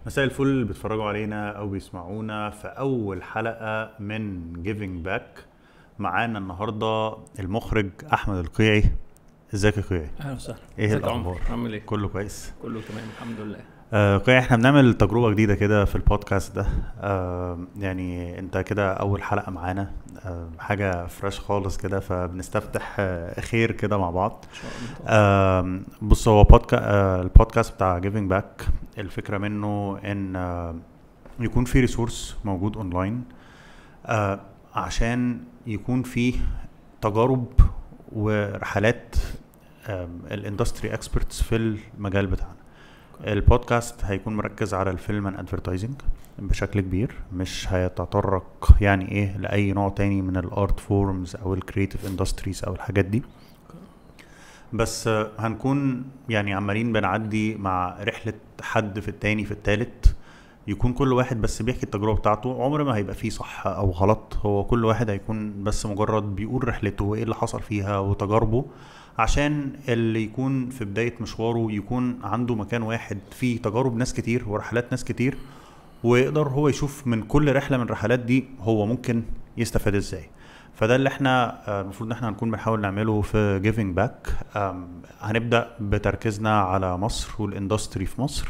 مساء الفل اللي بيتفرجوا علينا او بيسمعونا في اول حلقه من جيفنج باك معانا النهارده المخرج احمد القيعي ازيك يا قيعي اهلا وسهلا ايه ازيك يا الاخبار عمر؟ عامل ايه؟ كله كويس كله تمام الحمد لله آه قيعي احنا بنعمل تجربه جديده كده في البودكاست ده آه يعني انت كده اول حلقه معانا آه حاجه فريش خالص كده فبنستفتح آه خير كده مع بعض ان شاء الله آم، بص هو بودكا... آه، البودكاست بتاع جيفنج باك الفكره منه ان آه، يكون في ريسورس موجود اونلاين آه، عشان يكون في تجارب ورحلات الاندستري اكسبرتس في المجال بتاعنا البودكاست هيكون مركز على الفيلم اند ادفرتايزنج بشكل كبير مش هيتطرق يعني ايه لاي نوع تاني من الارت فورمز او الكريتيف اندستريز او الحاجات دي بس آه، هنكون يعني عمالين بنعدي مع رحلة حد في التاني في التالت يكون كل واحد بس بيحكي التجربة بتاعته عمر ما هيبقى فيه صح أو غلط هو كل واحد هيكون بس مجرد بيقول رحلته وإيه اللي حصل فيها وتجاربه عشان اللي يكون في بداية مشواره يكون عنده مكان واحد فيه تجارب ناس كتير ورحلات ناس كتير ويقدر هو يشوف من كل رحلة من الرحلات دي هو ممكن يستفاد ازاي فده اللي احنا آه، المفروض ان احنا هنكون بنحاول نعمله في جيفنج باك هنبدا بتركيزنا على مصر والاندستري في مصر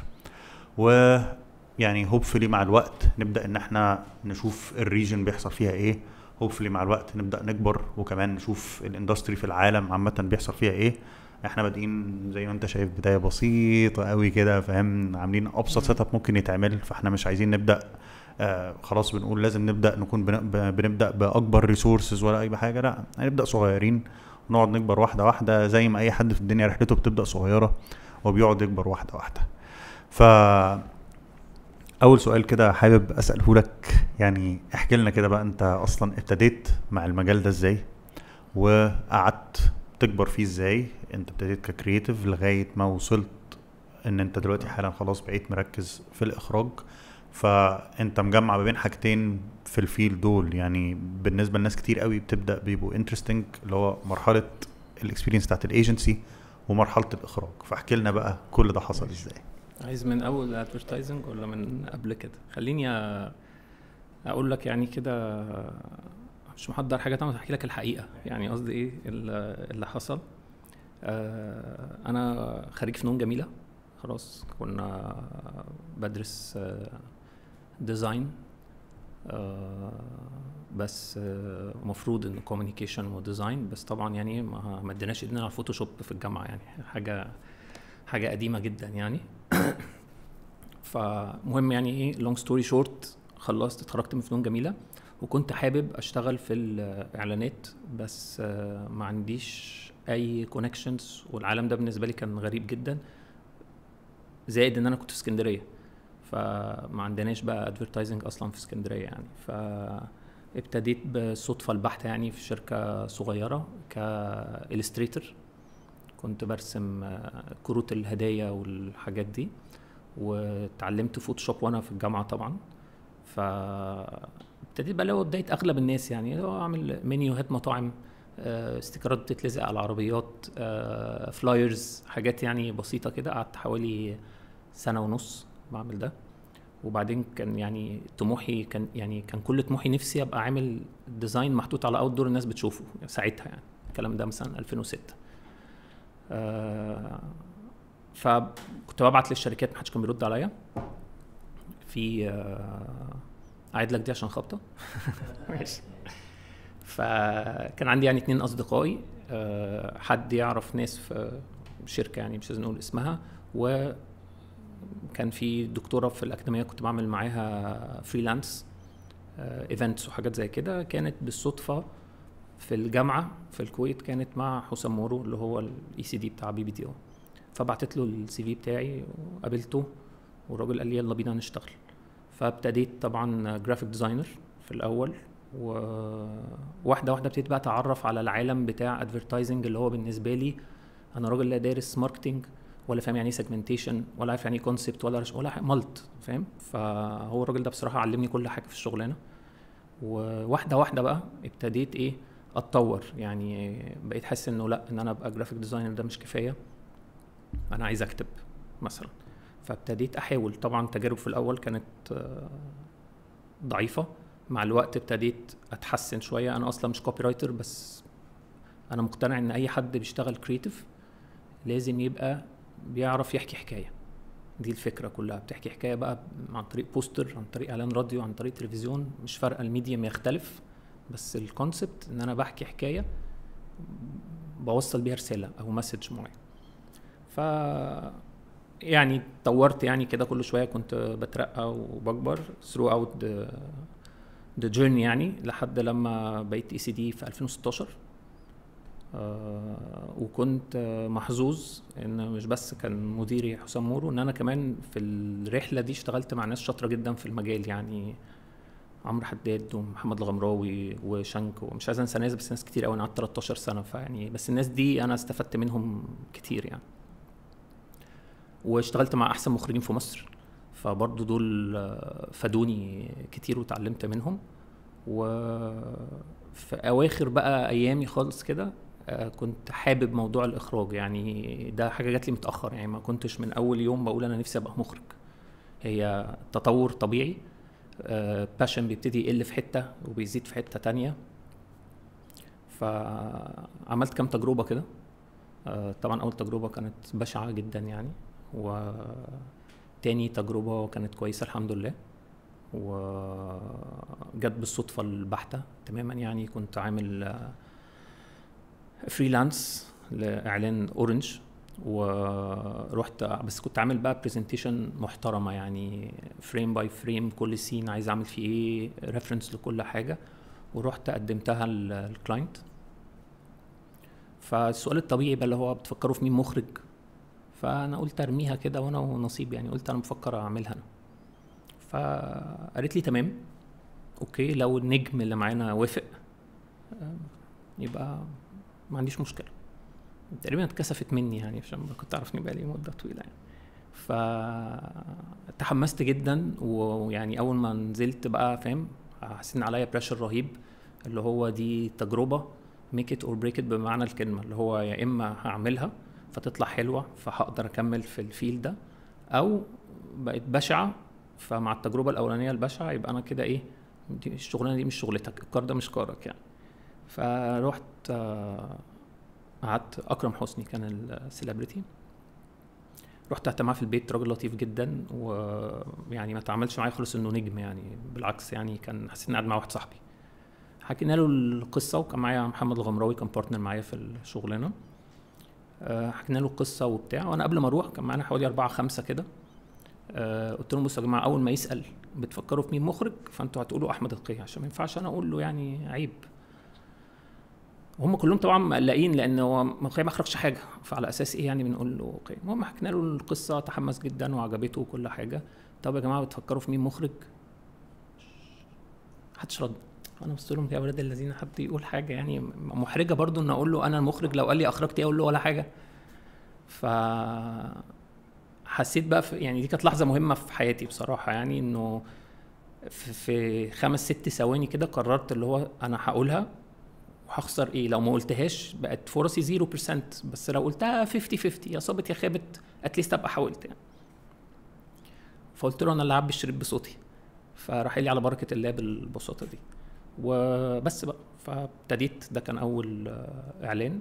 ويعني هوبفلي مع الوقت نبدا ان احنا نشوف الريجن بيحصل فيها ايه هوبفلي مع الوقت نبدا نكبر وكمان نشوف الاندستري في العالم عامه بيحصل فيها ايه احنا بادئين زي ما انت شايف بدايه بسيطه قوي كده فاهم عاملين ابسط سيت اب ممكن يتعمل فاحنا مش عايزين نبدا آه خلاص بنقول لازم نبدا نكون بن- ب- بنبدا باكبر ريسورسز ولا اي حاجه لا هنبدا صغيرين ونقعد نكبر واحده واحده زي ما اي حد في الدنيا رحلته بتبدا صغيره وبيقعد يكبر واحده واحده ف اول سؤال كده حابب اساله لك يعني احكي لنا كده بقى انت اصلا ابتديت مع المجال ده ازاي وقعدت تكبر فيه ازاي انت ابتديت ككرييتيف لغايه ما وصلت ان انت دلوقتي حالا خلاص بقيت مركز في الاخراج فانت مجمع ما بين حاجتين في الفيل دول يعني بالنسبه لناس كتير قوي بتبدا بيبقوا انترستنج اللي هو مرحله الاكسبيرينس بتاعت الايجنسي ومرحله الاخراج فاحكي لنا بقى كل ده حصل ازاي عايز من اول ادفرتايزنج ولا من قبل كده؟ خليني أ- اقول لك يعني كده مش محضر حاجه طبعا هحكي لك الحقيقه يعني قصدي ايه ال- اللي حصل آه، انا خريج فنون جميله خلاص كنا بدرس آه، ديزاين آه، بس آه، مفروض ان كوميونيكيشن وديزاين بس طبعا يعني ما ما اديناش ايدنا على الفوتوشوب في الجامعه يعني حاجه حاجه قديمه جدا يعني فمهم يعني ايه لونج ستوري شورت خلصت اتخرجت من فنون جميله وكنت حابب اشتغل في الاعلانات بس آه، ما عنديش اي كونكشنز والعالم ده بالنسبه لي كان غريب جدا زائد ان انا كنت في اسكندريه فما عندناش بقى ادفرتايزنج اصلا في اسكندريه يعني فابتديت بالصدفه البحته يعني في شركه صغيره كإلستريتور كنت برسم آه، كروت الهدايا والحاجات دي واتعلمت فوتوشوب وانا في الجامعه طبعا فابتديت بقى اللي هو بدايه اغلب الناس يعني اللي هو اعمل منيوهات مطاعم آه، استيكرات بتتلزق على العربيات آه، فلايرز حاجات يعني بسيطه كده قعدت حوالي سنه ونص بعمل ده وبعدين كان يعني طموحي كان يعني كان كل طموحي نفسي ابقى عامل ديزاين محطوط على اوت دور الناس بتشوفه ساعتها يعني الكلام ده مثلا 2006 آه، فكنت ببعت للشركات محدش كان بيرد عليا في آه، اعيد لك دي عشان خبطه ماشي فكان عندي يعني اتنين اصدقائي آه، حد يعرف ناس في شركه يعني مش لازم نقول اسمها وكان في دكتوره في الاكاديميه كنت بعمل معاها فريلانس ايفنتس وحاجات زي كده كانت بالصدفه في الجامعه في الكويت كانت مع حسام مورو اللي هو الاي سي دي بتاع بي بي تي او فبعتت له السي في بتاعي وقابلته والراجل قال لي يلا بينا نشتغل فابتديت طبعا جرافيك ديزاينر في الاول وواحده واحده ابتديت بقى اتعرف على العالم بتاع ادفرتايزنج اللي هو بالنسبه لي انا راجل لا دارس ماركتنج ولا فاهم يعني ايه سيجمنتيشن ولا عارف يعني ايه كونسبت ولا ولا ح- مالت فاهم فهو الراجل ده بصراحه علمني كل حاجه في الشغلانه وواحده واحده بقى ابتديت ايه اتطور يعني بقيت حاسس انه لا ان انا ابقى جرافيك ديزاينر ده مش كفايه انا عايز اكتب مثلا فابتديت احاول طبعا تجارب في الاول كانت آه، ضعيفه مع الوقت ابتديت اتحسن شويه انا اصلا مش كوبي رايتر بس انا مقتنع ان اي حد بيشتغل كريتيف لازم يبقى بيعرف يحكي حكايه دي الفكره كلها بتحكي حكايه بقى عن طريق بوستر عن طريق اعلان راديو عن طريق تلفزيون مش فارقه الميديم يختلف بس الكونسبت ان انا بحكي حكايه بوصل بيها رساله او مسج معين ف يعني طورت يعني كده كل شويه كنت بترقى وبكبر through out the, the journey يعني لحد لما بقيت اي سي دي في 2016 آه وكنت آه، محظوظ ان مش بس كان مديري حسام مورو ان انا كمان في الرحله دي اشتغلت مع ناس شاطره جدا في المجال يعني عمرو حداد ومحمد الغمراوي وشنك ومش عايز انسى ناس بس ناس كتير قوي انا قعدت 13 سنه فيعني بس الناس دي انا استفدت منهم كتير يعني واشتغلت مع احسن مخرجين في مصر فبرضه دول آه، فادوني كتير وتعلمت منهم وفي اواخر بقى ايامي خالص كده آه، كنت حابب موضوع الاخراج يعني ده حاجه جات لي متاخر يعني ما كنتش من اول يوم بقول انا نفسي ابقى مخرج هي تطور طبيعي باشن بيبتدي يقل في حته وبيزيد في حته تانية فعملت كام تجربه كده آه، طبعا اول تجربه كانت بشعه جدا يعني وتاني تجربه كانت كويسه الحمد لله وجت بالصدفه البحته تماما يعني كنت عامل فريلانس لاعلان اورنج ورحت بس كنت عامل بقى برزنتيشن محترمه يعني فريم باي فريم كل سين عايز اعمل فيه ايه ريفرنس لكل حاجه ورحت قدمتها للكلاينت فالسؤال الطبيعي بقى اللي هو بتفكروا في مين مخرج فانا قلت ارميها كده وانا ونصيب يعني قلت انا بفكر اعملها انا فقالت لي تمام اوكي لو النجم اللي معانا وافق آه، يبقى ما عنديش مشكله تقريبا اتكسفت مني يعني عشان كنت اعرف اني بقالي مده طويله يعني فتحمست جدا ويعني اول ما نزلت بقى فاهم حسيت ان عليا بريشر رهيب اللي هو دي تجربه ميك ات اور بريك ات بمعنى الكلمه اللي هو يا اما هعملها فتطلع حلوه فهقدر اكمل في الفيل ده او بقت بشعه فمع التجربه الاولانيه البشعه يبقى انا كده ايه دي الشغلانه دي مش شغلتك الكار ده مش كارك يعني فروحت آه، قعدت اكرم حسني كان السليبرتي رحت قعدت معاه في البيت راجل لطيف جدا ويعني ما تعاملش معايا خالص انه نجم يعني بالعكس يعني كان حسيت اني قاعد مع واحد صاحبي حكينا له القصه وكان معايا محمد الغمراوي كان بارتنر معايا في الشغلانه آه، حكينا له القصه وبتاع وانا قبل ما اروح كان معانا حوالي اربعه خمسه كده آه، قلت لهم بصوا يا جماعه اول ما يسال بتفكروا في مين مخرج فانتوا هتقولوا احمد القيع عشان ما ينفعش انا اقول له يعني عيب وهم كلهم طبعا مقلقين لان هو مخرج ما اخرجش حاجه فعلى اساس ايه يعني بنقول له اوكي المهم حكينا له القصه تحمس جدا وعجبته وكل حاجه طب يا جماعه بتفكروا في مين مخرج محدش رد انا بص لهم يا ولاد الذين حد يقول حاجه يعني محرجه برضو ان اقول له انا المخرج لو قال لي اخرجت ايه اقول له ولا حاجه ف حسيت بقى في يعني دي كانت لحظه مهمه في حياتي بصراحه يعني انه في- في خمس ست ثواني كده قررت اللي هو انا هقولها وهخسر ايه لو ما قلتهاش بقت فرصي 0% بس لو قلتها 50 50 يا صابت يا خابت اتليست ابقى حاولت يعني فقلت له انا اللي هعبي الشريط بصوتي فراح قال لي على بركه الله بالبساطه دي وبس بقى فابتديت ده كان اول آه، اعلان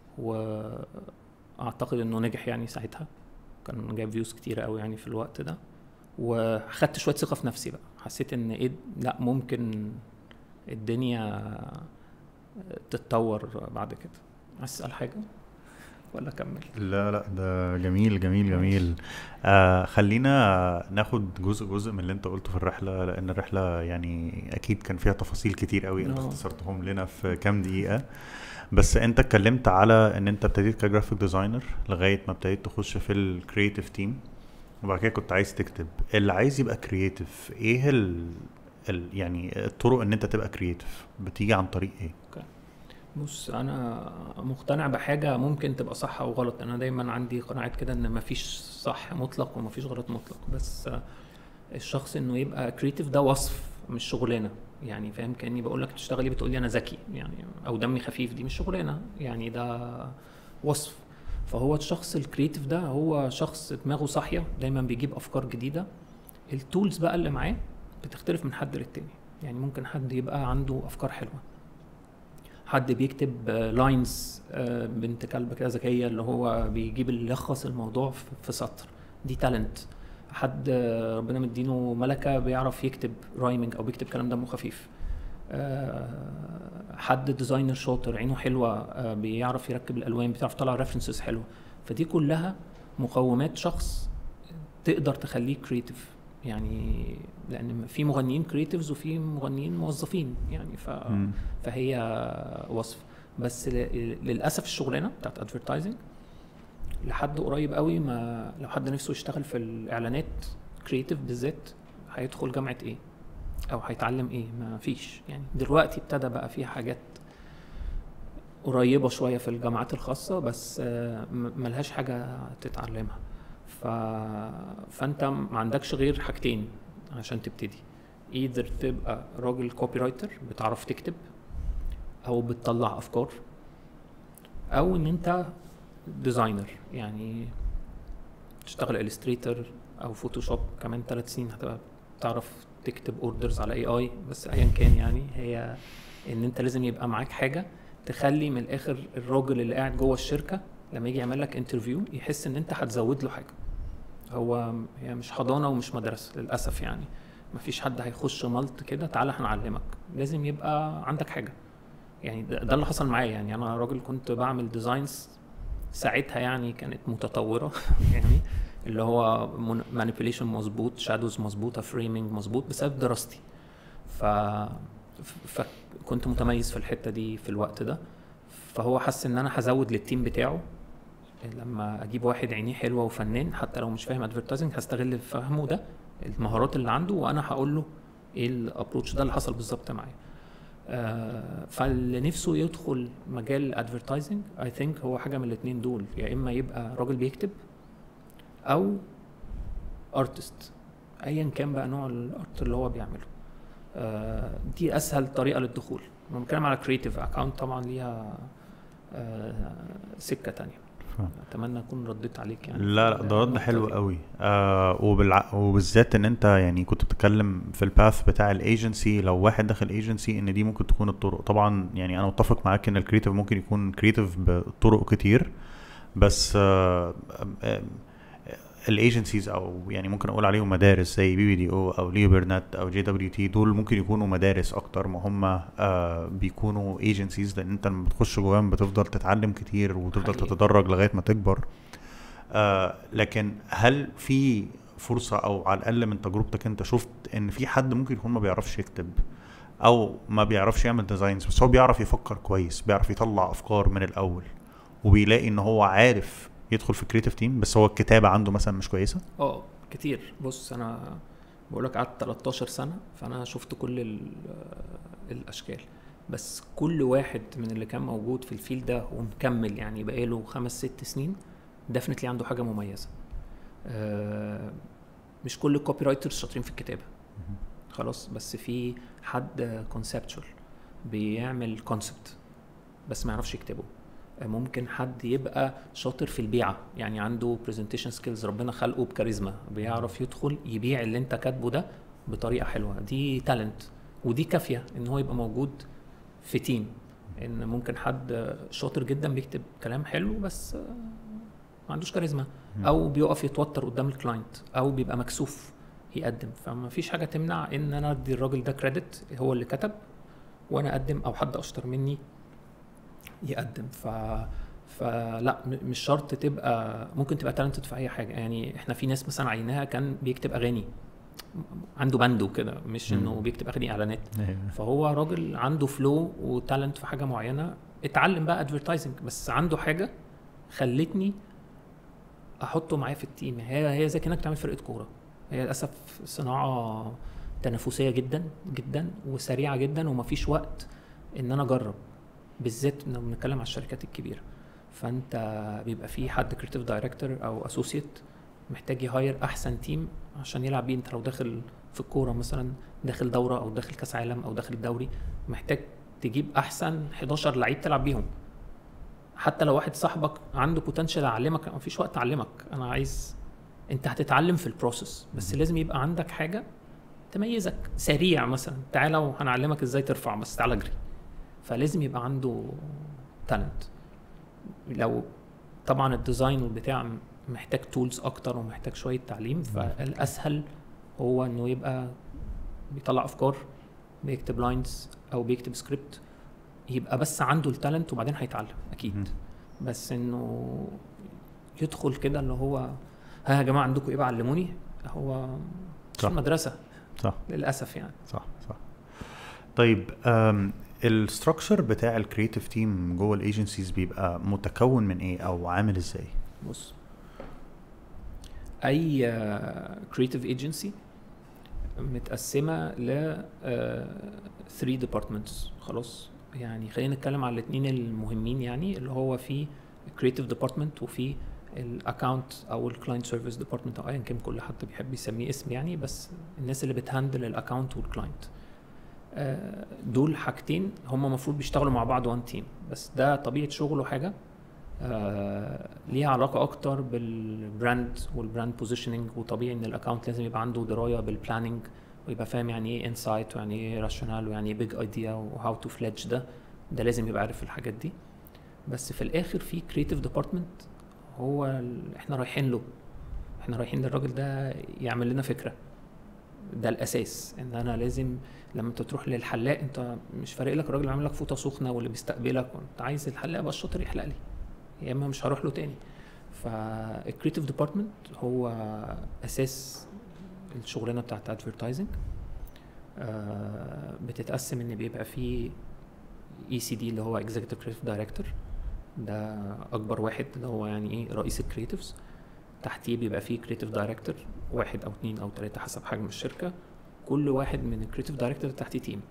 واعتقد انه نجح يعني ساعتها كان جايب فيوز كتير قوي يعني في الوقت ده وخدت شويه ثقه في نفسي بقى حسيت ان ايه لا ممكن الدنيا تتطور بعد كده عايز تسال حاجه ولا اكمل لا لا ده جميل جميل جميل آه خلينا ناخد جزء جزء من اللي انت قلته في الرحله لان الرحله يعني اكيد كان فيها تفاصيل كتير قوي انت آه. اختصرتهم لنا في كام دقيقه بس انت اتكلمت على ان انت ابتديت كجرافيك ديزاينر لغايه ما ابتديت تخش في الكرييتيف تيم وبعد كده كنت عايز تكتب اللي عايز يبقى كرييتيف ايه ال... ال... يعني الطرق ان انت تبقى كرييتيف بتيجي عن طريق ايه بص انا مقتنع بحاجه ممكن تبقى صح او غلط انا دايما عندي قناعات كده ان مفيش صح مطلق ومفيش غلط مطلق بس الشخص انه يبقى كريتيف ده وصف مش شغلانه يعني فاهم كاني بقول لك تشتغلي بتقولي انا ذكي يعني او دمي خفيف دي مش شغلانه يعني ده وصف فهو الشخص الكريتيف ده هو شخص دماغه صاحيه دايما بيجيب افكار جديده التولز بقى اللي معاه بتختلف من حد للتاني يعني ممكن حد يبقى عنده افكار حلوه حد بيكتب لاينز بنت كلبه كده ذكيه اللي هو بيجيب اللي يلخص الموضوع في- في سطر دي تالنت حد آه، ربنا مدينه ملكه بيعرف يكتب رايمنج او بيكتب كلام دمه خفيف آه، حد ديزاينر شاطر عينه حلوه آه، بيعرف يركب الالوان بيعرف يطلع ريفرنسز حلوه فدي كلها مقومات شخص تقدر تخليه كريتيف يعني لان في مغنيين كريتيفز وفي مغنيين موظفين يعني ف مم. فهي وصف بس ل- للاسف الشغلانه بتاعت ادفرتايزنج لحد قريب قوي ما لو حد نفسه يشتغل في الاعلانات كريتيف بالذات هيدخل جامعه ايه او هيتعلم ايه ما فيش يعني دلوقتي ابتدى بقى في حاجات قريبه شويه في الجامعات الخاصه بس آه، م- ملهاش حاجه تتعلمها ف... فانت ما عندكش غير حاجتين عشان تبتدي ايذر تبقى راجل كوبي رايتر بتعرف تكتب او بتطلع افكار او ان انت ديزاينر يعني تشتغل الستريتور او فوتوشوب كمان ثلاث سنين هتبقى تعرف تكتب اوردرز على اي اي بس ايا كان يعني هي ان انت لازم يبقى معاك حاجه تخلي من الاخر الراجل اللي قاعد جوه الشركه لما يجي يعمل لك انترفيو يحس ان انت هتزود له حاجه هو هي مش حضانه ومش مدرسه للاسف يعني مفيش حد هيخش ملط كده تعالى هنعلمك لازم يبقى عندك حاجه يعني ده, ده اللي حصل معايا يعني انا راجل كنت بعمل ديزاينز ساعتها يعني كانت متطوره يعني اللي هو مانيبيوليشن مظبوط شادوز مظبوطه فريمنج مظبوط بسبب دراستي ف فكنت متميز في الحته دي في الوقت ده فهو حس ان انا هزود للتيم بتاعه لما اجيب واحد عينيه حلوه وفنان حتى لو مش فاهم ادفرتايزنج هستغل فهمه ده المهارات اللي عنده وانا هقول له ايه الابروتش ده اللي حصل بالظبط معايا آه، فاللي نفسه يدخل مجال ادفرتايزنج اي ثينك هو حاجه من الاثنين دول يا اما يبقى راجل بيكتب او ارتست ايا كان بقى نوع الارت اللي هو بيعمله آه، دي اسهل طريقه للدخول لما بنتكلم على كريتيف اكونت طبعا ليها آه، سكه تانية ف- اتمنى اكون رديت عليك يعني لا لا في ده رد النقطة حلو دي. قوي آه وبالع... وبالذات ان انت يعني كنت بتتكلم في الباث بتاع الايجنسي لو واحد داخل ايجنسي ان دي ممكن تكون الطرق طبعا يعني انا متفق معاك ان الكريتيف ممكن يكون كريتيف بطرق كتير بس آه آه الايجنسيز او يعني ممكن اقول عليهم مدارس زي بي بي دي او او ليبرنت او جي دبليو تي دول ممكن يكونوا مدارس اكتر ما هم آه بيكونوا ايجنسيز لان انت لما بتخش جواهم بتفضل تتعلم كتير وتفضل حقيقي. تتدرج لغايه ما تكبر آه لكن هل في فرصه او على الاقل من تجربتك انت شفت ان في حد ممكن يكون ما بيعرفش يكتب او ما بيعرفش يعمل ديزاينز بس هو بيعرف يفكر كويس بيعرف يطلع افكار من الاول وبيلاقي ان هو عارف يدخل في كريتيف تيم بس هو الكتابه عنده مثلا مش كويسه اه كتير بص انا بقول لك قعدت 13 سنه فانا شفت كل ال- الاشكال بس كل واحد من اللي كان موجود في الفيل ده ومكمل يعني بقاله خمس ست سنين ديفنتلي عنده حاجه مميزه آه، مش كل الكوبي رايترز شاطرين في الكتابه خلاص بس في حد كونسبتشوال بيعمل كونسبت بس ما يعرفش يكتبه آه، ممكن حد يبقى شاطر في البيعه يعني عنده برزنتيشن سكيلز ربنا خلقه بكاريزما بيعرف يدخل يبيع اللي انت كاتبه ده بطريقه حلوه دي تالنت ودي كافيه ان هو يبقى موجود في تيم ان ممكن حد شاطر جدا بيكتب كلام حلو بس آه، ما عندوش كاريزما او بيقف يتوتر قدام الكلاينت او بيبقى مكسوف يقدم فما فيش حاجه تمنع ان انا ادي الراجل ده كريدت هو اللي كتب وانا اقدم او حد اشطر مني يقدم ف فلا م- مش شرط تبقى ممكن تبقى تالنتد في اي حاجه يعني احنا في ناس مثلا عيناها كان بيكتب اغاني عنده باند وكده مش انه مم. بيكتب اغاني اعلانات فهو راجل عنده فلو وتالنت في حاجه معينه اتعلم بقى ادفرتايزنج بس عنده حاجه خلتني احطه معايا في التيم هي هي زي كانك تعمل فرقه كوره هي للاسف صناعه تنافسيه جدا جدا وسريعه جدا ومفيش وقت ان انا اجرب بالذات لما بنتكلم على الشركات الكبيره فانت بيبقى في حد كريتيف دايركتور او اسوسيت محتاج يهاير احسن تيم عشان يلعب بيه انت لو داخل في الكوره مثلا داخل دوره او داخل كاس عالم او داخل الدوري محتاج تجيب احسن 11 لعيب تلعب بيهم حتى لو واحد صاحبك عنده بوتنشال اعلمك مفيش وقت اعلمك انا عايز انت هتتعلم في البروسيس بس لازم يبقى عندك حاجه تميزك سريع مثلا تعالى وهنعلمك ازاي ترفع بس تعالى اجري فلازم يبقى عنده تالنت لو طبعا الديزاين والبتاع محتاج تولز اكتر ومحتاج شويه تعليم فالاسهل هو انه يبقى بيطلع افكار بيكتب لاينز او بيكتب سكريبت يبقى بس عنده التالنت وبعدين هيتعلم اكيد مم. بس انه يدخل كده اللي هو ها يا جماعه عندكم ايه بقى علموني هو مش صح. المدرسه صح للاسف يعني صح صح طيب الستراكشر بتاع الكريتيف تيم جوه الايجنسيز بيبقى متكون من ايه او عامل ازاي بص اي كريتيف ايجنسي متقسمه ل 3 ديبارتمنتس خلاص يعني خلينا نتكلم على الاثنين المهمين يعني اللي هو في كريتيف ديبارتمنت وفي الاكونت او الكلاينت سيرفيس ديبارتمنت او ايا كان كل حد بيحب يسميه اسم يعني بس الناس اللي بتهندل الاكونت والكلاينت آه، دول حاجتين هم المفروض بيشتغلوا مع بعض وان تيم بس ده طبيعه شغله حاجه آه، ليها علاقه اكتر بالبراند والبراند بوزيشننج وطبيعي ان الاكونت لازم يبقى عنده درايه بالبلاننج ويبقى فاهم يعني ايه انسايت ويعني ايه راشونال ويعني ايه بيج ايديا وهاو تو فليدج ده ده لازم يبقى عارف الحاجات دي بس في الاخر في كريتيف ديبارتمنت هو ال- احنا رايحين له احنا رايحين للراجل ده يعمل لنا فكره ده الاساس ان انا لازم لما انت تروح للحلاق انت مش فارق لك الراجل اللي عامل لك فوطه سخنه واللي بيستقبلك وانت عايز الحلاق بقى الشاطر يحلق لي يا اما مش هروح له تاني فالكريتيف ديبارتمنت هو اساس الشغلانه بتاعت ادفرتايزنج بتتقسم ان بيبقى فيه اي سي دي اللي هو اكزيكتيف كريتيف دايركتور ده اكبر واحد اللي هو يعني ايه رئيس الكريتيفز تحتيه بيبقى فيه كريتيف دايركتور واحد او اتنين او تلاته حسب حجم الشركه كل واحد من الكريتيف دايركتور تحتيه تيم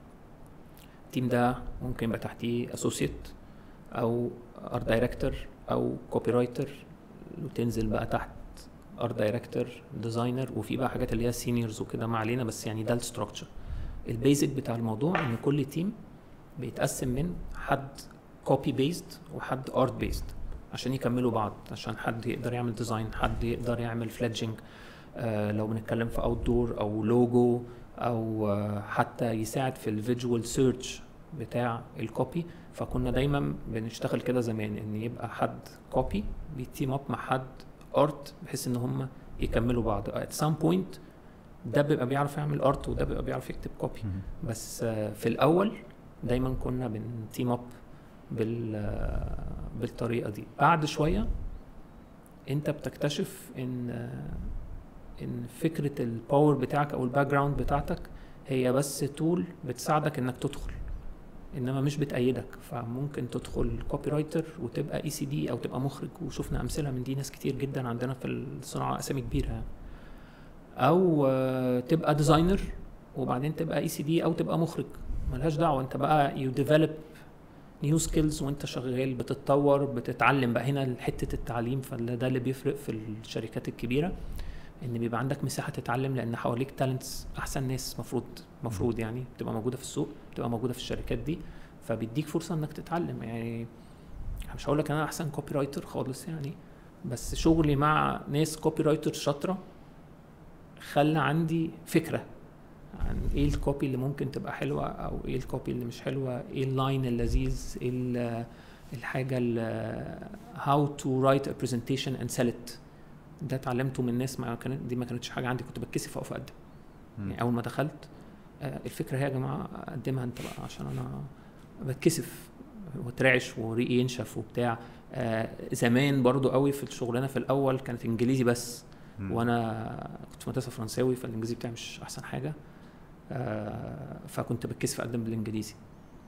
التيم ده ممكن يبقى تحتيه اسوسيت او ارت دايركتور او كوبي رايتر وتنزل بقى تحت ارت دايركتور ديزاينر وفي بقى حاجات اللي هي سينيورز وكده ما علينا بس يعني ده الستراكشر البيزك بتاع الموضوع ان كل تيم بيتقسم من حد كوبي بيست وحد ارت بيست عشان يكملوا بعض عشان حد يقدر يعمل ديزاين حد يقدر يعمل فليدجنج آه لو بنتكلم في اوت دور او لوجو او آه حتى يساعد في الفيجوال سيرش بتاع الكوبي فكنا دايما بنشتغل كده زمان ان يبقى حد كوبي بيتيم اب مع حد ارت بحيث ان هم يكملوا بعض at some point ده بيبقى بيعرف يعمل ارت وده بيبقى بيعرف يكتب كوبي مهم. بس آه، في الاول دايما كنا بنتيم اب بال آه، بالطريقه دي بعد شويه انت بتكتشف ان آه، ان فكره الباور بتاعك او الباك جراوند بتاعتك هي بس تول بتساعدك انك تدخل انما مش بتأيدك فممكن تدخل كوبي رايتر وتبقى اي سي دي او تبقى مخرج وشفنا امثله من دي ناس كتير جدا عندنا في الصناعه اسامي كبيره يعني. او آه، تبقى ديزاينر وبعدين تبقى اي سي دي او تبقى مخرج ملهاش دعوه انت بقى يو ديفلوب نيو سكيلز وانت شغال بتتطور بتتعلم بقى هنا حته التعليم فده اللي بيفرق في الشركات الكبيره ان بيبقى عندك مساحه تتعلم لان حواليك تالنتس احسن ناس مفروض مفروض يعني بتبقى موجوده في السوق بتبقى موجوده في الشركات دي فبيديك فرصه انك تتعلم يعني مش هقول لك انا احسن كوبي رايتر خالص يعني بس شغلي مع ناس كوبي رايتر شاطره خلى عندي فكره عن ايه الكوبي اللي ممكن تبقى حلوه او ايه الكوبي اللي مش حلوه ايه اللاين اللذيذ ايه ال- الحاجه هاو تو رايت ا برزنتيشن اند سيل ات ده اتعلمته من ناس ما كانت دي ما كانتش حاجه عندي كنت بتكسف اقف اقدم مم. يعني اول ما دخلت آه، الفكره هي يا جماعه قدمها انت بقى عشان انا بتكسف وترعش وريقي ينشف وبتاع آه، زمان برضو قوي في الشغلانه في الاول كانت انجليزي بس مم. وانا كنت في مدرسه فرنساوي فالانجليزي بتاعي مش احسن حاجه آه، فكنت بتكسف اقدم بالانجليزي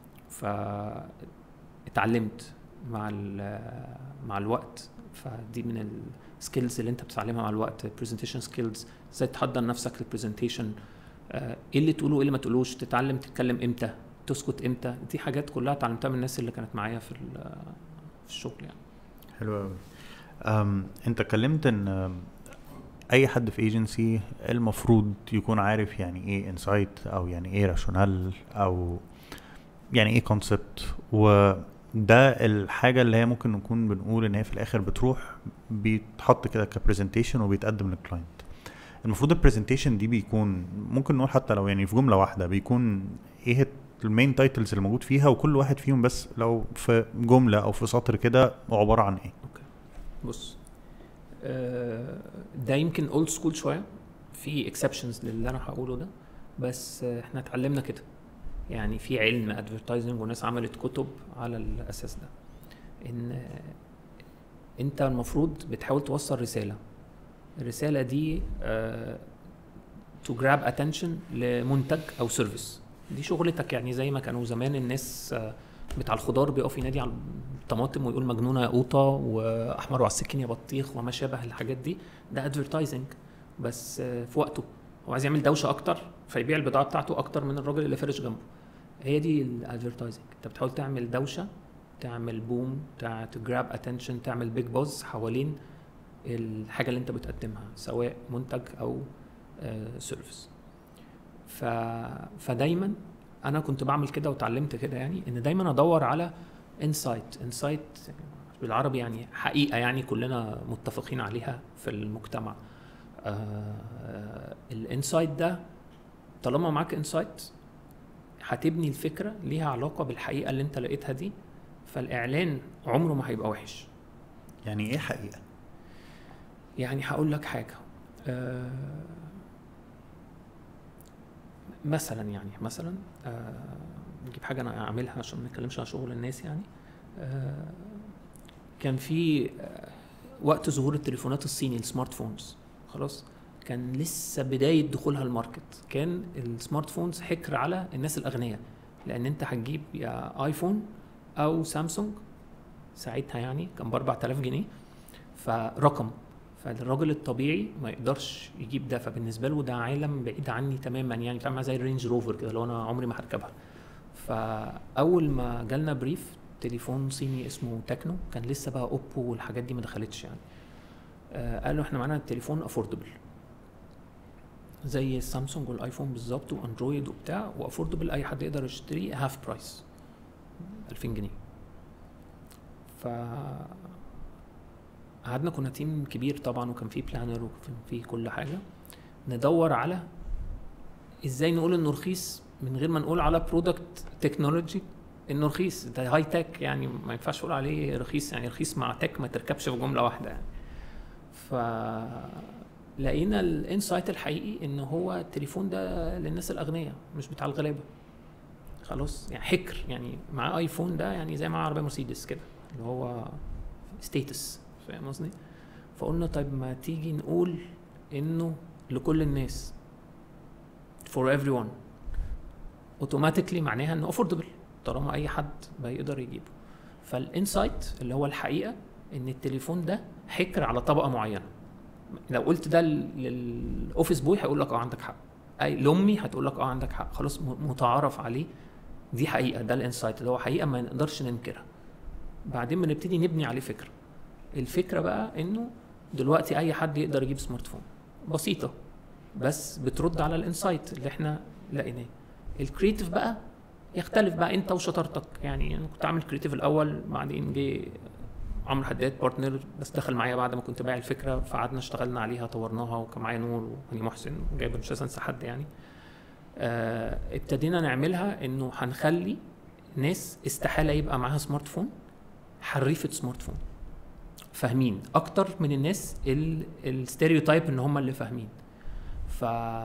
فاتعلمت مع ال- مع الوقت فدي من السكيلز اللي انت بتتعلمها مع الوقت برزنتيشن سكيلز ازاي تحضر نفسك للبرزنتيشن ايه اللي تقوله وايه اللي ما تقولوش تتعلم تتكلم امتى تسكت امتى دي حاجات كلها اتعلمتها من الناس اللي كانت معايا في ال- في الشغل يعني حلو قوي انت اتكلمت ان أم، اي حد في ايجنسي المفروض يكون عارف يعني ايه انسايت او يعني ايه راشونال او يعني ايه كونسبت و ده الحاجه اللي هي ممكن نكون بنقول ان هي في الاخر بتروح بيتحط كده كبرزنتيشن وبيتقدم للكلاينت المفروض البرزنتيشن دي بيكون ممكن نقول حتى لو يعني في جمله واحده بيكون ايه المين تايتلز اللي موجود فيها وكل واحد فيهم بس لو في جمله او في سطر كده عباره عن ايه بص آه، ده يمكن اولد سكول شويه في اكسبشنز للي انا هقوله ده بس آه، احنا اتعلمنا كده يعني في علم ادفرتايزنج وناس عملت كتب على الاساس ده ان آه، انت المفروض بتحاول توصل رساله الرساله دي تو جراب اتنشن لمنتج او سيرفيس دي شغلتك يعني زي ما كانوا زمان الناس آه، بتاع الخضار بيقف ينادي على الطماطم ويقول مجنونه يا قوطه واحمر على السكين يا بطيخ وما شابه الحاجات دي ده ادفرتايزنج بس آه، في وقته هو عايز يعمل دوشه اكتر فيبيع البضاعه بتاعته اكتر من الراجل اللي فارش جنبه هي دي الادفرتايزنج انت بتحاول تعمل دوشه تعمل بوم تجراب اتنشن تعمل بيج بوز حوالين الحاجه اللي انت بتقدمها سواء منتج او سيرفيس ف... فدايما انا كنت بعمل كده وتعلمت كده يعني ان دايما ادور على انسايت انسايت بالعربي يعني حقيقه يعني كلنا متفقين عليها في المجتمع آه الانسايت ده طالما معاك انسايت هتبني الفكره ليها علاقه بالحقيقه اللي انت لقيتها دي فالاعلان عمره ما هيبقى وحش يعني ايه حقيقه يعني هقول لك حاجه آه مثلا يعني مثلا آه نجيب حاجه انا اعملها عشان ما نتكلمش على شغل الناس يعني آه كان في آه وقت ظهور التليفونات الصيني السمارت فونز خلاص كان لسه بدايه دخولها الماركت كان السمارت فونز حكر على الناس الاغنياء لان انت هتجيب يا ايفون او سامسونج ساعتها يعني كان ب 4000 جنيه فرقم فالراجل الطبيعي ما يقدرش يجيب ده فبالنسبه له ده عالم بعيد عني تماما يعني بتعمل زي الرينج روفر كده لو انا عمري ما هركبها فاول ما جالنا بريف تليفون صيني اسمه تكنو كان لسه بقى اوبو والحاجات دي ما دخلتش يعني آه قالوا احنا معانا التليفون افوردبل زي السامسونج والايفون بالظبط واندرويد وبتاع وافوردبل اي حد يقدر يشتريه هاف برايس 2000 جنيه ف قعدنا كنا تيم كبير طبعا وكان في بلانر وكان في كل حاجه ندور على ازاي نقول انه رخيص من غير ما نقول على برودكت تكنولوجي انه رخيص ده هاي تك يعني ما ينفعش تقول عليه رخيص يعني رخيص مع تك ما تركبش في جمله واحده يعني ف لقينا الانسايت الحقيقي ان هو التليفون ده للناس الاغنياء مش بتاع الغلابه خلاص يعني حكر يعني معاه ايفون ده يعني زي معاه عربيه مرسيدس كده اللي هو ستيتس فاهم قصدي؟ فقلنا طيب ما تيجي نقول انه لكل الناس for everyone اوتوماتيكلي معناها انه افوردبل طالما اي حد بيقدر يجيبه فالانسايت اللي هو الحقيقه ان التليفون ده حكر على طبقه معينه لو قلت ده للاوفيس بوي هيقول لك اه عندك حق اي لامي هتقول لك اه عندك حق خلاص متعارف عليه دي حقيقه ده الانسايت اللي هو حقيقه ما نقدرش ننكرها بعدين بنبتدي نبني عليه فكره الفكره بقى انه دلوقتي اي حد يقدر يجيب سمارت فون بسيطه بس بترد على الانسايت اللي احنا لقيناه الكريتيف بقى يختلف بقى انت وشطارتك يعني انا كنت عامل كريتيف الاول بعدين جه عمرو حداد بارتنر بس دخل معايا بعد ما كنت بايع الفكره فقعدنا اشتغلنا عليها طورناها وكان معايا نور وهاني محسن وجايب مش انسى حد يعني آه ابتدينا نعملها انه هنخلي ناس استحاله يبقى معاها سمارت فون حريفه سمارت فون فاهمين اكتر من الناس الستيريوتايب ان هم اللي فاهمين ف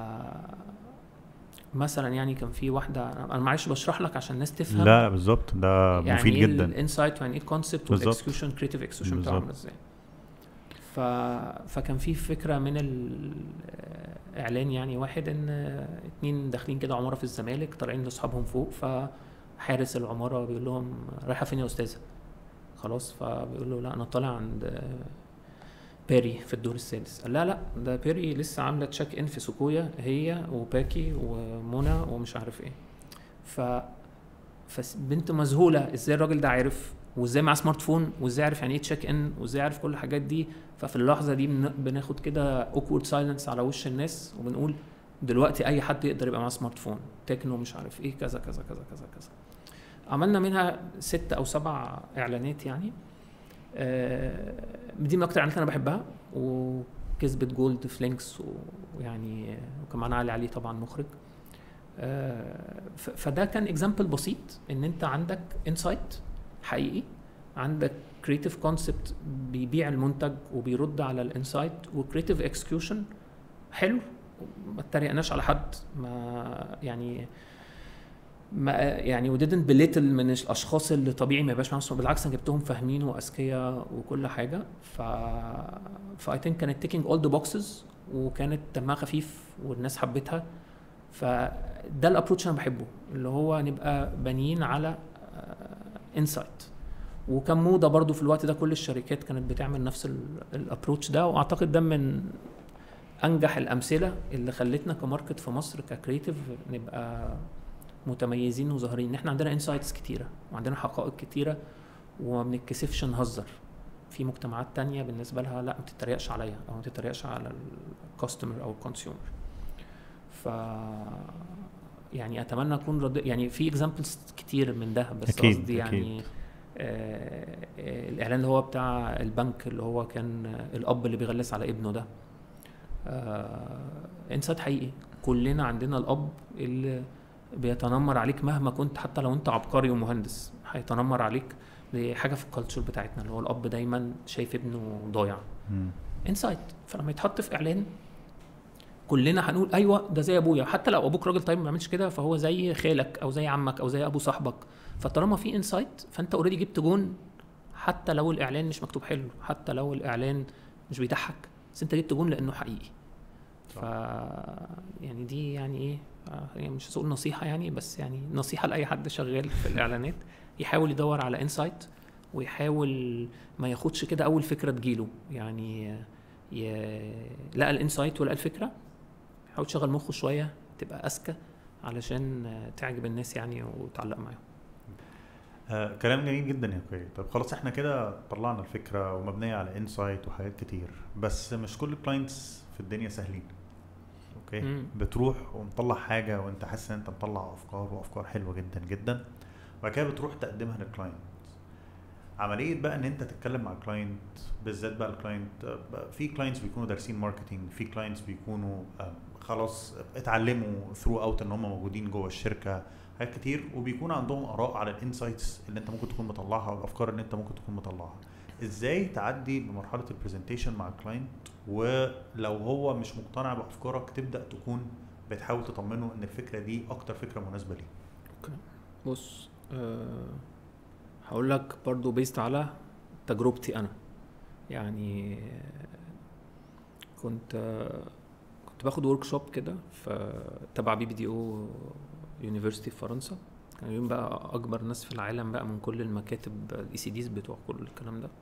مثلا يعني كان في واحده انا معلش بشرح لك عشان الناس تفهم لا بالظبط ده يعني مفيد إيه جدا الانسايت يعني ايه الكونسبت بالظبط. والاكسكيوشن كريتيف اكسكيوشن بتاعه عامل ازاي ف... فكان في فكره من الاعلان يعني واحد ان اتنين داخلين كده عماره في الزمالك طالعين لاصحابهم فوق فحارس العماره بيقول لهم رايحه فين يا استاذه خلاص فبيقول له لا انا طالع عند بيري في الدور السادس قال لا لا ده بيري لسه عامله تشيك ان في سوكويا هي وباكي ومنى ومش عارف ايه ف فبنت مذهوله ازاي الراجل ده عارف وازاي معاه سمارت فون وازاي عارف يعني ايه تشيك ان وازاي عارف كل الحاجات دي ففي اللحظه دي بن- بناخد كده اوكورد سايلنس على وش الناس وبنقول دلوقتي اي حد يقدر يبقى معاه سمارت فون تكنو مش عارف ايه كذا كذا كذا كذا كذا عملنا منها ست او سبع اعلانات يعني آه، دي من اكتر الاعلانات اللي انا بحبها وكسبت جولد في لينكس ويعني وكان معانا علي علي طبعا مخرج آه، ف- فده كان اكزامبل بسيط ان انت عندك انسايت حقيقي عندك كريتيف كونسبت بيبيع المنتج وبيرد على الانسايت وكريتيف اكسكيوشن حلو ما اتريقناش على حد ما يعني ما يعني وديدنت بليتل من الاشخاص اللي طبيعي ما يبقاش معاهم صوت. بالعكس انا جبتهم فاهمين واذكياء وكل حاجه ف فاي ثينك كانت تيكينج اول ذا بوكسز وكانت دمها خفيف والناس حبتها فده الابروتش انا بحبه اللي هو نبقى بانيين على انسايت وكان موضه برضو في الوقت ده كل الشركات كانت بتعمل نفس الابروتش ده واعتقد ده من انجح الامثله اللي خلتنا كماركت في مصر ككريتيف نبقى متميزين وظاهرين ان احنا عندنا انسايتس كتيره وعندنا حقائق كتيره وما بنتكسفش نهزر في مجتمعات تانية بالنسبة لها لا ما تتريقش عليا او ما تتريقش على الكاستمر او الكونسيومر ف يعني اتمنى اكون رد... يعني في اكزامبلز كتير من ده بس أكيد، قصدي يعني أكيد. آه آه، الاعلان اللي هو بتاع البنك اللي هو كان آه، الاب اللي بيغلس على ابنه ده آه انسات حقيقي كلنا عندنا الاب اللي بيتنمر عليك مهما كنت حتى لو انت عبقري ومهندس هيتنمر عليك لحاجه في الكالتشر بتاعتنا اللي هو الاب دايما شايف ابنه ضايع مم. انسايت فلما يتحط في اعلان كلنا هنقول ايوه ده زي ابويا حتى لو ابوك راجل طيب ما بيعملش كده فهو زي خالك او زي عمك او زي ابو صاحبك فطالما في انسايت فانت اوريدي جبت جون حتى لو الاعلان مش مكتوب حلو حتى لو الاعلان مش بيضحك بس انت جبت جون لانه حقيقي ف يعني دي يعني ايه آه، يعني مش هقول نصيحه يعني بس يعني نصيحه لاي حد شغال في الاعلانات يحاول يدور على انسايت ويحاول ما ياخدش كده اول فكره تجيله يعني ي... لقى الانسايت ولقى الفكره يحاول تشغل مخه شويه تبقى اذكى علشان تعجب الناس يعني وتعلق معاهم آه كلام جميل جدا يا كوي طب خلاص احنا كده طلعنا الفكره ومبنيه على انسايت وحاجات كتير بس مش كل الكلاينتس في الدنيا سهلين اوكي مم. بتروح ومطلع حاجه وانت حاسس ان انت مطلع افكار وافكار حلوه جدا جدا وبعد كده بتروح تقدمها للكلاينت عمليه بقى ان انت تتكلم مع الكلاينت بالذات بقى الكلاينت آه، بقى في كلاينتس بيكونوا دارسين ماركتنج في كلاينتس بيكونوا آه، خلاص اتعلموا ثرو اوت ان هم موجودين جوه الشركه حاجات كتير وبيكون عندهم اراء على الانسايتس اللي انت ممكن تكون مطلعها والافكار اللي انت ممكن تكون مطلعها ازاي تعدي بمرحله البرزنتيشن مع الكلاينت ولو هو مش مقتنع بافكارك تبدا تكون بتحاول تطمنه ان الفكره دي اكتر فكره مناسبه ليه بص أه هقول لك برضو بيست على تجربتي انا يعني كنت آه، كنت باخد ورك شوب كده في تبع بي بي دي او يونيفرسيتي في فرنسا كانوا يوم بقى اكبر ناس في العالم بقى من كل المكاتب الاي سي ديز بتوع كل الكلام ده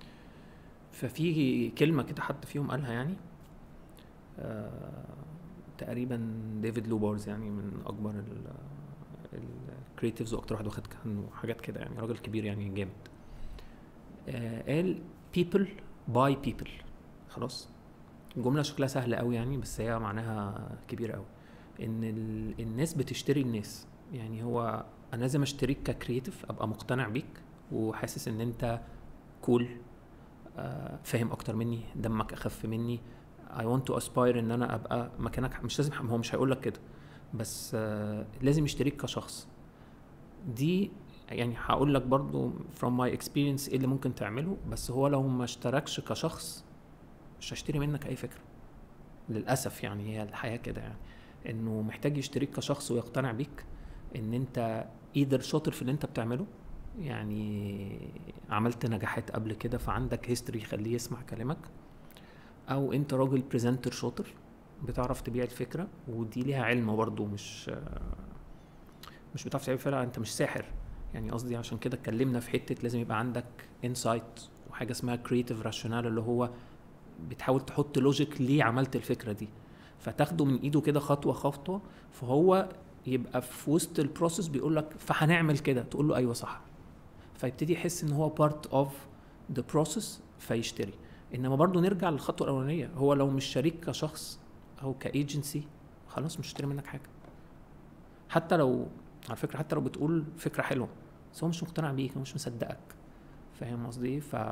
ففي كلمه كده حد فيهم قالها يعني آه تقريبا ديفيد لوبارز يعني من اكبر الكريتيفز واكتر واحد واخد كان حاجات كده يعني راجل كبير يعني جامد آه قال people buy people خلاص الجمله شكلها سهل قوي يعني بس هي معناها كبير قوي ان ال... الناس بتشتري الناس يعني هو انا لازم اشتريك ككرييتيف ابقى مقتنع بيك وحاسس ان انت كول آه فاهم اكتر مني دمك اخف مني I want to aspire ان انا ابقى مكانك مش لازم هو مش هيقول لك كده بس آه لازم يشتريك كشخص دي يعني هقول لك برضو from my experience ايه اللي ممكن تعمله بس هو لو ما اشتركش كشخص مش هشتري منك اي فكره للاسف يعني هي الحياه كده يعني انه محتاج يشتريك كشخص ويقتنع بيك ان انت ايذر شاطر في اللي انت بتعمله يعني عملت نجاحات قبل كده فعندك هيستوري يخليه يسمع كلامك او انت راجل بريزنتر شاطر بتعرف تبيع الفكره ودي ليها علم برضه مش مش بتعرف تعمل فرقه انت مش ساحر يعني قصدي عشان كده اتكلمنا في حته لازم يبقى عندك انسايت وحاجه اسمها كريتيف راشونال اللي هو بتحاول تحط لوجيك ليه عملت الفكره دي فتاخده من ايده كده خطوه خطوه فهو يبقى في وسط البروسيس بيقول لك فهنعمل كده تقول له ايوه صح فيبتدي يحس ان هو بارت اوف ذا بروسيس فيشتري انما برضو نرجع للخطوه الاولانيه هو لو مش شريك كشخص او كايجنسي خلاص مش هشتري منك حاجه حتى لو على فكره حتى لو بتقول فكره حلوه بس هو مش مقتنع بيك هو مش مصدقك فاهم قصدي ف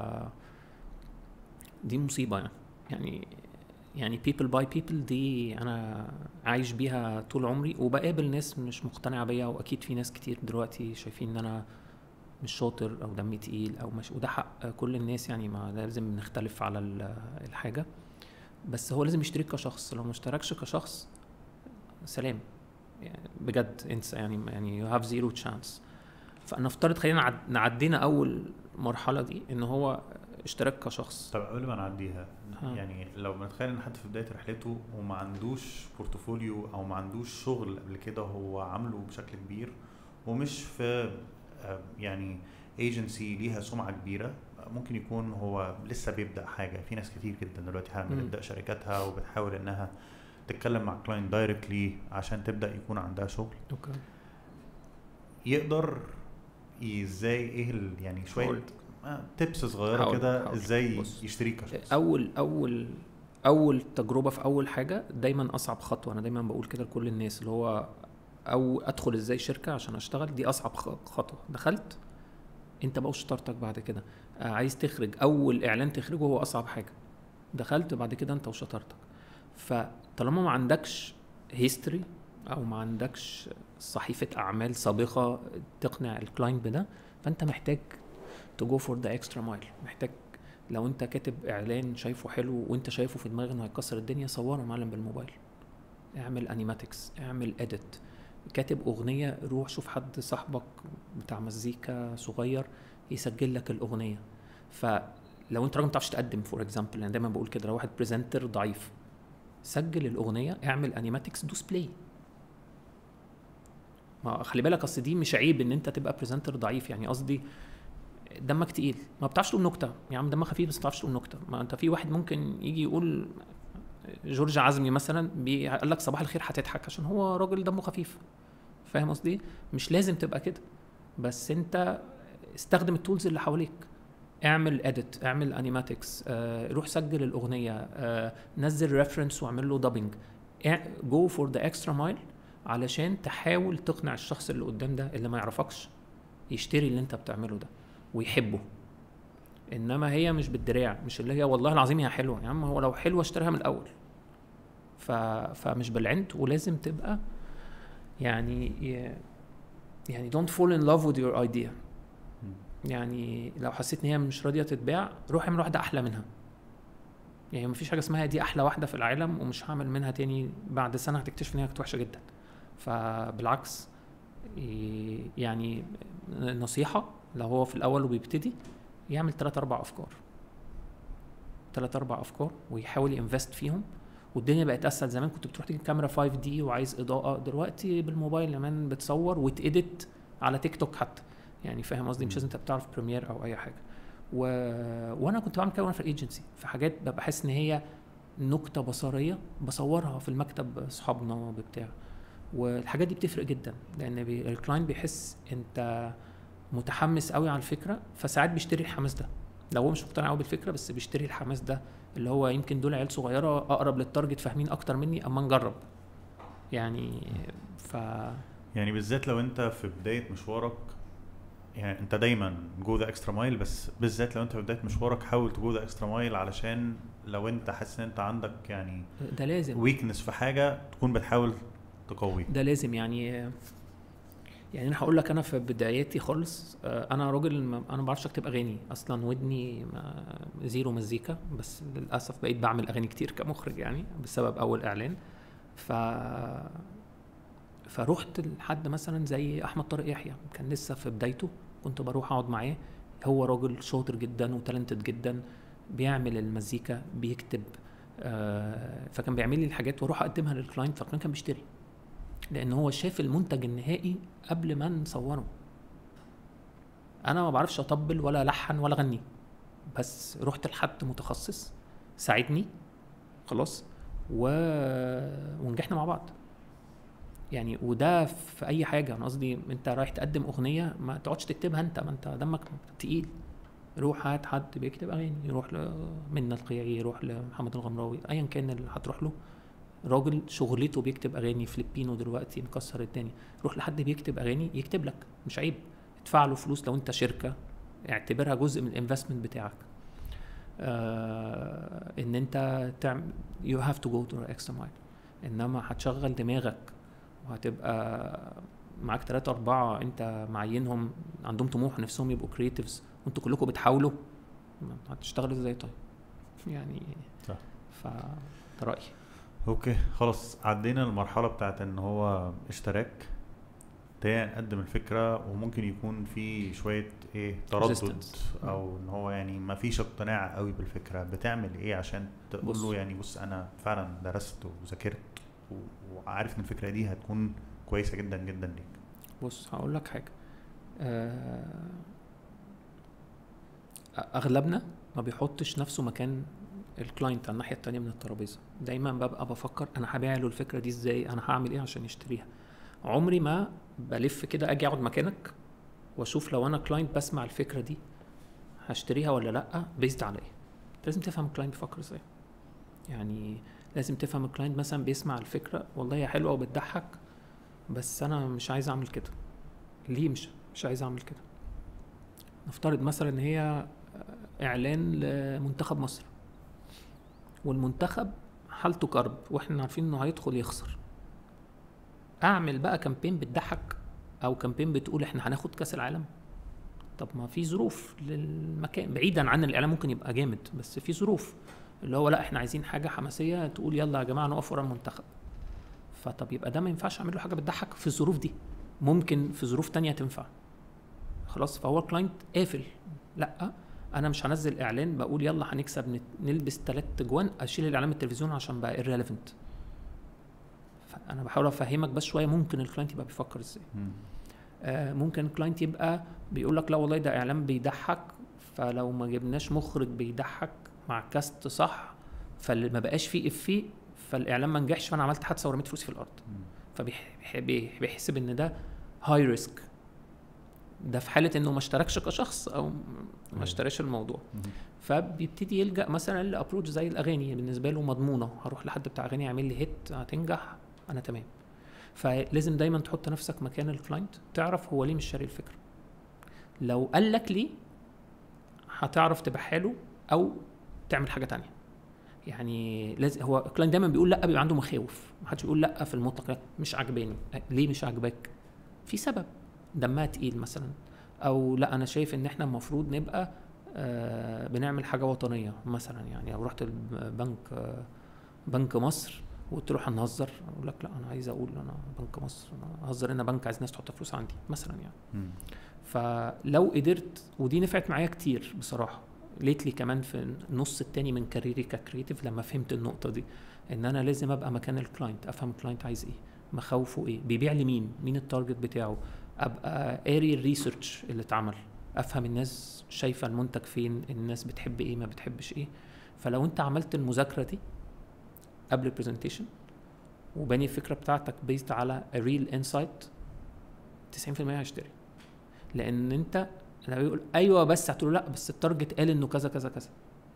دي مصيبه يعني يعني يعني people by people دي انا عايش بيها طول عمري وبقابل ناس مش مقتنعه بيا واكيد في ناس كتير دلوقتي شايفين ان انا مش شاطر او دمي تقيل او مش وده حق كل الناس يعني ما لازم نختلف على ال- الحاجه بس هو لازم يشترك كشخص لو ما اشتركش كشخص سلام يعني بجد انسى يعني يعني يو هاف زيرو تشانس فنفترض خلينا نعد- نعدينا اول مرحله دي ان هو اشتراك كشخص طب قبل ما نعديها ها. يعني لو بنتخيل ان حد في بدايه رحلته وما عندوش بورتفوليو او ما عندوش شغل قبل كده هو عامله بشكل كبير ومش في آه، يعني ايجنسي ليها سمعه كبيره ممكن يكون هو لسه بيبدا حاجه في ناس كتير جدا دلوقتي حالا مم. بتبدا شركاتها وبتحاول انها تتكلم مع كلاينت دايركتلي عشان تبدا يكون عندها شغل اوكي يقدر ازاي ايه ال- يعني شويه هقول. تيبس صغيره هقول- كده هقول. ازاي بص. يشتريك كشخص اول اول اول تجربه في اول حاجه دايما اصعب خطوه انا دايما بقول كده لكل الناس اللي هو او ادخل ازاي شركه عشان اشتغل دي اصعب خ- خطوه دخلت انت بقى وشطارتك بعد كده آه، عايز تخرج اول اعلان تخرجه هو اصعب حاجه دخلت بعد كده انت وشطارتك فطالما ما عندكش هيستوري او ما عندكش صحيفه اعمال سابقه تقنع الكلاينت بده فانت محتاج تو جو فور ذا اكسترا مايل محتاج لو انت كاتب اعلان شايفه حلو وانت شايفه في دماغك انه هيكسر الدنيا صوره يا معلم بالموبايل اعمل انيماتكس اعمل اديت كاتب اغنيه روح شوف حد صاحبك بتاع مزيكا صغير يسجل لك الاغنيه فلو انت راجل ما بتعرفش تقدم فور اكزامبل انا دايما بقول كده لو واحد بريزنتر ضعيف سجل الاغنيه اعمل انيماتكس دوس بلاي ما خلي بالك اصل دي مش عيب ان انت تبقى بريزنتر ضعيف يعني قصدي دمك تقيل ما بتعرفش تقول نكته يا عم دمك خفيف بس ما بتعرفش تقول نكته ما انت في واحد ممكن يجي يقول جورج عزمي مثلا بي- قال لك صباح الخير هتضحك عشان هو راجل دمه خفيف فاهم قصدي مش لازم تبقى كده بس انت استخدم التولز اللي حواليك اعمل اديت اعمل انيماتكس آه، روح سجل الاغنيه آه، نزل ريفرنس واعمل له دبنج جو فور ذا اكسترا مايل علشان تحاول تقنع الشخص اللي قدام ده اللي ما يعرفكش يشتري اللي انت بتعمله ده ويحبه انما هي مش بالدراع مش اللي هي والله العظيم هي حلوه يا عم هو لو حلوه اشتريها من الاول ف... فمش بالعند ولازم تبقى يعني يعني don't fall in love with your idea يعني لو حسيت ان هي مش راضيه تتباع روح اعمل واحده احلى منها يعني مفيش حاجه اسمها دي احلى واحده في العالم ومش هعمل منها تاني بعد سنه هتكتشف ان هي كانت وحشه جدا فبالعكس ي- يعني نصيحه لو هو في الاول وبيبتدي يعمل ثلاث اربع افكار ثلاث اربع افكار ويحاول ينفست فيهم والدنيا بقت اسهل زمان كنت بتروح تجيب كاميرا 5 دي وعايز اضاءه دلوقتي بالموبايل كمان بتصور وتedit على تيك توك حتى يعني فاهم قصدي مش لازم انت بتعرف بريمير او اي حاجه و... وانا كنت بعمل كده وانا في الايجنسي في حاجات ببقى حاسس ان هي نكته بصريه بصورها في المكتب اصحابنا بتاع والحاجات دي بتفرق جدا لان بي... الكلاينت بيحس انت متحمس قوي على الفكره فساعات بيشتري الحماس ده لو هو مش مقتنع قوي بالفكره بس بيشتري الحماس ده اللي هو يمكن دول عيال صغيره اقرب للتارجت فاهمين اكتر مني اما نجرب يعني ف يعني بالذات لو انت في بدايه مشوارك يعني انت دايما جو ذا اكسترا مايل بس بالذات لو انت في بدايه مشوارك حاول تجو ذا اكسترا مايل علشان لو انت حاسس ان انت عندك يعني ده لازم ويكنس في حاجه تكون بتحاول تقوي ده لازم يعني يعني انا هقول لك انا في بداياتي خالص آه، انا راجل ما- انا ما بعرفش اكتب اغاني اصلا ودني ما- زيرو مزيكا بس للاسف بقيت بعمل اغاني كتير كمخرج يعني بسبب اول اعلان ف فروحت لحد مثلا زي احمد طارق يحيى كان لسه في بدايته كنت بروح اقعد معاه هو راجل شاطر جدا وتالنتد جدا بيعمل المزيكا بيكتب آه، فكان بيعمل لي الحاجات واروح اقدمها للكلاينت فالكلاينت كان بيشتري لان هو شاف المنتج النهائي قبل ما نصوره انا ما بعرفش اطبل ولا الحن ولا اغني بس رحت لحد متخصص ساعدني خلاص و... ونجحنا مع بعض يعني وده في اي حاجه انا قصدي انت رايح تقدم اغنيه ما تقعدش تكتبها انت ما انت دمك تقيل روح هات حد بيكتب اغاني يروح لمنى القيعي يروح لمحمد الغمراوي ايا كان اللي هتروح له راجل شغلته بيكتب اغاني فلبينو دلوقتي مكسر الدنيا روح لحد بيكتب اغاني يكتب لك مش عيب ادفع له فلوس لو انت شركه اعتبرها جزء من الانفستمنت بتاعك آه ان انت تعمل يو هاف تو جو تو اكسترا مايل انما هتشغل دماغك وهتبقى معاك ثلاثة أربعة أنت معينهم عندهم طموح نفسهم يبقوا كريتيفز وأنتوا كلكم بتحاولوا هتشتغلوا إزاي طيب؟ يعني صح. ف ده رأيي اوكي خلاص عدينا المرحله بتاعت ان هو اشتراك ابتدينا نقدم الفكره وممكن يكون في شويه ايه تردد Resistance. او ان هو يعني ما فيش اقتناع قوي بالفكره بتعمل ايه عشان تقول بص. له يعني بص انا فعلا درست وذاكرت و- وعارف ان الفكره دي هتكون كويسه جدا جدا ليك بص هقول لك حاجة آه، أغلبنا ما بيحطش نفسه مكان الكلاينت على الناحية التانية من الترابيزة دايما ببقى بفكر أنا هبيع له الفكرة دي إزاي أنا هعمل إيه عشان يشتريها عمري ما بلف كده أجي أقعد مكانك وأشوف لو أنا كلاينت بسمع الفكرة دي هشتريها ولا لأ بيزد على إيه لازم تفهم الكلاينت بيفكر إزاي يعني لازم تفهم الكلاينت مثلا بيسمع الفكرة والله هي حلوة وبتضحك بس انا مش عايز اعمل كده ليه مش مش عايز اعمل كده نفترض مثلا ان هي اعلان لمنتخب مصر والمنتخب حالته كرب واحنا عارفين انه هيدخل يخسر اعمل بقى كامبين بتضحك او كامبين بتقول احنا هناخد كاس العالم طب ما في ظروف للمكان بعيدا عن الاعلان ممكن يبقى جامد بس في ظروف اللي هو لا احنا عايزين حاجه حماسيه تقول يلا يا جماعه نقف ورا المنتخب فطب يبقى ده ما ينفعش اعمل له حاجه بتضحك في الظروف دي ممكن في ظروف تانية تنفع خلاص فهو الكلاينت قافل لا انا مش هنزل اعلان بقول يلا هنكسب نت- نلبس ثلاث جوان اشيل الاعلان من التلفزيون عشان بقى irrelevant فانا بحاول افهمك بس شويه ممكن الكلاينت يبقى بيفكر ازاي مم. آه، ممكن الكلاينت يبقى بيقول لك لا والله ده اعلان بيضحك فلو ما جبناش مخرج بيضحك مع كاست صح فاللي ما بقاش فيه افيه فالاعلان ما نجحش فانا عملت حادثه ورميت فلوسي في الارض مم. فبيحسب ان ده هاي ريسك ده في حاله انه ما اشتركش كشخص او أيوة. ما اشتراش الموضوع مم. فبيبتدي يلجا مثلا لابروتش زي الاغاني بالنسبه له مضمونه هروح لحد بتاع اغاني يعمل لي هيت هتنجح انا تمام فلازم دايما تحط نفسك مكان الكلاينت تعرف هو ليه مش شاري الفكره لو قال لك ليه هتعرف تبيعها له او تعمل حاجه تانية يعني لازم هو الكلاينت دايما بيقول لا بيبقى عنده مخاوف ما حدش بيقول لا في المطلق لا، مش عجباني ليه مش عاجباك في سبب دمها تقيل مثلا او لا انا شايف ان احنا المفروض نبقى آه بنعمل حاجه وطنيه مثلا يعني لو رحت البنك آه بنك مصر وقلت له هنهزر اقول لك لا انا عايز اقول انا بنك مصر انا هزر انا بنك عايز ناس تحط فلوس عندي مثلا يعني مم. فلو قدرت ودي نفعت معايا كتير بصراحه ليتلي كمان في النص التاني من كاريري ككريتيف لما فهمت النقطه دي ان انا لازم ابقى مكان الكلاينت افهم الكلاينت عايز ايه مخاوفه ايه بيبيع لمين مين التارجت بتاعه ابقى قاري الريسيرش اللي اتعمل افهم الناس شايفه المنتج فين الناس بتحب ايه ما بتحبش ايه فلو انت عملت المذاكره دي قبل البرزنتيشن وباني الفكره بتاعتك بيزد على ريل انسايت 90% هيشتري لان انت لو يقول ايوه بس هتقول له لا بس التارجت قال انه كذا كذا كذا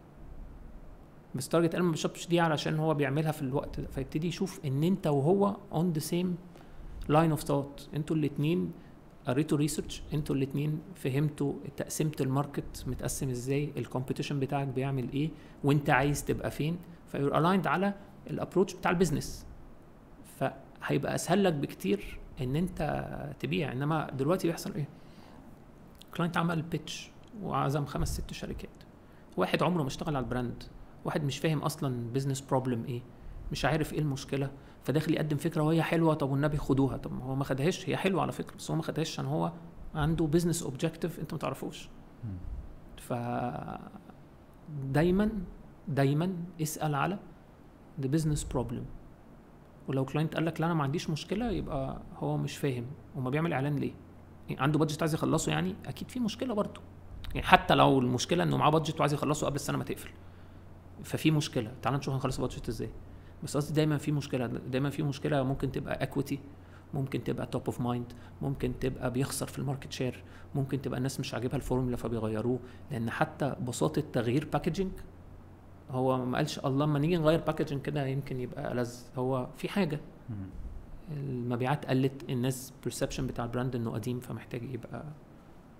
بس التارجت قال ما بيشربش دي علشان هو بيعملها في الوقت ده فيبتدي يشوف ان انت وهو اون ذا سيم لاين اوف ثوت انتوا الاثنين قريتوا ريسيرش انتوا الاثنين فهمتوا تقسيمه الماركت متقسم ازاي الكومبيتيشن بتاعك بيعمل ايه وانت عايز تبقى فين فيور الايند على الابروتش بتاع البيزنس فهيبقى اسهل لك بكتير ان انت تبيع انما دلوقتي بيحصل ايه كلاينت عمل بيتش وعزم خمس ست شركات واحد عمره ما اشتغل على البراند واحد مش فاهم اصلا بيزنس بروبلم ايه مش عارف ايه المشكله فداخل يقدم فكره وهي حلوه طب والنبي خدوها طب ما هو ما خدهاش هي حلوه على فكره بس هو ما خدهاش عشان هو عنده بيزنس اوبجيكتيف انت ما تعرفوش مم. ف دايما دايما اسال على the business problem ولو كلاينت قال لك لا انا ما عنديش مشكله يبقى هو مش فاهم وما بيعمل اعلان ليه يعني عنده بادجت عايز يخلصه يعني اكيد في مشكله برضه يعني حتى لو المشكله انه معاه بادجت وعايز يخلصه قبل السنه ما تقفل ففي مشكله تعال نشوف هنخلص البادجت ازاي بس قصدي دايما في مشكله دايما في مشكله ممكن تبقى اكويتي ممكن تبقى توب اوف مايند ممكن تبقى بيخسر في الماركت شير ممكن تبقى الناس مش عاجبها الفورمولا فبيغيروه لان حتى بساطه تغيير باكجينج هو ما قالش الله لما نيجي نغير باكجينج كده يمكن يبقى ألذ هو في حاجه مم. المبيعات قلت الناس perception بتاع البراند انه قديم فمحتاج يبقى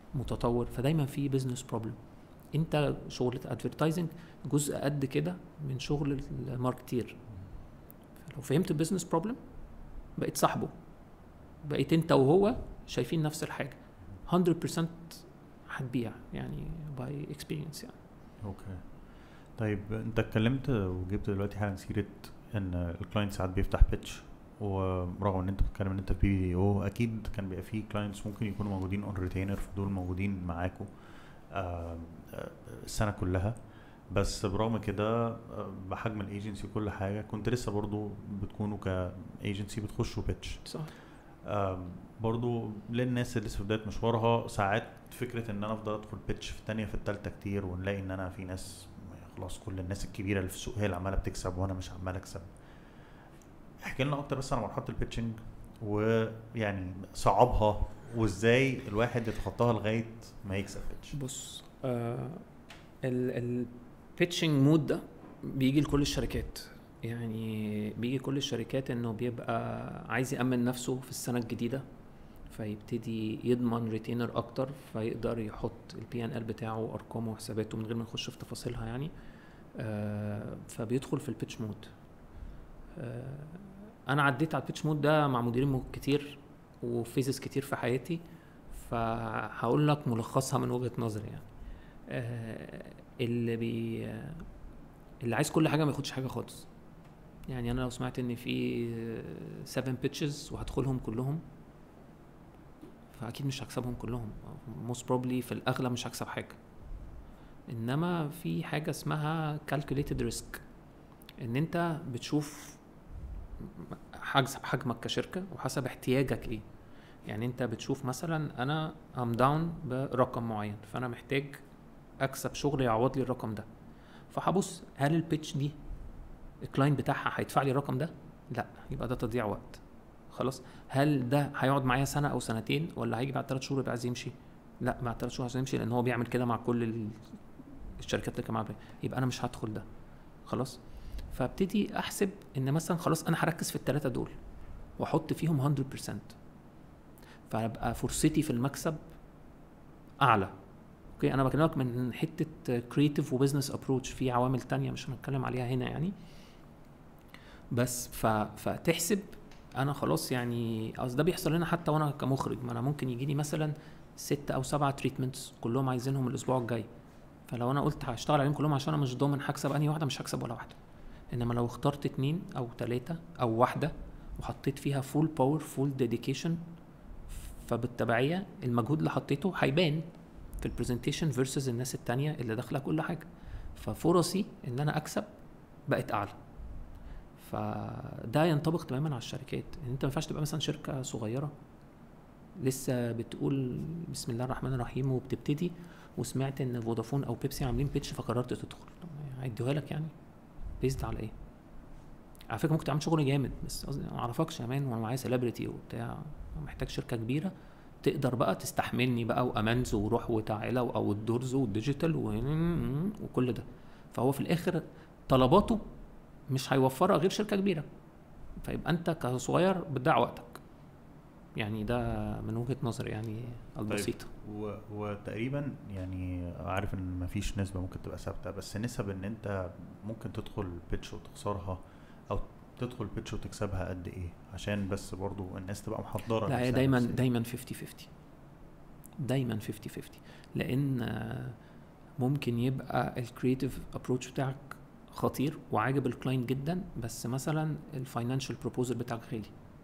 متطور فدايما في بزنس بروبلم انت شغل ادفرتايزنج جزء قد كده من شغل الماركتير لو فهمت البيزنس بروبلم بقيت صاحبه بقيت انت وهو شايفين نفس الحاجه 100% هتبيع يعني باي اكسبيرينس يعني اوكي طيب انت اتكلمت وجبت دلوقتي حاجه سيره ان الكلاينت ساعات بيفتح بيتش ورغم ان انت بتتكلم ان انت في بي او اكيد كان بيبقى في كلاينتس ممكن يكونوا موجودين اون ريتينر فدول موجودين معاكم آه، آه، السنه كلها بس برغم كده آه، بحجم الايجنسي وكل حاجه كنت لسه برضو بتكونوا كايجنسي بتخشوا بيتش صح آم، برضو للناس اللي لسه في بدايه مشوارها ساعات فكره ان انا افضل ادخل بيتش في الثانيه في الثالثه كتير ونلاقي ان انا في ناس خلاص كل الناس الكبيره اللي في السوق هي اللي عماله بتكسب وانا مش عمال اكسب احكي لنا اكتر بس عن مرحله البيتشنج ويعني صعبها وازاي الواحد يتخطاها لغايه ما يكسب بيتش بص آه البيتشنج مود ده بيجي لكل الشركات يعني بيجي كل الشركات انه بيبقى عايز يأمن نفسه في السنة الجديدة فيبتدي يضمن ريتينر اكتر فيقدر يحط البي ان ال بتاعه وارقامه وحساباته من غير ما نخش في تفاصيلها يعني آه فبيدخل في البيتش مود آه انا عديت على البيتش مود ده مع مديرين مو- كتير وفيزز كتير في حياتي فهقول لك ملخصها من وجهة نظري يعني آه اللي بي آه، اللي عايز كل حاجه ما ياخدش حاجه خالص يعني انا لو سمعت ان في 7 بيتشز وهدخلهم كلهم فاكيد مش هكسبهم كلهم موست بروبلي في الاغلب مش هكسب حاجه انما في حاجه اسمها calculated risk ان انت بتشوف حسب حجمك كشركه وحسب احتياجك ايه يعني انت بتشوف مثلا انا ام داون برقم معين فانا محتاج اكسب شغل يعوض لي الرقم ده فهبص هل البيتش دي الكلاينت بتاعها هيدفع لي الرقم ده لا يبقى ده تضييع وقت خلاص هل ده هيقعد معايا سنه او سنتين ولا هيجي بعد ثلاث شهور يبقى عايز يمشي لا بعد ثلاث شهور عايز يمشي لان هو بيعمل كده مع كل ال- الشركات اللي كان معاه يبقى انا مش هدخل ده خلاص فابتدي احسب ان مثلا خلاص انا هركز في الثلاثه دول واحط فيهم 100% فابقى فرصتي في المكسب اعلى اوكي انا بكلمك من حته كريتيف وبزنس ابروتش في عوامل تانية مش هنتكلم عليها هنا يعني بس ف... فتحسب انا خلاص يعني اصل ده بيحصل لنا حتى وانا كمخرج ما انا ممكن يجي لي مثلا ست او سبعة تريتمنتس كلهم عايزينهم الاسبوع الجاي فلو انا قلت هشتغل عليهم كلهم عشان انا مش ضامن هكسب انهي واحده مش هكسب ولا واحده انما لو اخترت اتنين او تلاتة او واحده وحطيت فيها فول باور فول ديديكيشن فبالتبعيه المجهود اللي حطيته هيبان في البرزنتيشن فيرسز الناس التانية اللي داخله كل حاجه ففرصي ان انا اكسب بقت اعلى فده ينطبق تماما على الشركات ان انت ما ينفعش تبقى مثلا شركه صغيره لسه بتقول بسم الله الرحمن الرحيم وبتبتدي وسمعت ان فودافون او بيبسي عاملين بيتش فقررت تدخل طب هيدوها لك يعني بيزد على ايه على فكره ممكن تعمل شغل جامد بس قصدي ما اعرفكش يا مان وانا معايا سيلبرتي وبتاع محتاج شركه كبيره تقدر بقى تستحملني بقى وامانز وروح وتعالى او الدورز والديجيتال و- وكل ده فهو في الاخر طلباته مش هيوفرها غير شركه كبيره فيبقى انت كصغير بتضيع وقتك يعني ده من وجهه نظري يعني البسيطه و... وتقريبا يعني عارف ان مفيش نسبه ممكن تبقى ثابته بس نسب ان انت ممكن تدخل بيتش وتخسرها او تدخل بيتش وتكسبها قد ايه عشان بس برضو الناس تبقى محضره لا هي نفسها دايما نفسياً. دايما 50 50 دايما 50 50 لان آه، ممكن يبقى الكرييتيف ابروتش بتاعك خطير وعاجب الكلاينت جدا بس مثلا الفاينانشال بروبوزل بتاعك غالي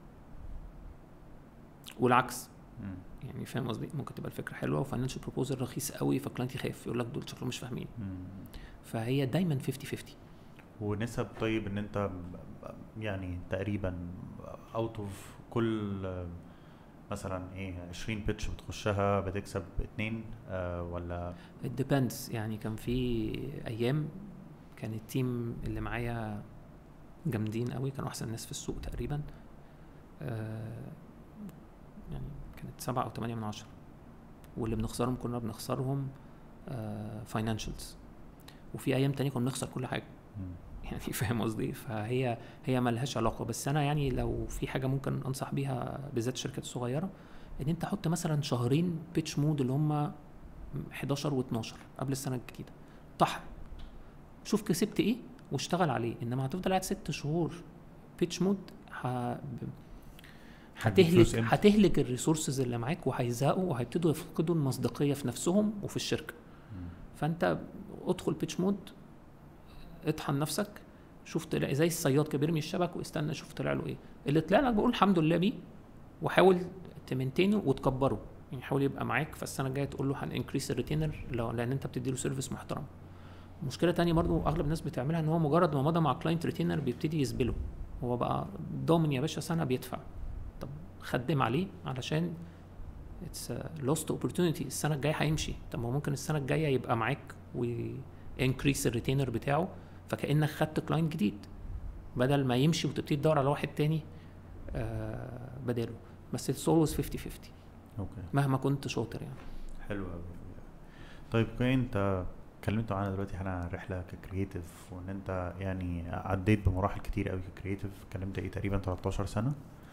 والعكس مم. يعني فاهم قصدي ممكن تبقى الفكره حلوه وفاينانشال بروبوزل رخيص قوي فالكلاينت يخاف يقول لك دول شكلهم مش فاهمين مم. فهي دايما 50 50 ونسب طيب ان انت ب- ب- يعني تقريبا اوت اوف كل آه، مثلا ايه 20 بيتش بتخشها بتكسب اتنين آه ولا it depends يعني كان في ايام كان التيم اللي معايا جامدين قوي كانوا احسن ناس في السوق تقريبا آه يعني كانت سبعة او تمانية من عشرة واللي بنخسرهم كنا بنخسرهم فاينانشالز وفي ايام تانية كنا بنخسر كل حاجة مم. يعني فاهم قصدي فهي هي ملهاش علاقة بس انا يعني لو في حاجة ممكن انصح بيها بالذات الشركات الصغيرة ان انت حط مثلا شهرين بيتش مود اللي هم 11 و12 قبل السنه الجديده طحن شوف كسبت ايه واشتغل عليه انما هتفضل قاعد ست شهور بيتش مود ه... ب- هتجيب فلوس هتهلك امتى؟ هتهلك الريسورسز اللي معاك وهيزهقوا وهيبتدوا يفقدوا المصداقيه في نفسهم وفي الشركه فانت ادخل بيتش مود اطحن نفسك شوف طلع زي الصياد كده بيرمي الشبك واستنى شوف طلع له ايه اللي طلع لك بقول الحمد لله بيه وحاول تمنتينه وتكبره يعني حاول يبقى معاك فالسنه الجايه تقول له هنكريس الريتينر لو لان انت بتدي له سيرفيس محترم مشكله تانية برضو اغلب الناس بتعملها ان هو مجرد ما مضى مع كلاينت ريتينر بيبتدي يسبله هو بقى ضامن يا باشا سنه بيدفع طب خدم عليه علشان اتس لوست اوبورتونيتي السنه الجايه هيمشي طب ما هو ممكن السنه الجايه يبقى معاك وانكريس الريتينر بتاعه فكانك خدت كلاينت جديد بدل ما يمشي وتبتدي تدور على واحد تاني آه بداله بس اتس اولويز 50 50 اوكي مهما كنت شاطر يعني حلو قوي طيب كده انت اتكلمت معانا دلوقتي احنا عن رحله ككرييتيف وان انت يعني عديت بمراحل كتير قوي ككرييتيف اتكلمت ايه تقريبا 13 سنه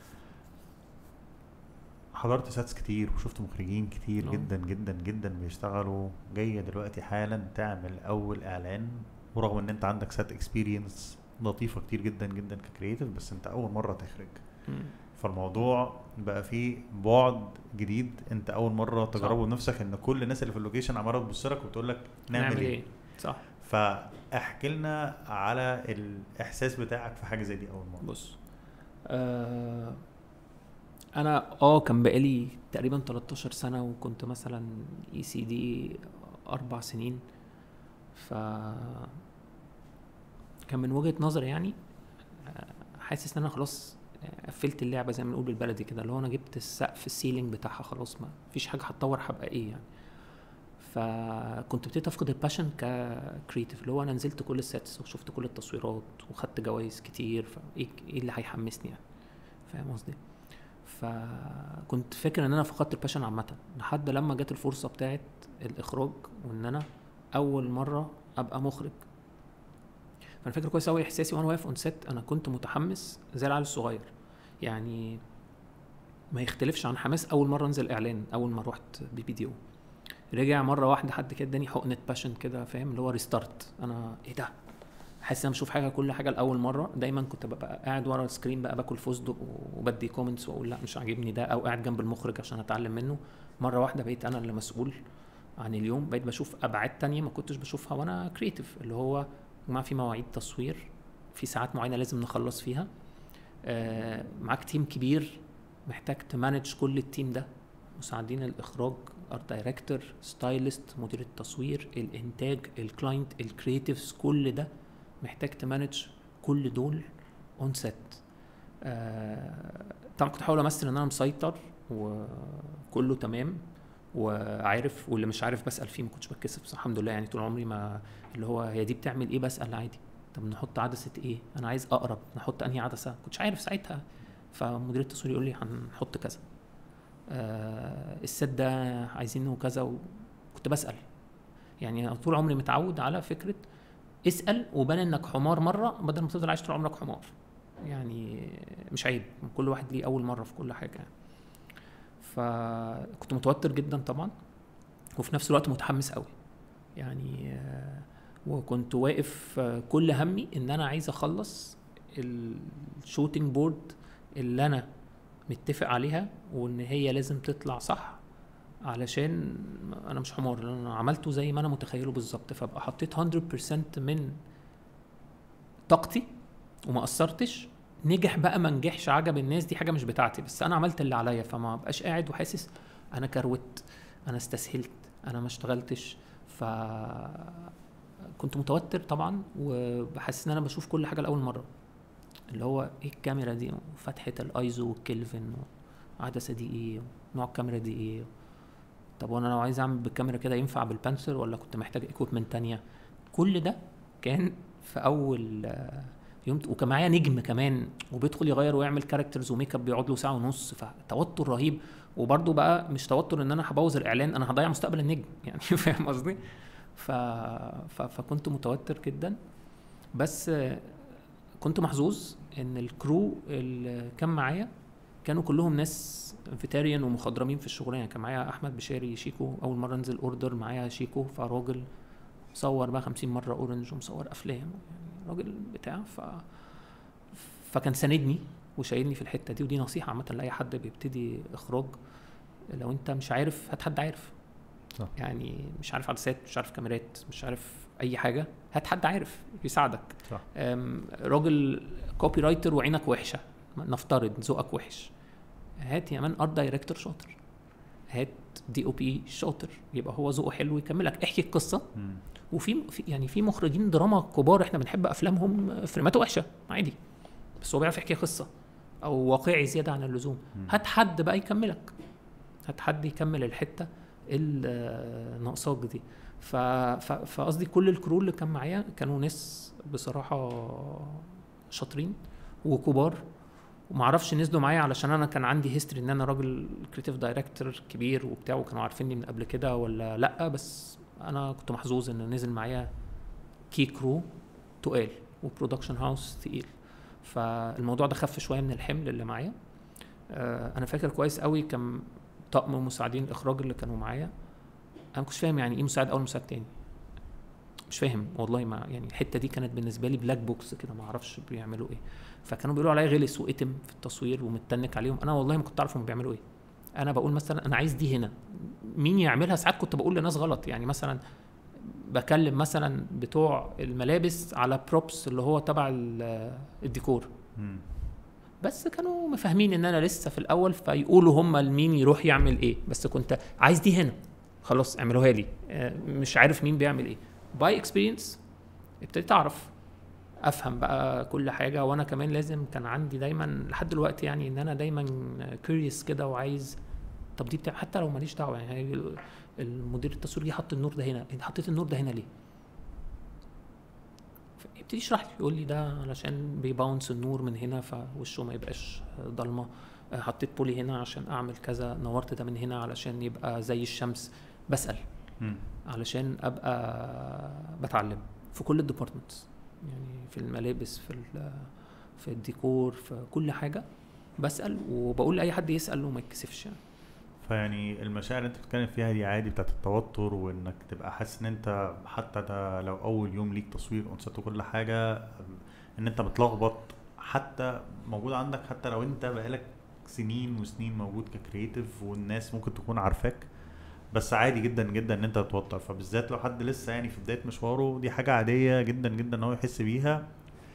حضرت ساتس كتير وشفت مخرجين كتير اه. جدا جدا جدا بيشتغلوا جايه دلوقتي حالا تعمل اول اعلان ورغم ان انت عندك سات اكسبيرينس لطيفه كتير جدا جدا ككرييتيف بس انت اول مره تخرج مم. فالموضوع بقى فيه بعد جديد انت اول مره تجربه بنفسك ان كل الناس اللي في اللوكيشن عماله تبص لك وتقول لك نعمل, ايه صح فاحكي لنا على الاحساس بتاعك في حاجه زي دي اول مره بص آه انا اه كان بقالي تقريبا 13 سنه وكنت مثلا اي سي دي اربع سنين ف كان من وجهه نظري يعني آه، حاسس ان انا خلاص قفلت اللعبه زي ما بنقول بالبلدي كده اللي هو انا جبت السقف السيلينج بتاعها خلاص ما فيش حاجه هتطور هبقى ايه يعني فكنت ابتديت افقد الباشن ككريتيف اللي هو انا نزلت كل السيتس وشفت كل التصويرات وخدت جوائز كتير فايه ايه اللي هيحمسني يعني فاهم قصدي فكنت فاكر ان انا فقدت الباشن عامه لحد لما جت الفرصه بتاعت الاخراج وان انا اول مره ابقى مخرج فانا فاكر كويس قوي احساسي وانا واقف اون سيت انا كنت متحمس زي العيال الصغير يعني ما يختلفش عن حماس اول مره انزل اعلان اول ما رحت بي بي دي او رجع مره واحده حد كده اداني حقنه باشن كده فاهم اللي هو ريستارت انا ايه ده حاسس ان انا بشوف حاجه كل حاجه لاول مره دايما كنت ببقى قاعد ورا السكرين بقى باكل فستق وبدي كومنتس واقول لا مش عاجبني ده او قاعد جنب المخرج عشان اتعلم منه مره واحده بقيت انا اللي مسؤول عن اليوم بقيت بشوف ابعاد تانية ما كنتش بشوفها وانا كريتيف اللي هو يا جماعه في مواعيد تصوير في ساعات معينه لازم نخلص فيها آه معاك تيم كبير محتاج تمانج كل التيم ده مساعدين الاخراج ارت دايركتور ستايلست مدير التصوير الانتاج الكلاينت الكريتيفز كل ده محتاج تمانج كل دول اون سيت طبعا كنت بحاول امثل ان انا مسيطر وكله تمام وعارف واللي مش عارف بسال فيه ما كنتش بتكسف بس الحمد لله يعني طول عمري ما اللي هو هي دي بتعمل ايه بسال عادي طب نحط عدسه ايه انا عايز اقرب نحط انهي عدسه كنتش عارف ساعتها فمدير التصوير يقول لي هنحط كذا آه الست ده عايزينه كذا وكنت بسال يعني أنا طول عمري متعود على فكره اسال وبان انك حمار مره بدل ما تفضل عايش طول عمرك حمار يعني مش عيب كل واحد ليه اول مره في كل حاجه يعني. فكنت متوتر جدا طبعا وفي نفس الوقت متحمس قوي يعني آه، وكنت واقف آه، كل همي ان انا عايز اخلص الشوتنج بورد اللي انا متفق عليها وان هي لازم تطلع صح علشان انا مش حمار لأن انا عملته زي ما انا متخيله بالظبط فابقى حطيت 100% من طاقتي وما قصرتش نجح بقى ما نجحش عجب الناس دي حاجه مش بتاعتي بس انا عملت اللي عليا فما بقاش قاعد وحاسس انا كروت انا استسهلت انا ما اشتغلتش ف كنت متوتر طبعا وبحس ان انا بشوف كل حاجه لاول مره اللي هو ايه الكاميرا دي وفتحه الايزو والكلفن وعدسه دي ايه نوع الكاميرا دي ايه طب وانا لو عايز اعمل بالكاميرا كده ينفع بالبانسر ولا كنت محتاج ايكويبمنت تانية كل ده كان في اول آه، يوم وكان معايا نجم كمان وبيدخل يغير ويعمل كاركترز وميك اب بيقعد له ساعه ونص فتوتر رهيب وبرده بقى مش توتر ان انا هبوظ الاعلان انا هضيع مستقبل النجم يعني فاهم قصدي ف... ف... فكنت متوتر جدا بس آه، كنت محظوظ ان الكرو اللي كان معايا كانوا كلهم ناس فيتاريان ومخضرمين في الشغلانه كان معايا احمد بشاري شيكو اول مره انزل اوردر معايا شيكو فراجل مصور بقى 50 مره اورنج ومصور افلام يعني راجل بتاع ف فكان ساندني وشايلني في الحته دي ودي نصيحه عامه لاي حد بيبتدي اخراج لو انت مش عارف هات حد عارف صح. يعني مش عارف عدسات مش عارف كاميرات مش عارف اي حاجه هات حد عارف يساعدك صح. أم، راجل كوبي رايتر وعينك وحشه نفترض ذوقك وحش هات يا مان ارت دايركتور شاطر هات دي او بي شاطر يبقى هو ذوقه حلو يكملك احكي القصه مم. وفي في- يعني في مخرجين دراما كبار احنا بنحب افلامهم فريماته وحشه عادي بس هو بيعرف يحكي قصه او واقعي زياده عن اللزوم مم. هات حد بقى يكملك هات حد يكمل الحته اللي ناقصاك دي ف- ف- فقصدي كل الكرو اللي كان معايا كانوا ناس بصراحه شاطرين وكبار ومعرفش نزلوا معايا علشان انا كان عندي هيستوري ان انا راجل كريتيف دايركتور كبير وبتاع وكانوا عارفيني من قبل كده ولا لا بس انا كنت محظوظ ان نزل معايا كي كرو تقال وبرودكشن هاوس تقيل فالموضوع ده خف شويه من الحمل اللي معايا آه، انا فاكر كويس قوي كان طقم مساعدين الاخراج اللي كانوا معايا انا ما كنتش فاهم يعني ايه مساعد اول مساعد تاني مش فاهم والله ما يعني الحته دي كانت بالنسبه لي بلاك بوكس كده ما اعرفش بيعملوا ايه فكانوا بيقولوا عليا غلس واتم في التصوير ومتنك عليهم انا والله ما كنت اعرف هم بيعملوا ايه انا بقول مثلا انا عايز دي هنا مين يعملها ساعات كنت بقول لناس غلط يعني مثلا بكلم مثلا بتوع الملابس على بروبس اللي هو تبع ال- الديكور مم. بس كانوا مفاهمين ان انا لسه في الاول فيقولوا هم لمين يروح يعمل ايه بس كنت عايز دي هنا خلاص اعملوها لي آه، مش عارف مين بيعمل ايه باي اكسبيرينس ابتديت اعرف افهم بقى كل حاجه وانا كمان لازم كان عندي دايما لحد دلوقتي يعني ان انا دايما كيوريوس كده وعايز طب دي بتاع حتى لو ماليش دعوه يعني المدير التصوير جه حط النور ده هنا انت حطيت النور ده هنا ليه؟ يبتدي يشرح لي يقول لي ده علشان بيباونس النور من هنا فوشه ما يبقاش ضلمه آه، حطيت بولي هنا عشان اعمل كذا نورت ده من هنا علشان يبقى زي الشمس بسال مم. علشان ابقى بتعلم في كل الديبارتمنتس يعني في الملابس في ال- في الديكور في كل حاجه بسال وبقول لاي حد يسال وما يتكسفش يعني فيعني المشاعر اللي انت بتتكلم فيها دي عادي بتاعت التوتر وانك تبقى حاسس ان انت حتى ده لو اول يوم ليك تصوير اونست وكل حاجه ان انت متلخبط حتى موجود عندك حتى لو انت بقالك سنين وسنين موجود ككرييتيف والناس ممكن تكون عارفاك بس عادي جدا جدا ان انت تتوتر فبالذات لو حد لسه يعني في بدايه مشواره دي حاجه عاديه جدا جدا ان هو يحس بيها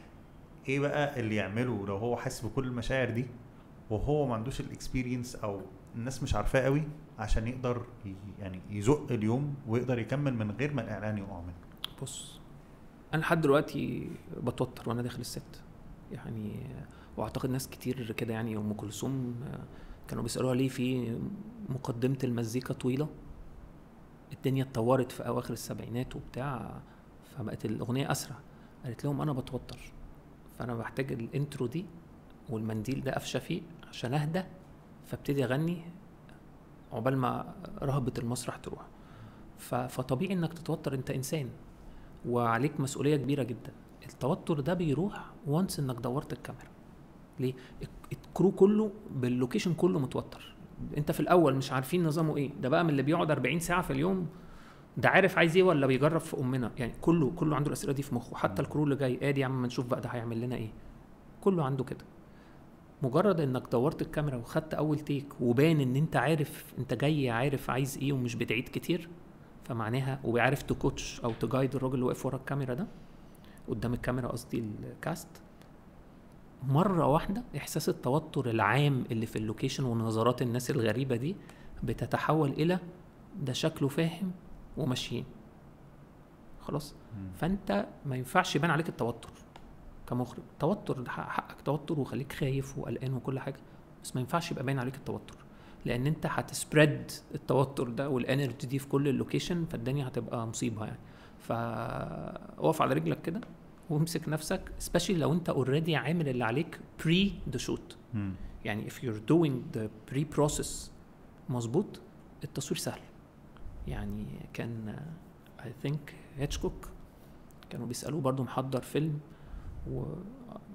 ايه بقى اللي يعمله لو هو حاسس بكل المشاعر دي وهو ما عندوش الاكسبيرينس او الناس مش عارفاه قوي عشان يقدر ي- يعني يزق اليوم ويقدر يكمل من غير ما الاعلان يقع منه بص انا لحد دلوقتي بتوتر وانا داخل الست يعني واعتقد ناس كتير كده يعني ام كلثوم آه، كانوا بيسالوها ليه في مقدمه المزيكا طويله الدنيا اتطورت في اواخر السبعينات وبتاع فبقت الاغنيه اسرع قالت لهم انا بتوتر فانا بحتاج الانترو دي والمنديل ده قفشه فيه عشان اهدى فابتدي اغني عقبال ما رهبه المسرح تروح ف- فطبيعي انك تتوتر انت انسان وعليك مسؤوليه كبيره جدا التوتر ده بيروح وانس انك دورت الكاميرا ليه الك- الكرو كله باللوكيشن كله متوتر انت في الاول مش عارفين نظامه ايه ده بقى من اللي بيقعد 40 ساعه في اليوم ده عارف عايز ايه ولا بيجرب في امنا يعني كله كله عنده الاسئله دي في مخه حتى الكرو اللي جاي ادي يا عم ما نشوف بقى ده هيعمل لنا ايه كله عنده كده مجرد انك دورت الكاميرا وخدت اول تيك وبان ان انت عارف انت جاي عارف عايز ايه ومش بتعيد كتير فمعناها وبيعرف تكوتش او تجايد الراجل اللي واقف ورا الكاميرا ده قدام الكاميرا قصدي الكاست مره واحده احساس التوتر العام اللي في اللوكيشن ونظرات الناس الغريبه دي بتتحول الى ده شكله فاهم وماشيين خلاص مم. فانت ما ينفعش يبان عليك التوتر كمخرج توتر ده حق- حقك توتر وخليك خايف وقلقان وكل حاجه بس ما ينفعش يبقى باين عليك التوتر لان انت هتسبريد التوتر ده والانرجي دي في كل اللوكيشن فالدنيا هتبقى مصيبه يعني فاقف على رجلك كده وامسك نفسك سبيشالي لو انت اوريدي عامل اللي عليك بري ذا شوت مم. يعني if you're doing the pre-process مظبوط التصوير سهل يعني كان uh, I think هيتشكوك كانوا بيسألوه برضو محضر فيلم و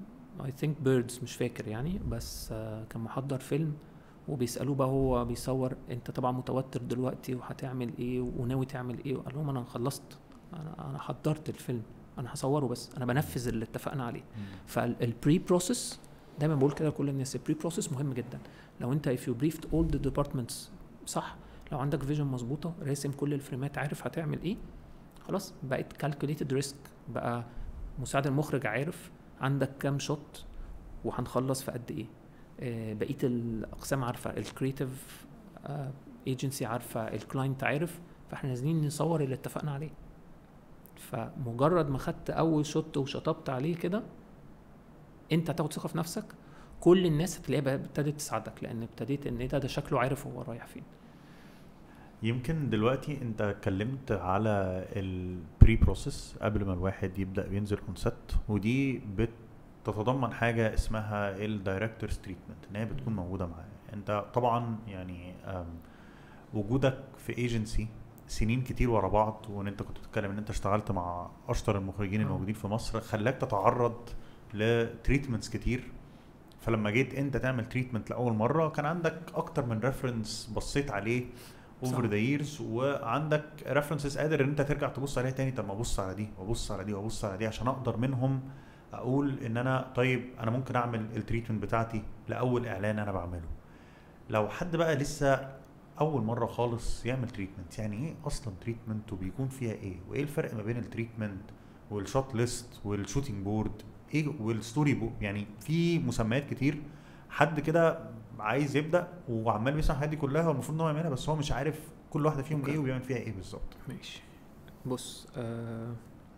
اي ثينك بيردز مش فاكر يعني بس آه كان محضر فيلم وبيسالوه بقى هو بيصور انت طبعا متوتر دلوقتي وهتعمل ايه وناوي تعمل ايه وقال لهم انا خلصت انا انا حضرت الفيلم انا هصوره بس انا بنفذ اللي اتفقنا عليه فالبري بروسيس دايما بقول كده لكل الناس البري بروسيس مهم جدا لو انت if you briefed all the departments صح لو عندك فيجن مظبوطه راسم كل الفريمات عارف هتعمل ايه خلاص بقت كالكوليتد ريسك بقى مساعد المخرج عارف عندك كام شوت وهنخلص في قد ايه آه، بقيه الاقسام عارفه الكريتيف ايجنسي عارفه الكلاينت عارف فاحنا نازلين نصور اللي اتفقنا عليه فمجرد ما خدت اول شوت وشطبت عليه كده انت هتاخد ثقه في نفسك كل الناس هتلاقيها بقى ابتدت تساعدك لان ابتديت ان ده ده شكله عارف هو رايح فين يمكن دلوقتي انت اتكلمت على البري بروسيس قبل ما الواحد يبدا ينزل اون سيت ودي بتتضمن حاجه اسمها الدايركتورز تريتمنت ان هي بتكون موجوده معاه انت طبعا يعني أم، وجودك في ايجنسي سنين كتير ورا بعض وان انت كنت بتتكلم ان انت اشتغلت مع اشطر المخرجين آه. الموجودين في مصر خلاك تتعرض لتريتمنتس كتير فلما جيت انت تعمل تريتمنت لاول مره كان عندك اكتر من ريفرنس بصيت عليه اوفر صح. ذا ييرز وعندك ريفرنسز قادر ان انت ترجع تبص عليها تاني طب ما ابص على دي وابص على دي وابص على دي عشان اقدر منهم اقول ان انا طيب انا ممكن اعمل التريتمنت بتاعتي لاول اعلان انا بعمله لو حد بقى لسه اول مره خالص يعمل تريتمنت يعني ايه اصلا تريتمنت وبيكون فيها ايه وايه الفرق ما بين التريتمنت والشوت ليست والشوتنج بورد ايه والستوري بورد يعني في مسميات كتير حد كده عايز يبدا وعمال بيسمع الحاجات دي كلها والمفروض ان هو يعملها بس هو مش عارف كل واحده فيهم أوكي. ايه وبيعمل فيها ايه بالظبط ماشي بص آه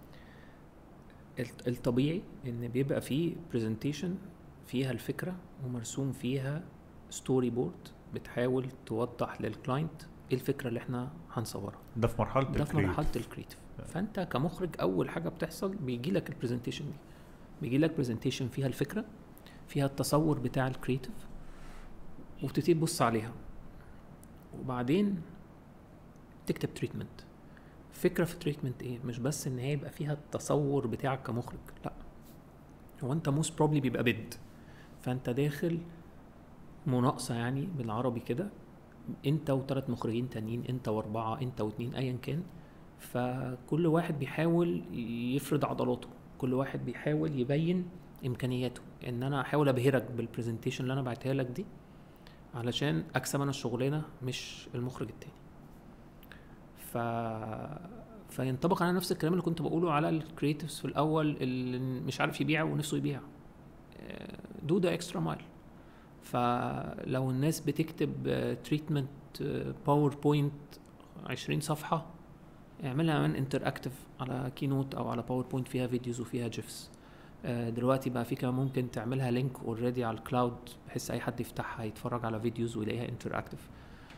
الت- الطبيعي ان بيبقى فيه برزنتيشن فيها الفكره ومرسوم فيها ستوري بورد بتحاول توضح للكلاينت ايه الفكره اللي احنا هنصورها ده في مرحله ده في الكريت. مرحله الكريتيف فانت كمخرج اول حاجه بتحصل بيجي لك البرزنتيشن دي بيجي لك برزنتيشن فيها الفكره فيها التصور بتاع الكريتيف وبتبتدي تبص عليها وبعدين تكتب تريتمنت فكره في التريتمنت ايه مش بس ان هي يبقى فيها التصور بتاعك كمخرج لا هو انت موست بروبلي بيبقى بيد فانت داخل مناقصه يعني بالعربي كده انت وثلاث مخرجين تانيين انت واربعه انت واتنين ايا كان فكل واحد بيحاول يفرض عضلاته كل واحد بيحاول يبين امكانياته ان انا احاول ابهرك بالبرزنتيشن اللي انا بعتها لك دي علشان اكسب انا الشغلانه مش المخرج التاني ف فينطبق على نفس الكلام اللي كنت بقوله على الكريتيفز في الاول اللي مش عارف يبيع ونفسه يبيع دو ده اكسترا مايل فلو الناس بتكتب تريتمنت باوربوينت 20 صفحه اعملها من انتر اكتف على كينوت او على باوربوينت فيها فيديوز وفيها جيفس دلوقتي بقى في كمان ممكن تعملها لينك اوريدي على الكلاود بحيث اي حد يفتحها يتفرج على فيديوز ويلاقيها انتر اكتف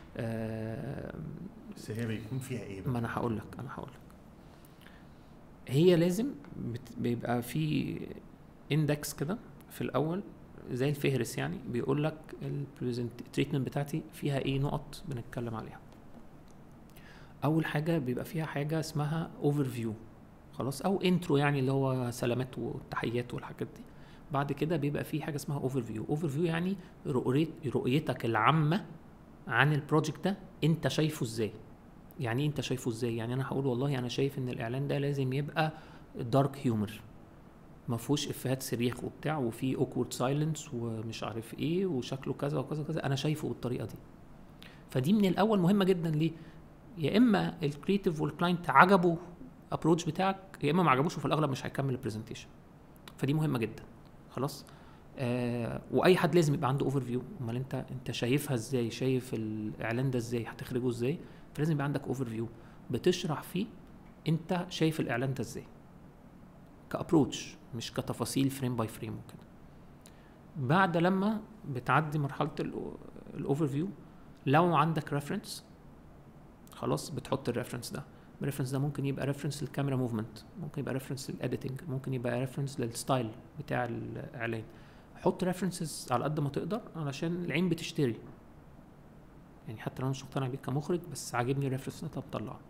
بس هي بيكون فيها ايه بقى؟ ما انا هقول لك انا هقول لك هي لازم بت- بيبقى في اندكس كده في الاول زي الفهرس يعني بيقول لك التريتمنت بتاعتي فيها ايه نقط بنتكلم عليها اول حاجه بيبقى فيها حاجه اسمها اوفر فيو خلاص او انترو يعني اللي هو سلامات وتحيات والحاجات دي بعد كده بيبقى في حاجه اسمها اوفر فيو اوفر فيو يعني رؤيت رؤيتك العامه عن البروجكت ده انت شايفه ازاي يعني إيه انت شايفه ازاي يعني انا هقول والله انا شايف ان الاعلان ده لازم يبقى دارك هيومر ما فيهوش افيهات صريخ وبتاع وفي اوكورد سايلنس ومش عارف ايه وشكله كذا وكذا وكذا انا شايفه بالطريقه دي فدي من الاول مهمه جدا ليه يا اما الكريتيف والكلاينت عجبه ابروتش بتاعك يا اما ما عجبوش وفي الاغلب مش هيكمل البرزنتيشن فدي مهمه جدا خلاص آه واي حد لازم يبقى عنده اوفر فيو امال انت انت شايفها ازاي شايف الاعلان ده ازاي هتخرجه ازاي فلازم يبقى عندك اوفر فيو بتشرح فيه انت شايف الاعلان ده ازاي كابروتش مش كتفاصيل فريم باي فريم وكده بعد لما بتعدي مرحله الاوفر فيو لو عندك ريفرنس خلاص بتحط الريفرنس ده الريفرنس ده ممكن يبقى ريفرنس للكاميرا موفمنت ممكن يبقى ريفرنس للاديتنج ممكن يبقى ريفرنس للستايل بتاع الاعلان حط ريفرنسز على قد ما تقدر علشان العين بتشتري يعني حتى لو انا مش مقتنع بيه كمخرج بس عاجبني الريفرنس اللي انت بتطلعه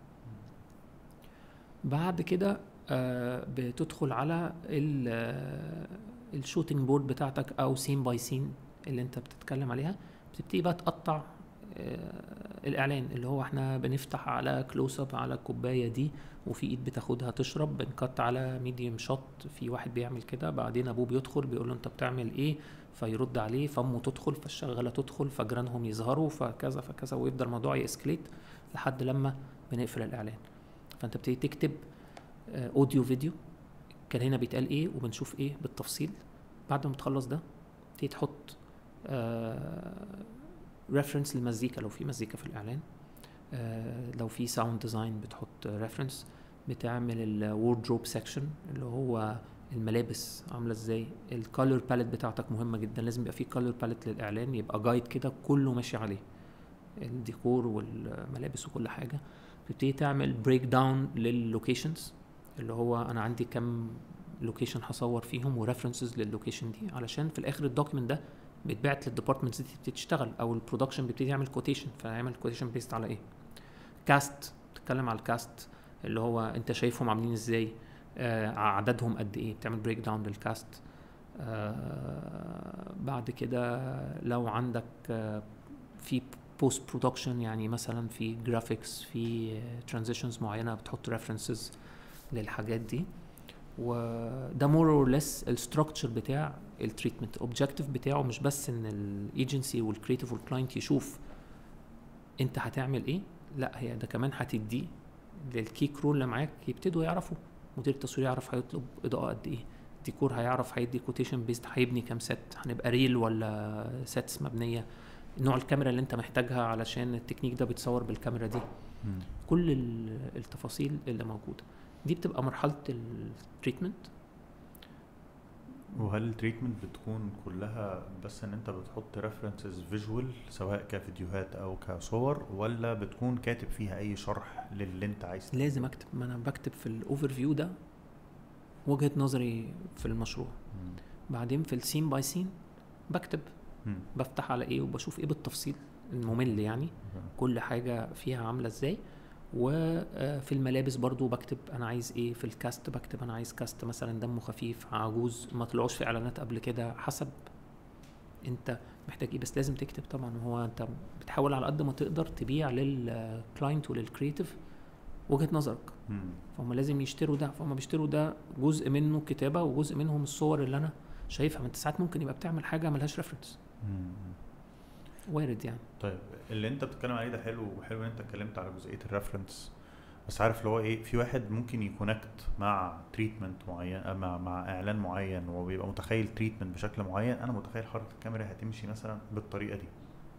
بعد كده آه بتدخل على الشوتنج بورد بتاعتك او سين باي سين اللي انت بتتكلم عليها بتبتدي بقى تقطع آه، الاعلان اللي هو احنا بنفتح على كلوز اب على الكوبايه دي وفي ايد بتاخدها تشرب بنكت على ميديوم شوت في واحد بيعمل كده بعدين ابوه بيدخل بيقول له انت بتعمل ايه فيرد عليه فامه تدخل فالشغاله تدخل فجيرانهم يظهروا فكذا فكذا ويفضل الموضوع يسكليت لحد لما بنقفل الاعلان فانت بتبتدي تكتب آه، اوديو فيديو كان هنا بيتقال ايه وبنشوف ايه بالتفصيل بعد ما بتخلص ده تبتدي تحط ريفرنس للمزيكا لو في مزيكا في الاعلان آه، لو في ساوند ديزاين بتحط ريفرنس بتعمل الوردروب سيكشن اللي هو الملابس عامله ازاي الكالر باليت بتاعتك مهمه جدا لازم يبقى في كالر باليت للاعلان يبقى جايد كده كله ماشي عليه الديكور والملابس وكل حاجه تبتدي تعمل بريك داون لللوكيشنز اللي هو انا عندي كم لوكيشن هصور فيهم وريفرنسز لللوكيشن دي علشان في الاخر الدوكيمنت ده بيتبعت للديبارتمنتس دي تبتدي تشتغل او البرودكشن بيبتدي يعمل كوتيشن فيعمل كوتيشن بيست على ايه كاست تتكلم على الكاست اللي هو انت شايفهم عاملين ازاي آه عددهم قد ايه بتعمل بريك داون للكاست آه بعد كده لو عندك آه في بوست برودكشن يعني مثلا في جرافيكس في ترانزيشنز معينه بتحط ريفرنسز للحاجات دي وده مور اور ليس الستراكشر بتاع التريتمنت اوبجيكتيف بتاعه مش بس ان الايجنسي والكريتيف والكلاينت يشوف انت هتعمل ايه لا هي ده كمان هتديه للكي كرو اللي معاك يبتدوا يعرفوا مدير التصوير يعرف هيطلب اضاءه قد ايه ديكور هيعرف هيدي كوتيشن بيست هيبني كام ست هنبقى ريل ولا سيتس مبنيه نوع الكاميرا اللي انت محتاجها علشان التكنيك ده بيتصور بالكاميرا دي مم. كل ال- التفاصيل اللي موجوده دي بتبقى مرحله التريتمنت وهل التريتمنت بتكون كلها بس ان انت بتحط ريفرنسز فيجوال سواء كفيديوهات او كصور ولا بتكون كاتب فيها اي شرح للي انت عايز لازم اكتب ما انا بكتب في الاوفر فيو ده وجهه نظري في المشروع مم. بعدين بعدين في السين باي سين بكتب مم. بفتح على ايه وبشوف ايه بالتفصيل الممل يعني كل حاجه فيها عامله ازاي وفي الملابس برضو بكتب انا عايز ايه في الكاست بكتب انا عايز كاست مثلا دمه خفيف عجوز ما طلعوش في اعلانات قبل كده حسب انت محتاج ايه بس لازم تكتب طبعا هو انت بتحاول على قد ما تقدر تبيع للكلاينت وللكريتيف وجهه نظرك مم. فهم لازم يشتروا ده فهم بيشتروا ده جزء منه كتابه وجزء منهم الصور اللي انا شايفها ما انت ساعات ممكن يبقى بتعمل حاجه ملهاش ريفرنس مم. وارد يعني طيب اللي انت بتتكلم عليه ده حلو وحلو ان انت اتكلمت على جزئيه الريفرنس بس عارف اللي هو ايه في واحد ممكن يكونكت مع تريتمنت معين مع مع اعلان معين وبيبقى متخيل تريتمنت بشكل معين انا متخيل حركه الكاميرا هتمشي مثلا بالطريقه دي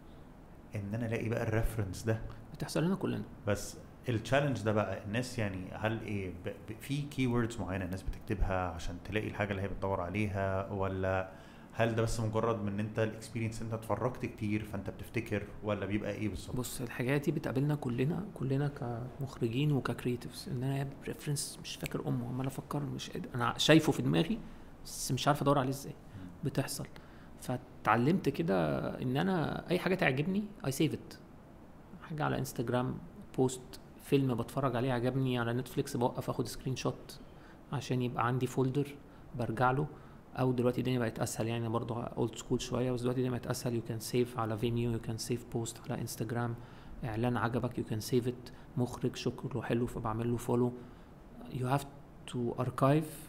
ان انا الاقي بقى الريفرنس ده بتحصل لنا كلنا بس التشالنج ده بقى الناس يعني هل ايه ب- ب- في كي ووردز معينه الناس بتكتبها عشان تلاقي الحاجه اللي هي بتدور عليها ولا هل ده بس مجرد من ان انت الاكسبيرينس انت اتفرجت كتير فانت بتفتكر ولا بيبقى ايه بالظبط؟ بص الحاجات دي بتقابلنا كلنا كلنا كمخرجين وككريتيفز ان انا ريفرنس مش فاكر امه عمال افكر مش قادر انا شايفه في دماغي بس مش عارف ادور عليه ازاي بتحصل فتعلمت كده ان انا اي حاجه تعجبني اي سيف ات حاجه على انستجرام بوست فيلم بتفرج عليه عجبني على نتفليكس بوقف اخد سكرين شوت عشان يبقى عندي فولدر برجع له او دلوقتي الدنيا بقت اسهل يعني برضه اولد سكول شويه بس دلوقتي الدنيا بقت اسهل يو كان سيف على فيميو يو كان سيف بوست على انستجرام اعلان عجبك يو كان سيف ات مخرج شكله حلو فبعمل له فولو يو هاف تو اركايف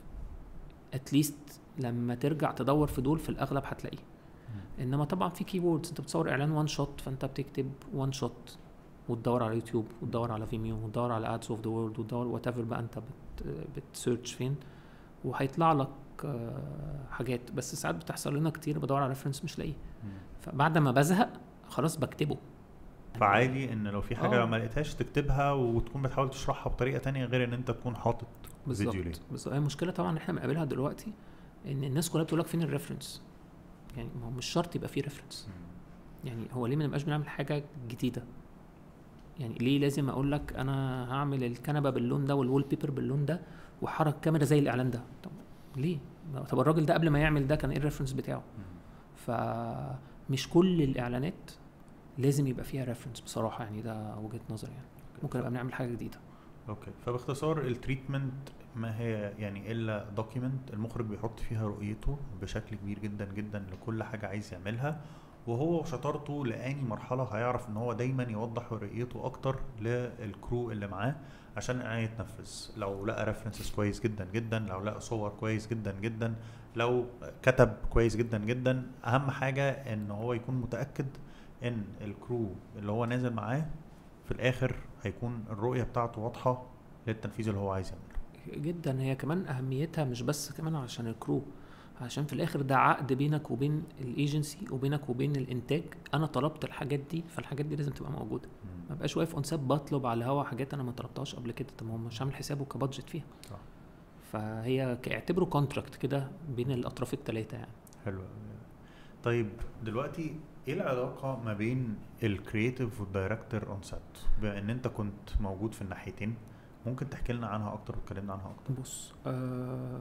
اتليست لما ترجع تدور في دول في الاغلب هتلاقيه انما طبعا في كي ووردز انت بتصور اعلان وان شوت فانت بتكتب وان شوت وتدور على يوتيوب وتدور على فيميو وتدور على ادز اوف ذا وورلد وتدور وات ايفر بقى انت بت بتسيرش فين وهيطلع لك آه، حاجات بس ساعات بتحصل لنا كتير بدور على ريفرنس مش لاقيه فبعد ما بزهق خلاص بكتبه فعادي ان لو في حاجه آه. ما لقيتهاش تكتبها وتكون بتحاول تشرحها بطريقه تانية غير ان انت تكون حاطط بالظبط فيديو ليه بالظبط هي المشكله طبعا اللي احنا بنقابلها دلوقتي ان الناس كلها بتقول لك فين الريفرنس يعني ما هو مش شرط يبقى فيه ريفرنس يعني هو ليه ما نبقاش بنعمل حاجه جديده يعني ليه لازم اقول لك انا هعمل الكنبه باللون ده والوول بيبر باللون ده وحرك كاميرا زي الاعلان ده طب ليه طب الراجل ده قبل ما يعمل ده كان ايه الريفرنس بتاعه فمش كل الاعلانات لازم يبقى فيها ريفرنس بصراحه يعني ده وجهه نظري يعني ممكن ابقى بنعمل حاجه جديده اوكي فباختصار التريتمنت ما هي يعني الا دوكيمنت المخرج بيحط فيها رؤيته بشكل كبير جدا جدا لكل حاجه عايز يعملها وهو وشطارته لاني مرحله هيعرف ان هو دايما يوضح رؤيته اكتر للكرو اللي معاه عشان الاعلان يتنفذ لو لقى ريفرنسز كويس جدا جدا لو لقى صور كويس جدا جدا لو كتب كويس جدا جدا اهم حاجه ان هو يكون متاكد ان الكرو اللي هو نازل معاه في الاخر هيكون الرؤيه بتاعته واضحه للتنفيذ اللي هو عايز يعمله جدا هي كمان اهميتها مش بس كمان عشان الكرو عشان في الاخر ده عقد بينك وبين الايجنسي وبينك وبين الانتاج انا طلبت الحاجات دي فالحاجات دي لازم تبقى موجوده ما بقاش واقف اون ساب بطلب على الهوا حاجات انا ما طلبتهاش قبل كده طب ما هو مش عامل حسابه كبادجت فيها صح فهي ك- اعتبره كونتراكت كده بين الاطراف الثلاثه يعني حلو أوي. طيب دلوقتي ايه العلاقه ما بين الكرييتيف والدايركتور اون سيت بما ان انت كنت موجود في الناحيتين ممكن تحكي لنا عنها اكتر وتكلمنا عنها اكتر بص آه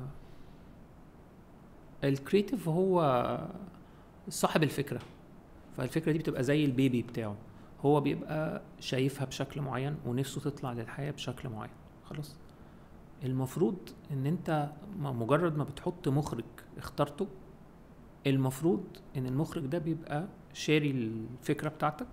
الكريتيف هو صاحب الفكره فالفكره دي بتبقى زي البيبي بتاعه هو بيبقى شايفها بشكل معين ونفسه تطلع للحياه بشكل معين خلاص المفروض ان انت م- مجرد ما بتحط مخرج اخترته المفروض ان المخرج ده بيبقى شاري الفكره بتاعتك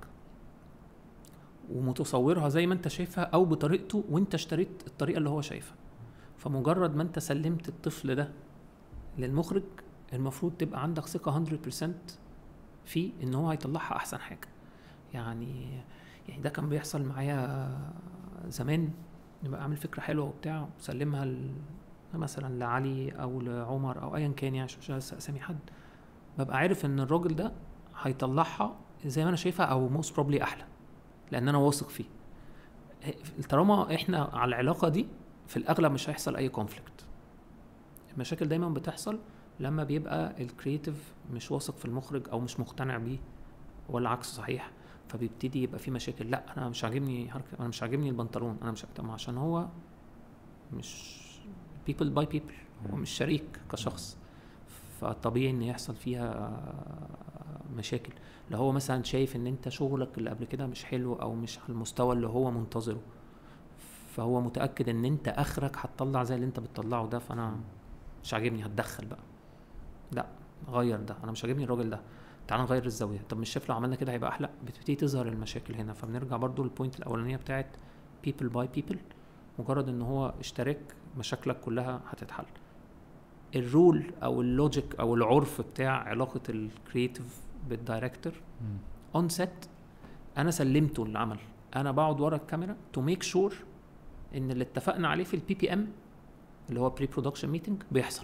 ومتصورها زي ما انت شايفها او بطريقته وانت اشتريت الطريقه اللي هو شايفها فمجرد ما انت سلمت الطفل ده للمخرج المفروض تبقى عندك ثقة 100% فيه ان هو هيطلعها احسن حاجة يعني يعني ده كان بيحصل معايا زمان نبقى اعمل فكرة حلوة وبتاع وسلمها ل- مثلا لعلي او لعمر او ايا كان يعني عشان مش عايز اسامي حد ببقى عارف ان الراجل ده هيطلعها زي ما انا شايفها او موست بروبلي احلى لان انا واثق فيه طالما احنا على العلاقة دي في الاغلب مش هيحصل اي كونفليكت المشاكل دايما بتحصل لما بيبقى الكرييتيف مش واثق في المخرج او مش مقتنع بيه ولا العكس صحيح فبيبتدي يبقى في مشاكل لا انا مش عاجبني حركه انا مش عاجبني البنطلون انا مش طب ما عشان هو مش people باي people هو مش شريك كشخص فطبيعي ان يحصل فيها مشاكل لو هو مثلا شايف ان انت شغلك اللي قبل كده مش حلو او مش على المستوى اللي هو منتظره فهو متاكد ان انت اخرك هتطلع زي اللي انت بتطلعه ده فانا مش عاجبني هتدخل بقى لا غير ده انا مش عاجبني الراجل ده تعال نغير الزاويه طب مش شايف لو عملنا كده هيبقى احلى بتبتدي تظهر المشاكل هنا فبنرجع برضو للبوينت الاولانيه بتاعت people باي people مجرد ان هو اشتراك مشاكلك كلها هتتحل الرول او اللوجيك او العرف بتاع علاقه الكرييتيف بالدايركتور اون سيت انا سلمته العمل انا بقعد ورا الكاميرا تو ميك شور ان اللي اتفقنا عليه في البي بي ام اللي هو بري برودكشن ميتنج بيحصل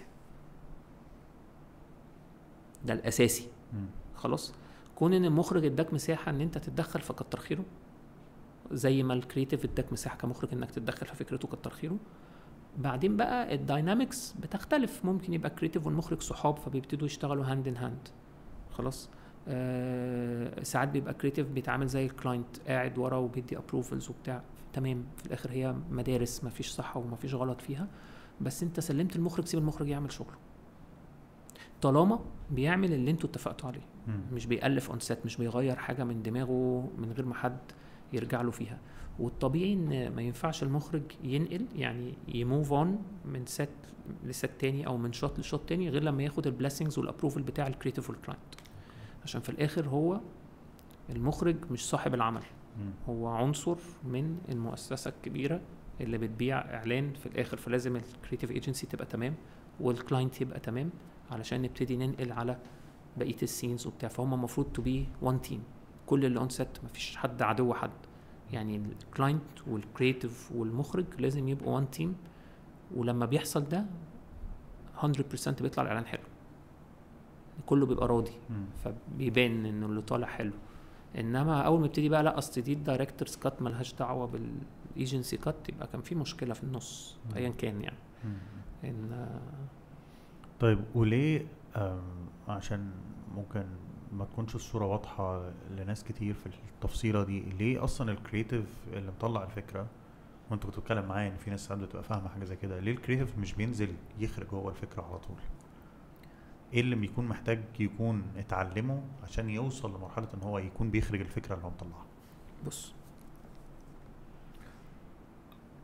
ده الاساسي مم. خلاص كون ان المخرج اداك مساحه ان انت تتدخل فكتر خيره زي ما الكريتيف اداك مساحه كمخرج انك تتدخل في فكرته كتر خيره بعدين بقى الداينامكس بتختلف ممكن يبقى الكريتيف والمخرج صحاب فبيبتدوا يشتغلوا هاند ان هاند خلاص آه ساعات بيبقى كريتيف بيتعامل زي الكلاينت قاعد ورا وبيدي ابروفلز وبتاع تمام في الاخر هي مدارس مفيش صح ومفيش غلط فيها بس انت سلمت المخرج سيب المخرج يعمل شغله طالما بيعمل اللي انتوا اتفقتوا عليه مم. مش بيألف اون سيت مش بيغير حاجه من دماغه من غير ما حد يرجع له فيها والطبيعي ان ما ينفعش المخرج ينقل يعني يموف اون من سيت لسيت تاني او من شوت لشوت تاني غير لما ياخد البلاسنجز والابروفل بتاع الكريتيف والكلاينت عشان في الاخر هو المخرج مش صاحب العمل مم. هو عنصر من المؤسسه الكبيره اللي بتبيع اعلان في الاخر فلازم الكريتيف ايجنسي تبقى تمام والكلاينت يبقى تمام علشان نبتدي ننقل على بقيه السينز وبتاع فهم المفروض تو بي وان تيم كل اللي اون سيت مفيش حد عدو حد يعني الكلاينت والكريتيف والمخرج لازم يبقوا وان تيم ولما بيحصل ده 100% بيطلع الاعلان حلو كله بيبقى راضي مم. فبيبان انه اللي طالع حلو انما اول ما يبتدي بقى لا اصل دي الدايركتورز كات ملهاش دعوه بالايجنسي كات يبقى كان في مشكله في النص مم. ايا كان يعني مم. ان آه، طيب وليه آم، عشان ممكن ما تكونش الصورة واضحة لناس كتير في التفصيلة دي ليه أصلا الكرييتيف اللي مطلع الفكرة وانت كنت بتتكلم معايا ان في ناس ساعات بتبقى فاهمة حاجة زي كده ليه الكرييتيف مش بينزل يخرج هو الفكرة على طول ايه اللي بيكون محتاج يكون اتعلمه عشان يوصل لمرحلة ان هو يكون بيخرج الفكرة اللي هو مطلعها بص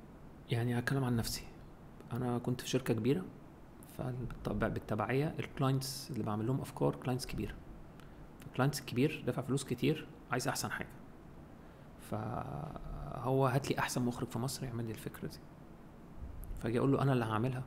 يعني هتكلم عن نفسي انا كنت في شركه كبيره فبالطبع بالتبعيه الكلاينتس اللي بعمل لهم افكار كلاينتس كبيره فالكلاينتس الكبير دافع فلوس كتير عايز احسن حاجه فهو هات لي احسن مخرج في مصر يعمل لي الفكره دي فاجي اقول له انا اللي هعملها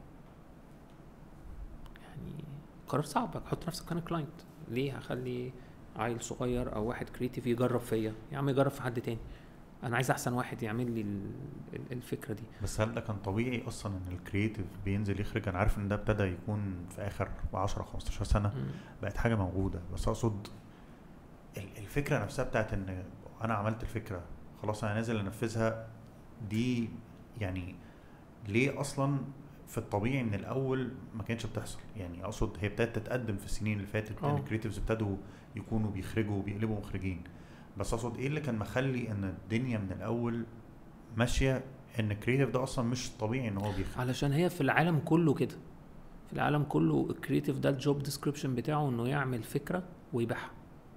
يعني قرار صعب حط نفسك مكان الكلاينت ليه هخلي عيل صغير او واحد كريتيف يجرب فيا يا عم يجرب في حد تاني انا عايز احسن واحد يعمل لي ال- ال- الفكره دي بس هل ده كان طبيعي اصلا ان الكرييتيف بينزل يخرج انا عارف ان ده ابتدى يكون في اخر 10 15 سنه مم. بقت حاجه موجوده بس اقصد ال- الفكره نفسها بتاعت ان انا عملت الفكره خلاص انا نازل انفذها دي يعني ليه اصلا في الطبيعي من الاول ما كانتش بتحصل يعني اقصد هي ابتدت تتقدم في السنين اللي فاتت ان اه. الكريتيفز ابتدوا يكونوا بيخرجوا وبيقلبوا مخرجين بس اقصد ايه اللي كان مخلي ان الدنيا من الاول ماشيه ان الكريتيف ده اصلا مش طبيعي ان هو بيخرج علشان هي في العالم كله كده في العالم كله الكريتيف ده الجوب ديسكريبشن بتاعه انه يعمل فكره ويبيعها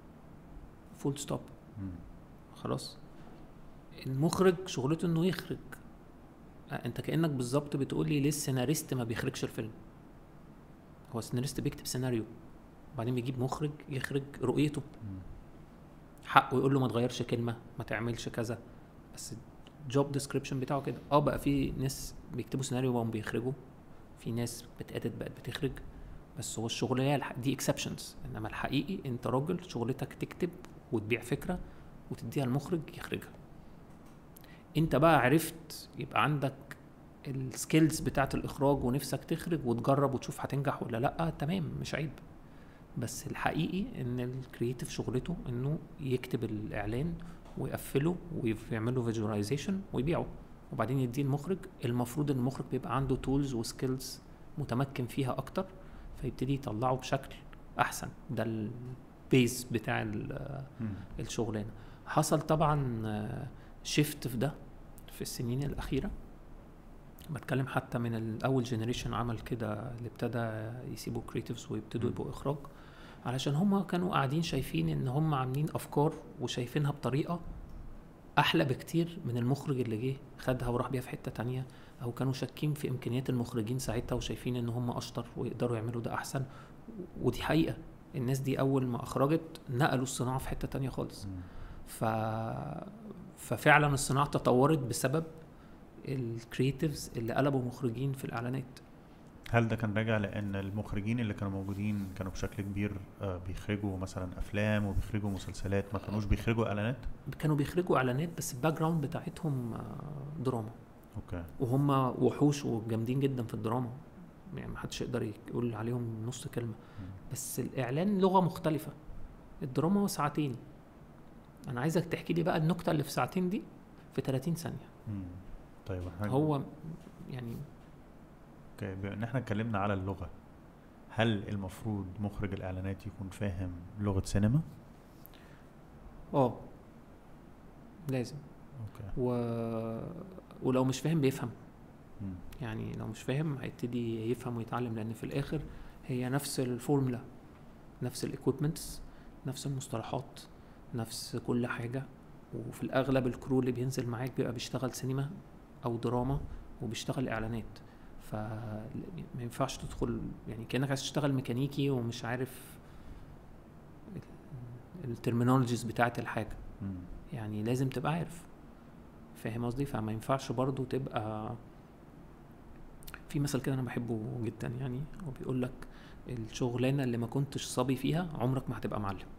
فول ستوب مم. خلاص المخرج شغلته انه يخرج آه، انت كانك بالظبط بتقول لي ليه السيناريست ما بيخرجش الفيلم هو السيناريست بيكتب سيناريو وبعدين بيجيب مخرج يخرج رؤيته مم. حقه يقول له ما تغيرش كلمه ما تعملش كذا بس الجوب ديسكريبشن بتاعه كده اه بقى في ناس بيكتبوا سيناريو وهم بيخرجوا في ناس بتأدت بقت بتخرج بس هو الشغل هي الح- دي اكسبشنز انما الحقيقي انت راجل شغلتك تكتب وتبيع فكره وتديها المخرج يخرجها انت بقى عرفت يبقى عندك السكيلز بتاعت الاخراج ونفسك تخرج وتجرب وتشوف هتنجح ولا لا تمام مش عيب بس الحقيقي ان الكرييتيف شغلته انه يكتب الاعلان ويقفله ويعمل له فيجواليزيشن ويبيعه وبعدين يديه المخرج المفروض ان المخرج بيبقى عنده تولز وسكيلز متمكن فيها اكتر فيبتدي يطلعه بشكل احسن ده البيز بتاع ال- مم. الشغلانه حصل طبعا شيفت في ده في السنين الاخيره بتكلم حتى من الاول جنريشن عمل كده اللي ابتدى يسيبوا كريتيفز ويبتدوا مم. يبقوا اخراج علشان هم كانوا قاعدين شايفين ان هم عاملين افكار وشايفينها بطريقه احلى بكتير من المخرج اللي جه خدها وراح بيها في حته تانية او كانوا شاكين في امكانيات المخرجين ساعتها وشايفين ان هم اشطر ويقدروا يعملوا ده احسن ودي حقيقه الناس دي اول ما اخرجت نقلوا الصناعه في حته تانية خالص مم. ف... ففعلا الصناعه تطورت بسبب الكرييتيفز اللي قلبوا مخرجين في الاعلانات هل ده كان راجع لان المخرجين اللي كانوا موجودين كانوا بشكل كبير آه، بيخرجوا مثلا افلام وبيخرجوا مسلسلات ما كانوش بيخرجوا اعلانات كانوا بيخرجوا اعلانات بس الباك جراوند بتاعتهم آه، دراما اوكي وهم وحوش وجامدين جدا في الدراما يعني محدش يقدر يقول عليهم نص كلمه مم. بس الاعلان لغه مختلفه الدراما هو ساعتين انا عايزك تحكي لي بقى النكته اللي في ساعتين دي في 30 ثانيه مم. طيب احنا هو يعني اوكي بما ان احنا اتكلمنا على اللغه هل المفروض مخرج الاعلانات يكون فاهم لغه سينما اه لازم اوكي و... ولو مش فاهم بيفهم مم. يعني لو مش فاهم هيبتدي يفهم ويتعلم لان في الاخر هي نفس الفورمولا نفس الايكويبمنتس نفس المصطلحات نفس كل حاجه وفي الاغلب الكرو اللي بينزل معاك بيبقى بيشتغل سينما او دراما وبيشتغل اعلانات فما ينفعش تدخل يعني كانك عايز تشتغل ميكانيكي ومش عارف الترمينولوجيز بتاعت الحاجه مم. يعني لازم تبقى عارف فاهم قصدي فما ينفعش برضو تبقى في مثل كده انا بحبه جدا يعني هو بيقول لك الشغلانه اللي ما كنتش صبي فيها عمرك ما هتبقى معلم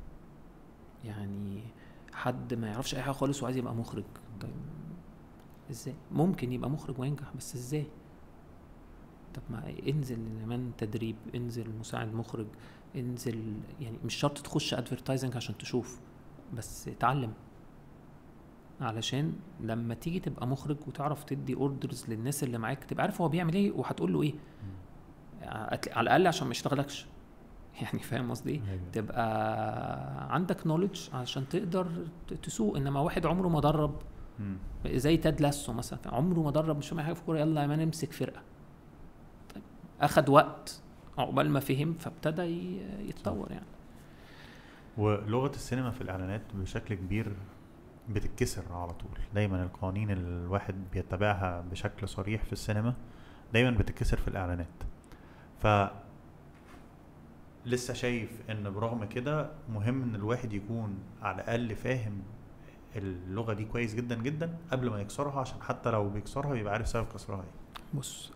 يعني حد ما يعرفش اي حاجه خالص وعايز يبقى مخرج طيب ازاي ممكن يبقى مخرج وينجح بس ازاي طب ما انزل كمان تدريب انزل مساعد مخرج انزل يعني مش شرط تخش ادفرتايزنج عشان تشوف بس اتعلم علشان لما تيجي تبقى مخرج وتعرف تدي اوردرز للناس اللي معاك تبقى عارف هو بيعمل ايه وهتقول له ايه أت- على الاقل عشان ما يشتغلكش يعني فاهم قصدي ايه أيوة. تبقى عندك نوليدج عشان تقدر ت- تسوق انما واحد عمره ما درب مم. زي تاد لاسو مثلا عمره ما درب مش فاهم حاجه في الكوره يلا يا مان امسك فرقه طيب اخد وقت عقبال ما فهم فابتدى ي- يتطور يعني ولغه السينما في الاعلانات بشكل كبير بتتكسر على طول دايما القوانين اللي الواحد بيتبعها بشكل صريح في السينما دايما بتتكسر في الاعلانات ف لسه شايف ان برغم كده مهم ان الواحد يكون على الاقل فاهم اللغه دي كويس جدا جدا قبل ما يكسرها عشان حتى لو بيكسرها يبقى عارف سبب كسرها ايه بص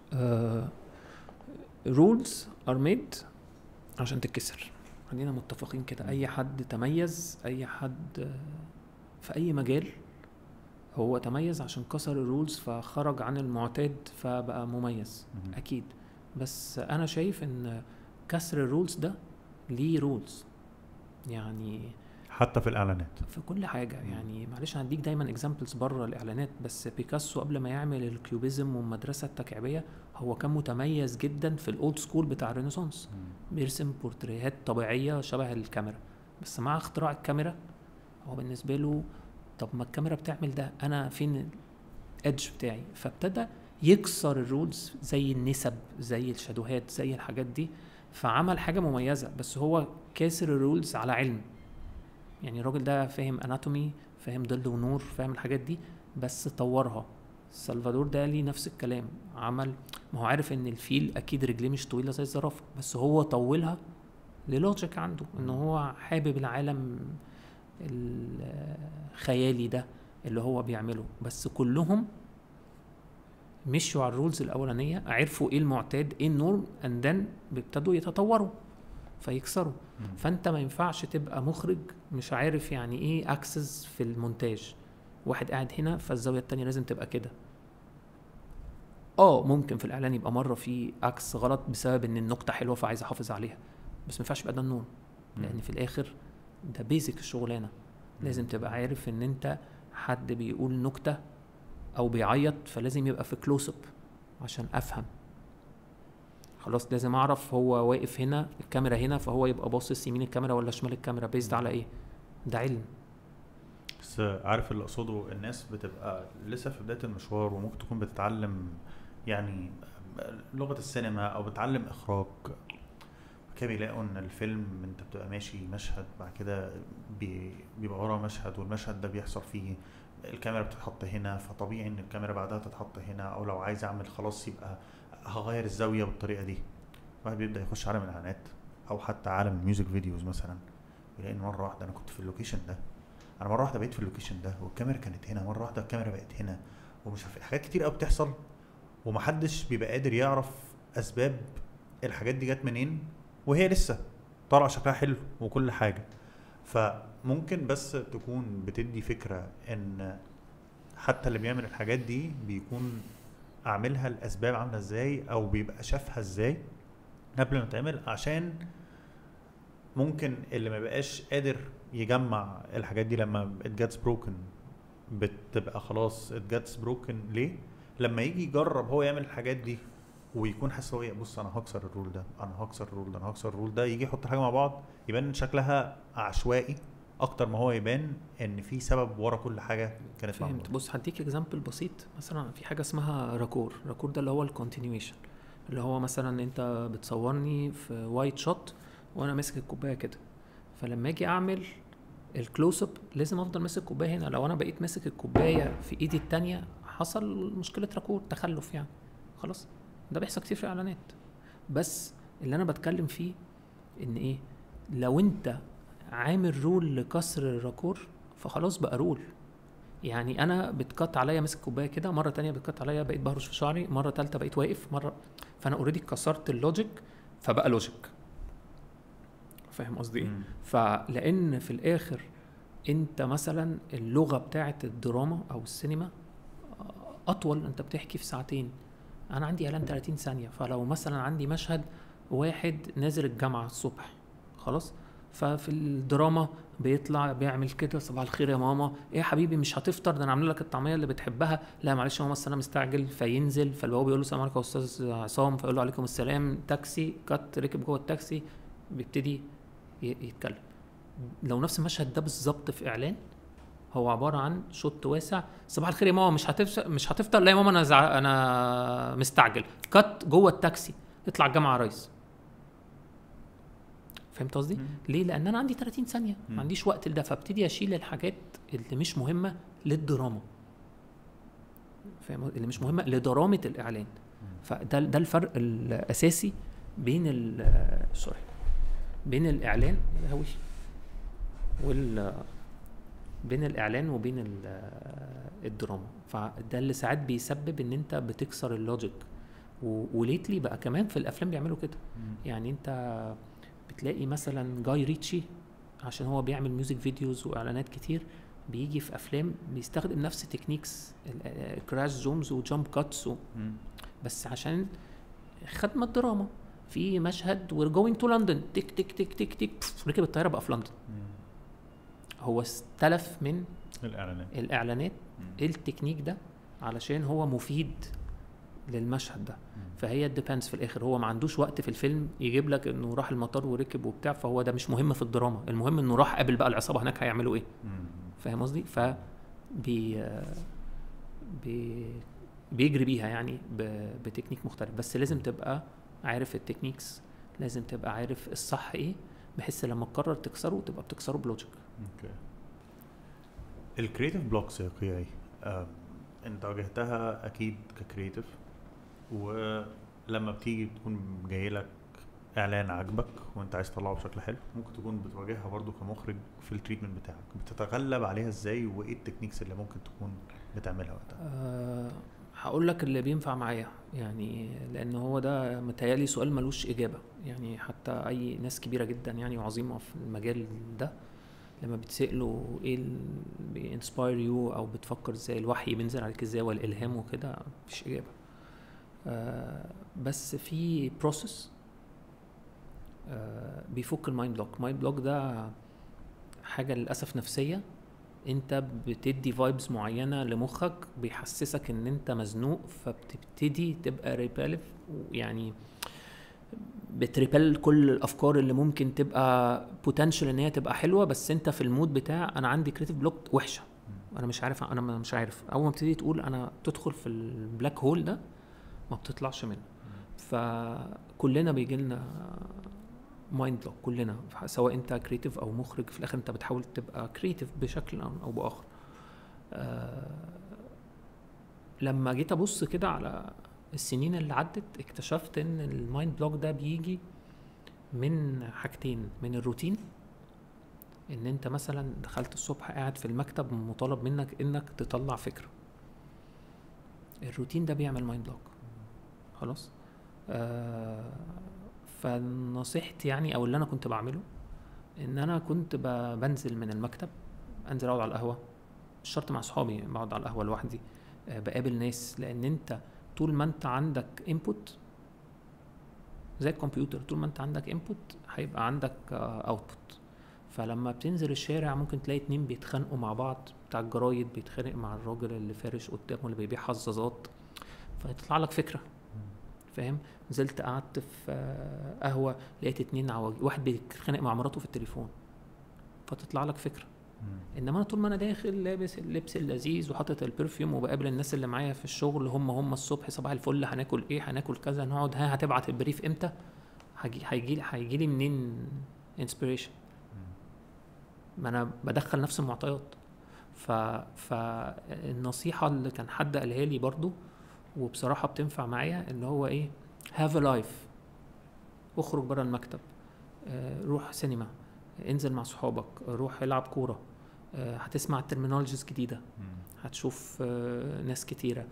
رولز ار ميد عشان تتكسر خلينا متفقين كده اي حد تميز اي حد آه، في اي مجال هو تميز عشان كسر الرولز فخرج عن المعتاد فبقى مميز مهم. اكيد بس انا شايف ان كسر الرولز ده ليه رولز يعني حتى في الاعلانات في كل حاجه مم. يعني معلش هديك دايما اكزامبلز بره الاعلانات بس بيكاسو قبل ما يعمل الكيوبيزم والمدرسه التكعيبيه هو كان متميز جدا في الاولد سكول بتاع الرينيسانس بيرسم بورتريهات طبيعيه شبه الكاميرا بس مع اختراع الكاميرا هو بالنسبه له طب ما الكاميرا بتعمل ده انا فين الادج بتاعي فابتدى يكسر الرولز زي النسب زي الشادوهات زي الحاجات دي فعمل حاجه مميزه بس هو كاسر الرولز على علم يعني الراجل ده فاهم اناتومي فاهم ظل ونور فاهم الحاجات دي بس طورها سلفادور دالي نفس الكلام عمل ما هو عارف ان الفيل اكيد رجليه مش طويله زي الزرافه بس هو طولها للوجيك عنده ان هو حابب العالم الخيالي ده اللي هو بيعمله بس كلهم مشوا على الرولز الاولانيه عرفوا ايه المعتاد ايه النورم اند ذن بيبتدوا يتطوروا فيكسروا مم. فانت ما ينفعش تبقى مخرج مش عارف يعني ايه اكسس في المونتاج واحد قاعد هنا فالزاويه التانية لازم تبقى كده اه ممكن في الاعلان يبقى مره في اكس غلط بسبب ان النكته حلوه فعايز احافظ عليها بس ما ينفعش يبقى ده النور لان في الاخر ده بيزك الشغلانه لازم تبقى عارف ان انت حد بيقول نكته او بيعيط فلازم يبقى في كلوز اب عشان افهم خلاص لازم اعرف هو واقف هنا الكاميرا هنا فهو يبقى باصص يمين الكاميرا ولا شمال الكاميرا بيزد على ايه ده علم بس عارف اللي اقصده الناس بتبقى لسه في بدايه المشوار وممكن تكون بتتعلم يعني لغه السينما او بتتعلم اخراج كده بيلاقوا ان الفيلم انت بتبقى ماشي مشهد بعد كده بي- بيبقى ورا مشهد والمشهد ده بيحصل فيه الكاميرا بتتحط هنا فطبيعي ان الكاميرا بعدها تتحط هنا او لو عايز اعمل خلاص يبقى هغير الزاويه بالطريقه دي الواحد بيبدا يخش عالم الاعلانات او حتى عالم الميوزك فيديوز مثلا يلاقي ان مره واحده انا كنت في اللوكيشن ده انا مره واحده بقيت في اللوكيشن ده والكاميرا كانت هنا مره واحده الكاميرا بقت هنا ومش عارف إيه. حاجات كتير قوي بتحصل ومحدش بيبقى قادر يعرف اسباب الحاجات دي جت منين وهي لسه طالعه شكلها حلو وكل حاجه فممكن بس تكون بتدي فكره ان حتى اللي بيعمل الحاجات دي بيكون اعملها الاسباب عامله ازاي او بيبقى شافها ازاي قبل ما تعمل عشان ممكن اللي ما بقاش قادر يجمع الحاجات دي لما it gets broken بتبقى خلاص it gets broken ليه؟ لما يجي يجرب هو يعمل الحاجات دي ويكون حاسس هو إيه، بص انا هكسر الرول ده انا هكسر الرول ده انا هكسر الرول ده يجي يحط حاجه مع بعض يبان شكلها عشوائي اكتر ما هو يبان ان في سبب ورا كل حاجه كانت فهمت معموله بص هديك اكزامبل بسيط مثلا في حاجه اسمها راكور راكور ده اللي هو الكونتينيويشن اللي هو مثلا انت بتصورني في وايت شوت وانا ماسك الكوبايه كده فلما اجي اعمل الكلوز اب لازم افضل ماسك الكوبايه هنا لو انا بقيت ماسك الكوبايه في ايدي التانية حصل مشكله راكور تخلف يعني خلاص ده بيحصل كتير في الاعلانات بس اللي انا بتكلم فيه ان ايه لو انت عامل رول لكسر الراكور فخلاص بقى رول يعني انا بتقط عليا ماسك كوبايه كده مره تانية بتقط عليا بقيت بهرش في شعري مره تالتة بقيت واقف مره فانا اوريدي كسرت اللوجيك فبقى لوجيك فاهم قصدي ايه مم. فلان في الاخر انت مثلا اللغه بتاعه الدراما او السينما اطول انت بتحكي في ساعتين انا عندي اعلان 30 ثانيه فلو مثلا عندي مشهد واحد نازل الجامعه الصبح خلاص ففي الدراما بيطلع بيعمل كده صباح الخير يا ماما ايه يا حبيبي مش هتفطر ده انا عامل لك الطعميه اللي بتحبها لا معلش يا ماما أصل انا مستعجل فينزل فالبواب بيقول له السلام عليكم يا استاذ عصام فيقول له عليكم السلام تاكسي كات ركب جوه التاكسي بيبتدي ي- يتكلم لو نفس المشهد ده بالظبط في اعلان هو عباره عن شوت واسع صباح الخير يا ماما مش هتفطر مش هتفطر لا يا ماما انا زع... انا مستعجل كات جوه التاكسي اطلع الجامعه يا ريس فهمت قصدي مم. ليه لان انا عندي 30 ثانيه مم. ما عنديش وقت لده فابتدي اشيل الحاجات اللي مش مهمه للدراما فاهم اللي مش مهمه لدرامه الاعلان فده ده الفرق الاساسي بين ال سوري بين الاعلان يا لهوي وال بين الاعلان وبين ال- الدراما فده اللي ساعات بيسبب ان انت بتكسر اللوجيك و- وليتلي بقى كمان في الافلام بيعملوا كده مم. يعني انت بتلاقي مثلا جاي ريتشي عشان هو بيعمل ميوزك فيديوز واعلانات كتير بيجي في افلام بيستخدم نفس تكنيكس كراش زومز وجامب كاتس و... مم. بس عشان خدمة دراما في مشهد وير جوينج تو لندن تك تك تك تك تك بف، ركب الطياره بقى في لندن مم. هو استلف من الاعلانات الاعلانات مم. التكنيك ده علشان هو مفيد للمشهد ده مم. فهي ديبندز في الاخر هو ما عندوش وقت في الفيلم يجيب لك انه راح المطار وركب وبتاع فهو ده مش مهم في الدراما المهم انه راح قابل بقى العصابه هناك هيعملوا ايه مم. فاهم قصدي ف بي بي بيجري بيها يعني ب- بتكنيك مختلف بس لازم تبقى عارف التكنيكس لازم تبقى عارف الصح ايه بحيث لما تقرر تكسره تبقى بتكسره بلوجيك اوكي الكريتيف بلوكس يا قيعي آم، انت واجهتها اكيد ككريتيف ولما بتيجي بتكون جاي لك اعلان عاجبك وانت عايز تطلعه بشكل حلو ممكن تكون بتواجهها برضو كمخرج في التريتمنت بتاعك بتتغلب عليها ازاي وايه التكنيكس اللي ممكن تكون بتعملها وقتها أه هقول لك اللي بينفع معايا يعني لان هو ده متهيألي سؤال ملوش اجابه يعني حتى اي ناس كبيره جدا يعني وعظيمه في المجال ده لما بتسأله ايه اللي بينسباير يو او بتفكر ازاي الوحي بينزل عليك ازاي والالهام وكده مفيش اجابه أه بس في بروسيس أه بيفك المايند بلوك المايند بلوك ده حاجه للاسف نفسيه انت بتدي فايبز معينه لمخك بيحسسك ان انت مزنوق فبتبتدي تبقى ريبالف يعني بتريبل كل الافكار اللي ممكن تبقى بوتنشال ان هي تبقى حلوه بس انت في المود بتاع انا عندي كريتيف بلوك وحشه انا مش عارف انا مش عارف اول ما بتبتدي تقول انا تدخل في البلاك هول ده ما بتطلعش منه فكلنا بيجي لنا مايند بلوك كلنا سواء انت كريتيف او مخرج في الاخر انت بتحاول تبقى كريتيف بشكل او أو باخر آه لما جيت ابص كده على السنين اللي عدت اكتشفت ان المايند بلوك ده بيجي من حاجتين من الروتين ان انت مثلا دخلت الصبح قاعد في المكتب مطالب منك انك تطلع فكره الروتين ده بيعمل مايند بلوك خلاص آه فنصيحتي يعني او اللي انا كنت بعمله ان انا كنت ب- بنزل من المكتب انزل اقعد على القهوه مش شرط مع اصحابي بقعد على القهوه لوحدي آه، بقابل ناس لان انت طول ما انت عندك انبوت زي الكمبيوتر طول ما انت عندك انبوت هيبقى عندك اوتبوت فلما بتنزل الشارع ممكن تلاقي اتنين بيتخانقوا مع بعض بتاع الجرايد بيتخانق مع الراجل اللي فارش قدامه اللي بيبيع حظاظات فيطلع لك فكره فاهم نزلت قعدت في آه، قهوه لقيت اتنين عواجيز واحد بيتخانق مع مراته في التليفون فتطلع لك فكره انما انا طول ما انا داخل لابس اللبس اللذيذ وحاطط البرفيوم وبقابل الناس اللي معايا في الشغل هم هم الصبح صباح الفل هناكل ايه هناكل كذا نقعد ها هتبعت البريف امتى هيجي هيجي هيجي لي منين انسبيريشن ما انا بدخل نفس المعطيات ف فالنصيحه اللي كان حد قالها لي برضو وبصراحه بتنفع معايا اللي هو ايه هاف ا لايف اخرج بره المكتب آه، روح سينما انزل مع صحابك روح العب كوره آه، هتسمع ترمينولوجيز جديده هتشوف آه، ناس كتيره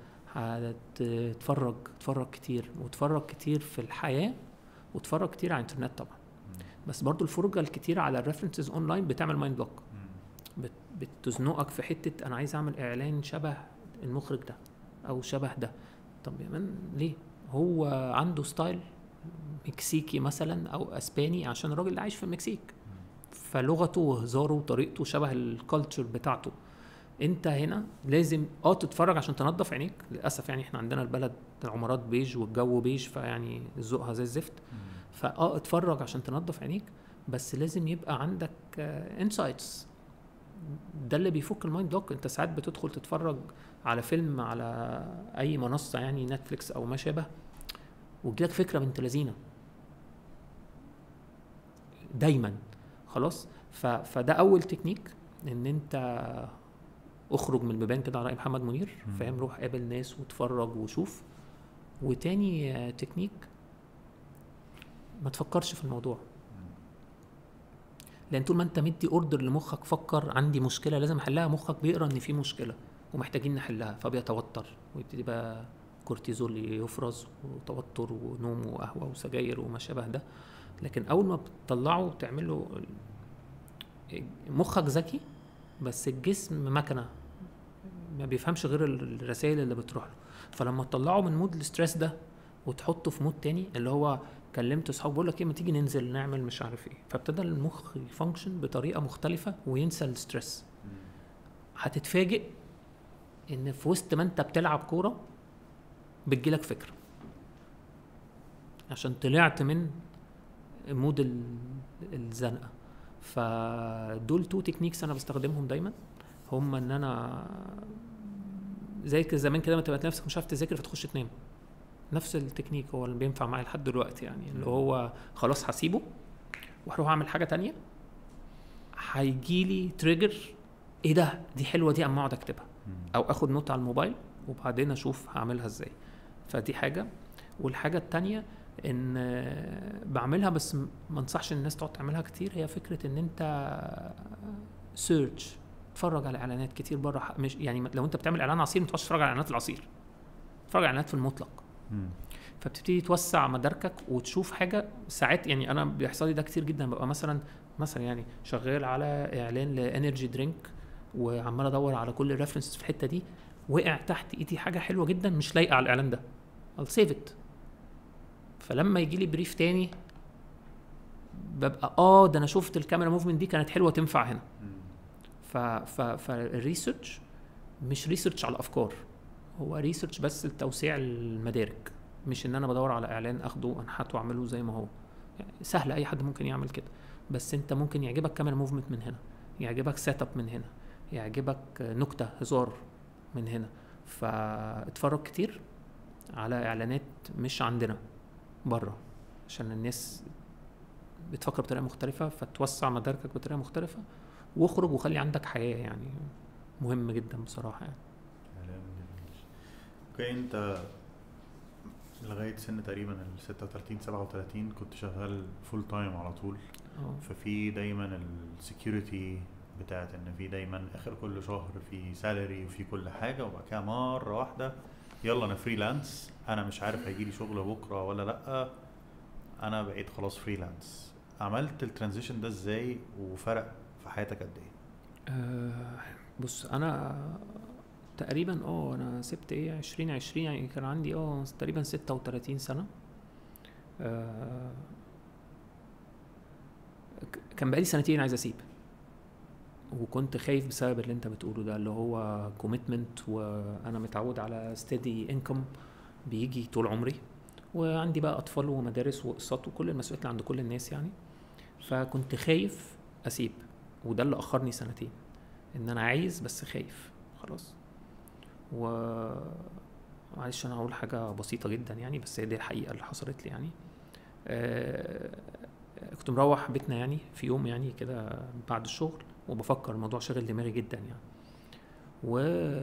هتتفرج تتفرج كتير وتفرج كتير في الحياه وتفرج كتير على الانترنت طبعا بس برضو الفرجه الكتير على الريفرنسز اونلاين بتعمل مايند بلوك بت- بتزنقك في حته انا عايز اعمل اعلان شبه المخرج ده او شبه ده طب يا مان ليه هو عنده ستايل مكسيكي مثلا او اسباني عشان الراجل اللي عايش في المكسيك فلغته وهزاره وطريقته شبه الكالتشر بتاعته انت هنا لازم اه تتفرج عشان تنظف عينيك للاسف يعني احنا عندنا البلد العمارات بيج والجو بيج فيعني ذوقها زي الزفت فاه اتفرج عشان تنظف عينيك بس لازم يبقى عندك انسايتس ده اللي بيفك المايند بلوك انت ساعات بتدخل تتفرج على فيلم على اي منصه يعني نتفليكس او ما شابه وتجيلك فكره بنت لذينه دايما خلاص ف... فده اول تكنيك ان انت اخرج من البيبان كده على راي محمد منير مم. فاهم روح قابل ناس واتفرج وشوف وتاني آه، تكنيك ما تفكرش في الموضوع لان طول ما انت مدي اوردر لمخك فكر عندي مشكله لازم احلها مخك بيقرا ان في مشكله ومحتاجين نحلها فبيتوتر ويبتدي بقى كورتيزول يفرز وتوتر ونوم وقهوه وسجاير وما شابه ده لكن اول ما بتطلعه وتعمل له مخك ذكي بس الجسم مكنه ما بيفهمش غير الرسائل اللي بتروح له فلما تطلعه من مود الستريس ده وتحطه في مود تاني اللي هو كلمت اصحابي بقول لك ايه ما تيجي ننزل نعمل مش عارف ايه فابتدى المخ يفانكشن بطريقه مختلفه وينسى الستريس هتتفاجئ ان في وسط ما انت بتلعب كوره بتجيلك فكره عشان طلعت من مود ال- الزنقه فدول تو تكنيكس انا بستخدمهم دايما هم ان انا زي كده زمان كده ما تبقى نفسك مش عارف تذاكر فتخش تنام نفس التكنيك هو اللي بينفع معايا لحد دلوقتي يعني اللي هو خلاص هسيبه وهروح اعمل حاجه تانية هيجيلي تريجر ايه ده دي حلوه دي اما اقعد اكتبها او اخد نوت على الموبايل وبعدين اشوف هعملها ازاي فدي حاجه والحاجه التانية ان آه، بعملها بس م- ما انصحش الناس تقعد تعملها كتير هي فكره ان انت سيرش اتفرج على اعلانات كتير بره مش يعني لو انت بتعمل اعلان عصير ما تقعدش تتفرج على اعلانات العصير اتفرج على اعلانات في المطلق مم. فبتبتدي توسع مداركك وتشوف حاجه ساعات يعني انا بيحصل لي ده كتير جدا ببقى مثلا مثلا يعني شغال على اعلان لانرجي درينك وعمال ادور على كل الريفرنسز في الحته دي وقع تحت ايدي حاجه حلوه جدا مش لايقه على الاعلان ده I'll save it فلما يجي لي بريف تاني ببقى اه ده انا شفت الكاميرا موفمنت دي كانت حلوه تنفع هنا مم. ف ف فالريسيرش مش ريسيرش على الافكار هو ريسيرش بس لتوسيع المدارك مش ان انا بدور على اعلان اخده انحته واعمله زي ما هو يعني سهل اي حد ممكن يعمل كده بس انت ممكن يعجبك كاميرا موفمنت من هنا يعجبك سيت اب من هنا يعجبك نكته هزار من هنا فاتفرج كتير على اعلانات مش عندنا بره عشان الناس بتفكر بطريقه مختلفه فتوسع مداركك بطريقه مختلفه واخرج وخلي عندك حياه يعني مهم جدا بصراحه يعني كلام جميل. اوكي انت لغايه سن تقريبا ال 36 37 كنت شغال فول تايم على طول اه ففي دايما السكيورتي بتاعت ان في دايما اخر كل شهر في سالري وفي كل حاجه وبعد كده مره واحده يلا انا فريلانس انا مش عارف هيجي لي شغل بكره ولا لا انا بقيت خلاص فريلانس عملت الترانزيشن ده ازاي وفرق في حياتك قد ايه آه، بص انا تقريبا اه انا سبت ايه 2020 يعني كان عندي اه تقريبا 36 سنه آه، ك- كان بقالي سنتين عايز اسيب وكنت خايف بسبب اللي انت بتقوله ده اللي هو كوميتمنت وانا متعود على ستيدي انكم بيجي طول عمري وعندي بقى اطفال ومدارس واقساط وكل المسؤوليات اللي عند كل الناس يعني فكنت خايف اسيب وده اللي اخرني سنتين ان انا عايز بس خايف خلاص و معلش انا هقول حاجه بسيطه جدا يعني بس هي دي الحقيقه اللي حصلت لي يعني آه كنت مروح بيتنا يعني في يوم يعني كده بعد الشغل وبفكر الموضوع شاغل دماغي جدا يعني و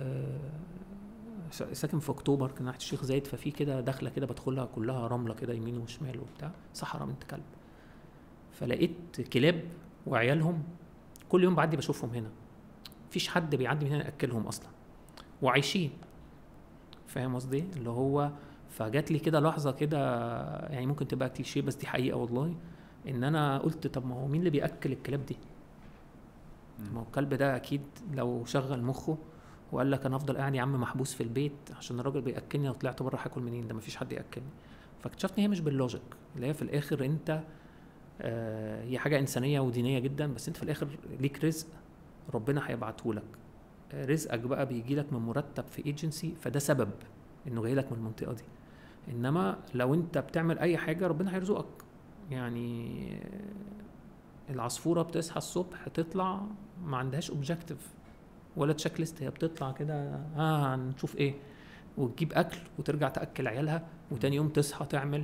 س- ساكن في اكتوبر كان ناحيه الشيخ زايد ففي كده دخله كده بدخلها كلها رمله كده يمين وشمال وبتاع صحراء بنت كلب فلقيت كلاب وعيالهم كل يوم بعدي بشوفهم هنا مفيش حد بيعدي من هنا ياكلهم اصلا وعايشين فاهم قصدي اللي هو فجات لي كده لحظه كده يعني ممكن تبقى كليشيه بس دي حقيقه والله ان انا قلت طب ما هو مين اللي بياكل الكلاب دي ما هو الكلب ده اكيد لو شغل مخه وقال لك انا افضل قاعد يا عم محبوس في البيت عشان الراجل بياكلني وطلعت بره هاكل منين ده مفيش حد ياكلني فاكتشفت ان هي مش باللوجيك اللي هي في الاخر انت آه هي حاجه انسانيه ودينيه جدا بس انت في الاخر ليك رزق ربنا هيبعته لك آه، رزقك بقى بيجي لك من مرتب في ايجنسي فده سبب انه جاي لك من المنطقه دي انما لو انت بتعمل اي حاجه ربنا هيرزقك يعني آه، العصفوره بتصحى الصبح تطلع ما عندهاش اوبجكتيف ولا تشيك ليست هي بتطلع كده اه هنشوف ايه وتجيب اكل وترجع تاكل عيالها وتاني يوم تصحى تعمل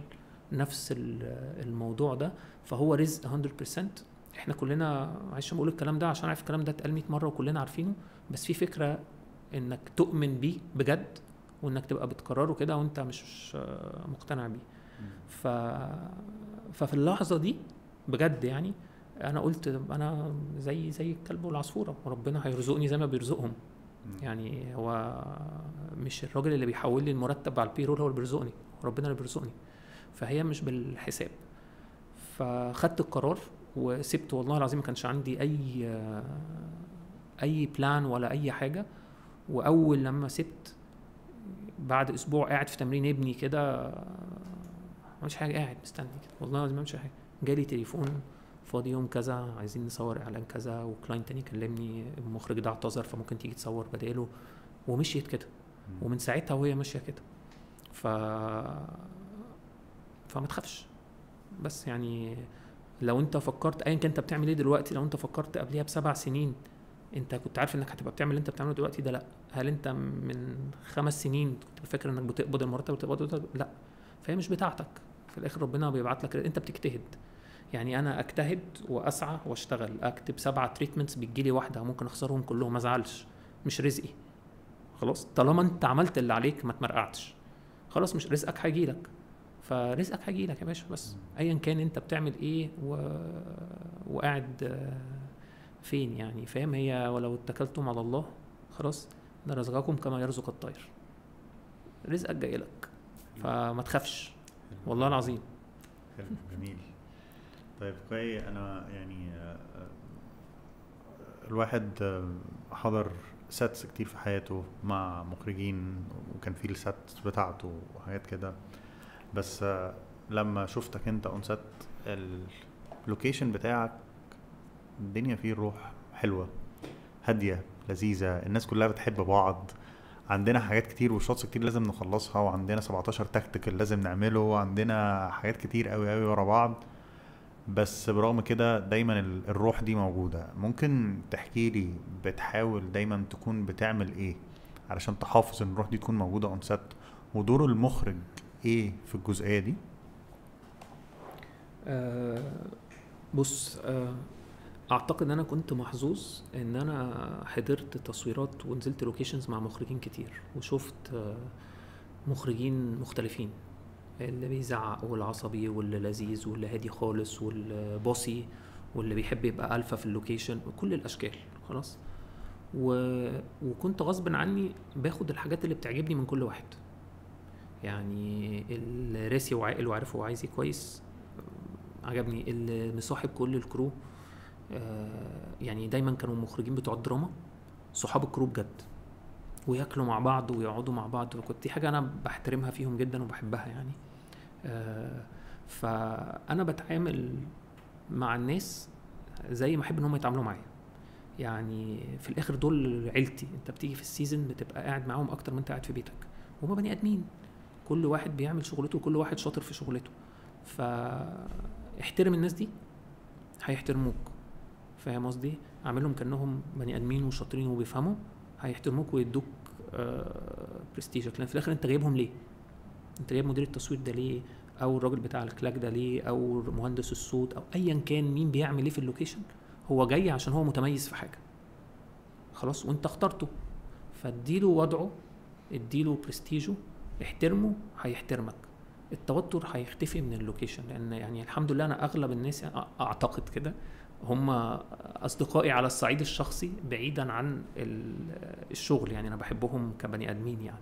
نفس ال- الموضوع ده فهو رزق 100% احنا كلنا معلش بقول الكلام ده عشان عارف الكلام ده اتقال 100 مره وكلنا عارفينه بس في فكره انك تؤمن بيه بجد وانك تبقى بتكرره كده وانت مش آه، مقتنع بيه ف... ففي اللحظه دي بجد يعني انا قلت انا زي زي الكلب والعصفوره وربنا هيرزقني زي ما بيرزقهم يعني هو مش الراجل اللي بيحول لي المرتب على البيرول هو اللي بيرزقني ربنا اللي بيرزقني فهي مش بالحساب فخدت القرار وسبت والله العظيم ما كانش عندي اي اي بلان ولا اي حاجه واول لما سبت بعد اسبوع قاعد في تمرين ابني كده مش حاجه قاعد مستني كده والله العظيم ما بعملش حاجه جالي تليفون فاضي يوم كذا عايزين نصور اعلان كذا وكلاينت تاني كلمني المخرج ده اعتذر فممكن تيجي تصور بداله ومشيت كده ومن ساعتها وهي ماشيه كده ف فما تخافش بس يعني لو انت فكرت ايا كان انت بتعمل ايه دلوقتي لو انت فكرت قبليها بسبع سنين انت كنت عارف انك هتبقى بتعمل اللي انت بتعمله دلوقتي ده لا هل انت من خمس سنين كنت فاكر انك بتقبض المرتب بتقبضه لا فهي مش بتاعتك في الاخر ربنا بيبعت لك انت بتجتهد يعني انا اجتهد واسعى واشتغل اكتب سبعه تريتمنتس بتجيلي واحده ممكن اخسرهم كلهم ما ازعلش مش رزقي خلاص طالما انت عملت اللي عليك ما تمرقعتش خلاص مش رزقك هيجيلك فرزقك هيجيلك يا باشا بس ايا كان انت بتعمل ايه و... وقاعد آه، فين يعني فاهم هي ولو اتكلتم على الله خلاص ده رزقكم كما يرزق الطير رزقك جاي لك فما تخافش والله العظيم حلو جميل طيب كوي انا يعني آه، آه، الواحد آه، حضر ساتس كتير في حياته مع مخرجين وكان في الساتس بتاعته وحاجات كده بس آه، لما شفتك انت اون سات اللوكيشن بتاعك الدنيا فيه الروح حلوه هاديه لذيذه الناس كلها بتحب بعض عندنا حاجات كتير وشوتس كتير لازم نخلصها وعندنا 17 تكتيكال لازم نعمله وعندنا حاجات كتير قوي قوي ورا بعض بس برغم كده دايما ال- الروح دي موجودة ممكن تحكي لي بتحاول دايما تكون بتعمل ايه علشان تحافظ ان الروح دي تكون موجودة اون سيت ودور المخرج ايه في الجزئية دي آه، بص آه، اعتقد ان انا كنت محظوظ ان انا حضرت تصويرات ونزلت لوكيشنز مع مخرجين كتير وشفت آه، مخرجين مختلفين اللي بيزعق والعصبي واللي لذيذ واللي هادي خالص واللي بوسي واللي بيحب يبقى الفا في اللوكيشن وكل الاشكال خلاص و... وكنت غصب عني باخد الحاجات اللي بتعجبني من كل واحد يعني اللي راسي وعاقل وعارف هو عايز ايه كويس عجبني اللي مصاحب كل الكرو آه، يعني دايما كانوا المخرجين بتوع الدراما صحاب الكرو بجد وياكلوا مع بعض ويقعدوا مع بعض وكنت دي حاجه انا بحترمها فيهم جدا وبحبها يعني آه، فانا بتعامل مع الناس زي ما احب ان هم يتعاملوا معايا يعني في الاخر دول عيلتي انت بتيجي في السيزون بتبقى قاعد معاهم اكتر ما انت قاعد في بيتك هما بني ادمين كل واحد بيعمل شغلته وكل واحد شاطر في شغلته فاحترم الناس دي هيحترموك فاهم قصدي اعملهم كانهم بني ادمين وشاطرين وبيفهموا هيحترموك ويدوك آه برستيجك لان في الاخر انت جايبهم ليه انت جايب مدير التصوير ده ليه او الراجل بتاع الكلاك ده ليه او مهندس الصوت او ايا كان مين بيعمل ايه في اللوكيشن هو جاي عشان هو متميز في حاجه خلاص وانت اخترته فاديله وضعه اديله برستيجه احترمه هيحترمك التوتر هيختفي من اللوكيشن لان يعني الحمد لله انا اغلب الناس يعني أ- اعتقد كده هم اصدقائي على الصعيد الشخصي بعيدا عن ال- الشغل يعني انا بحبهم كبني ادمين يعني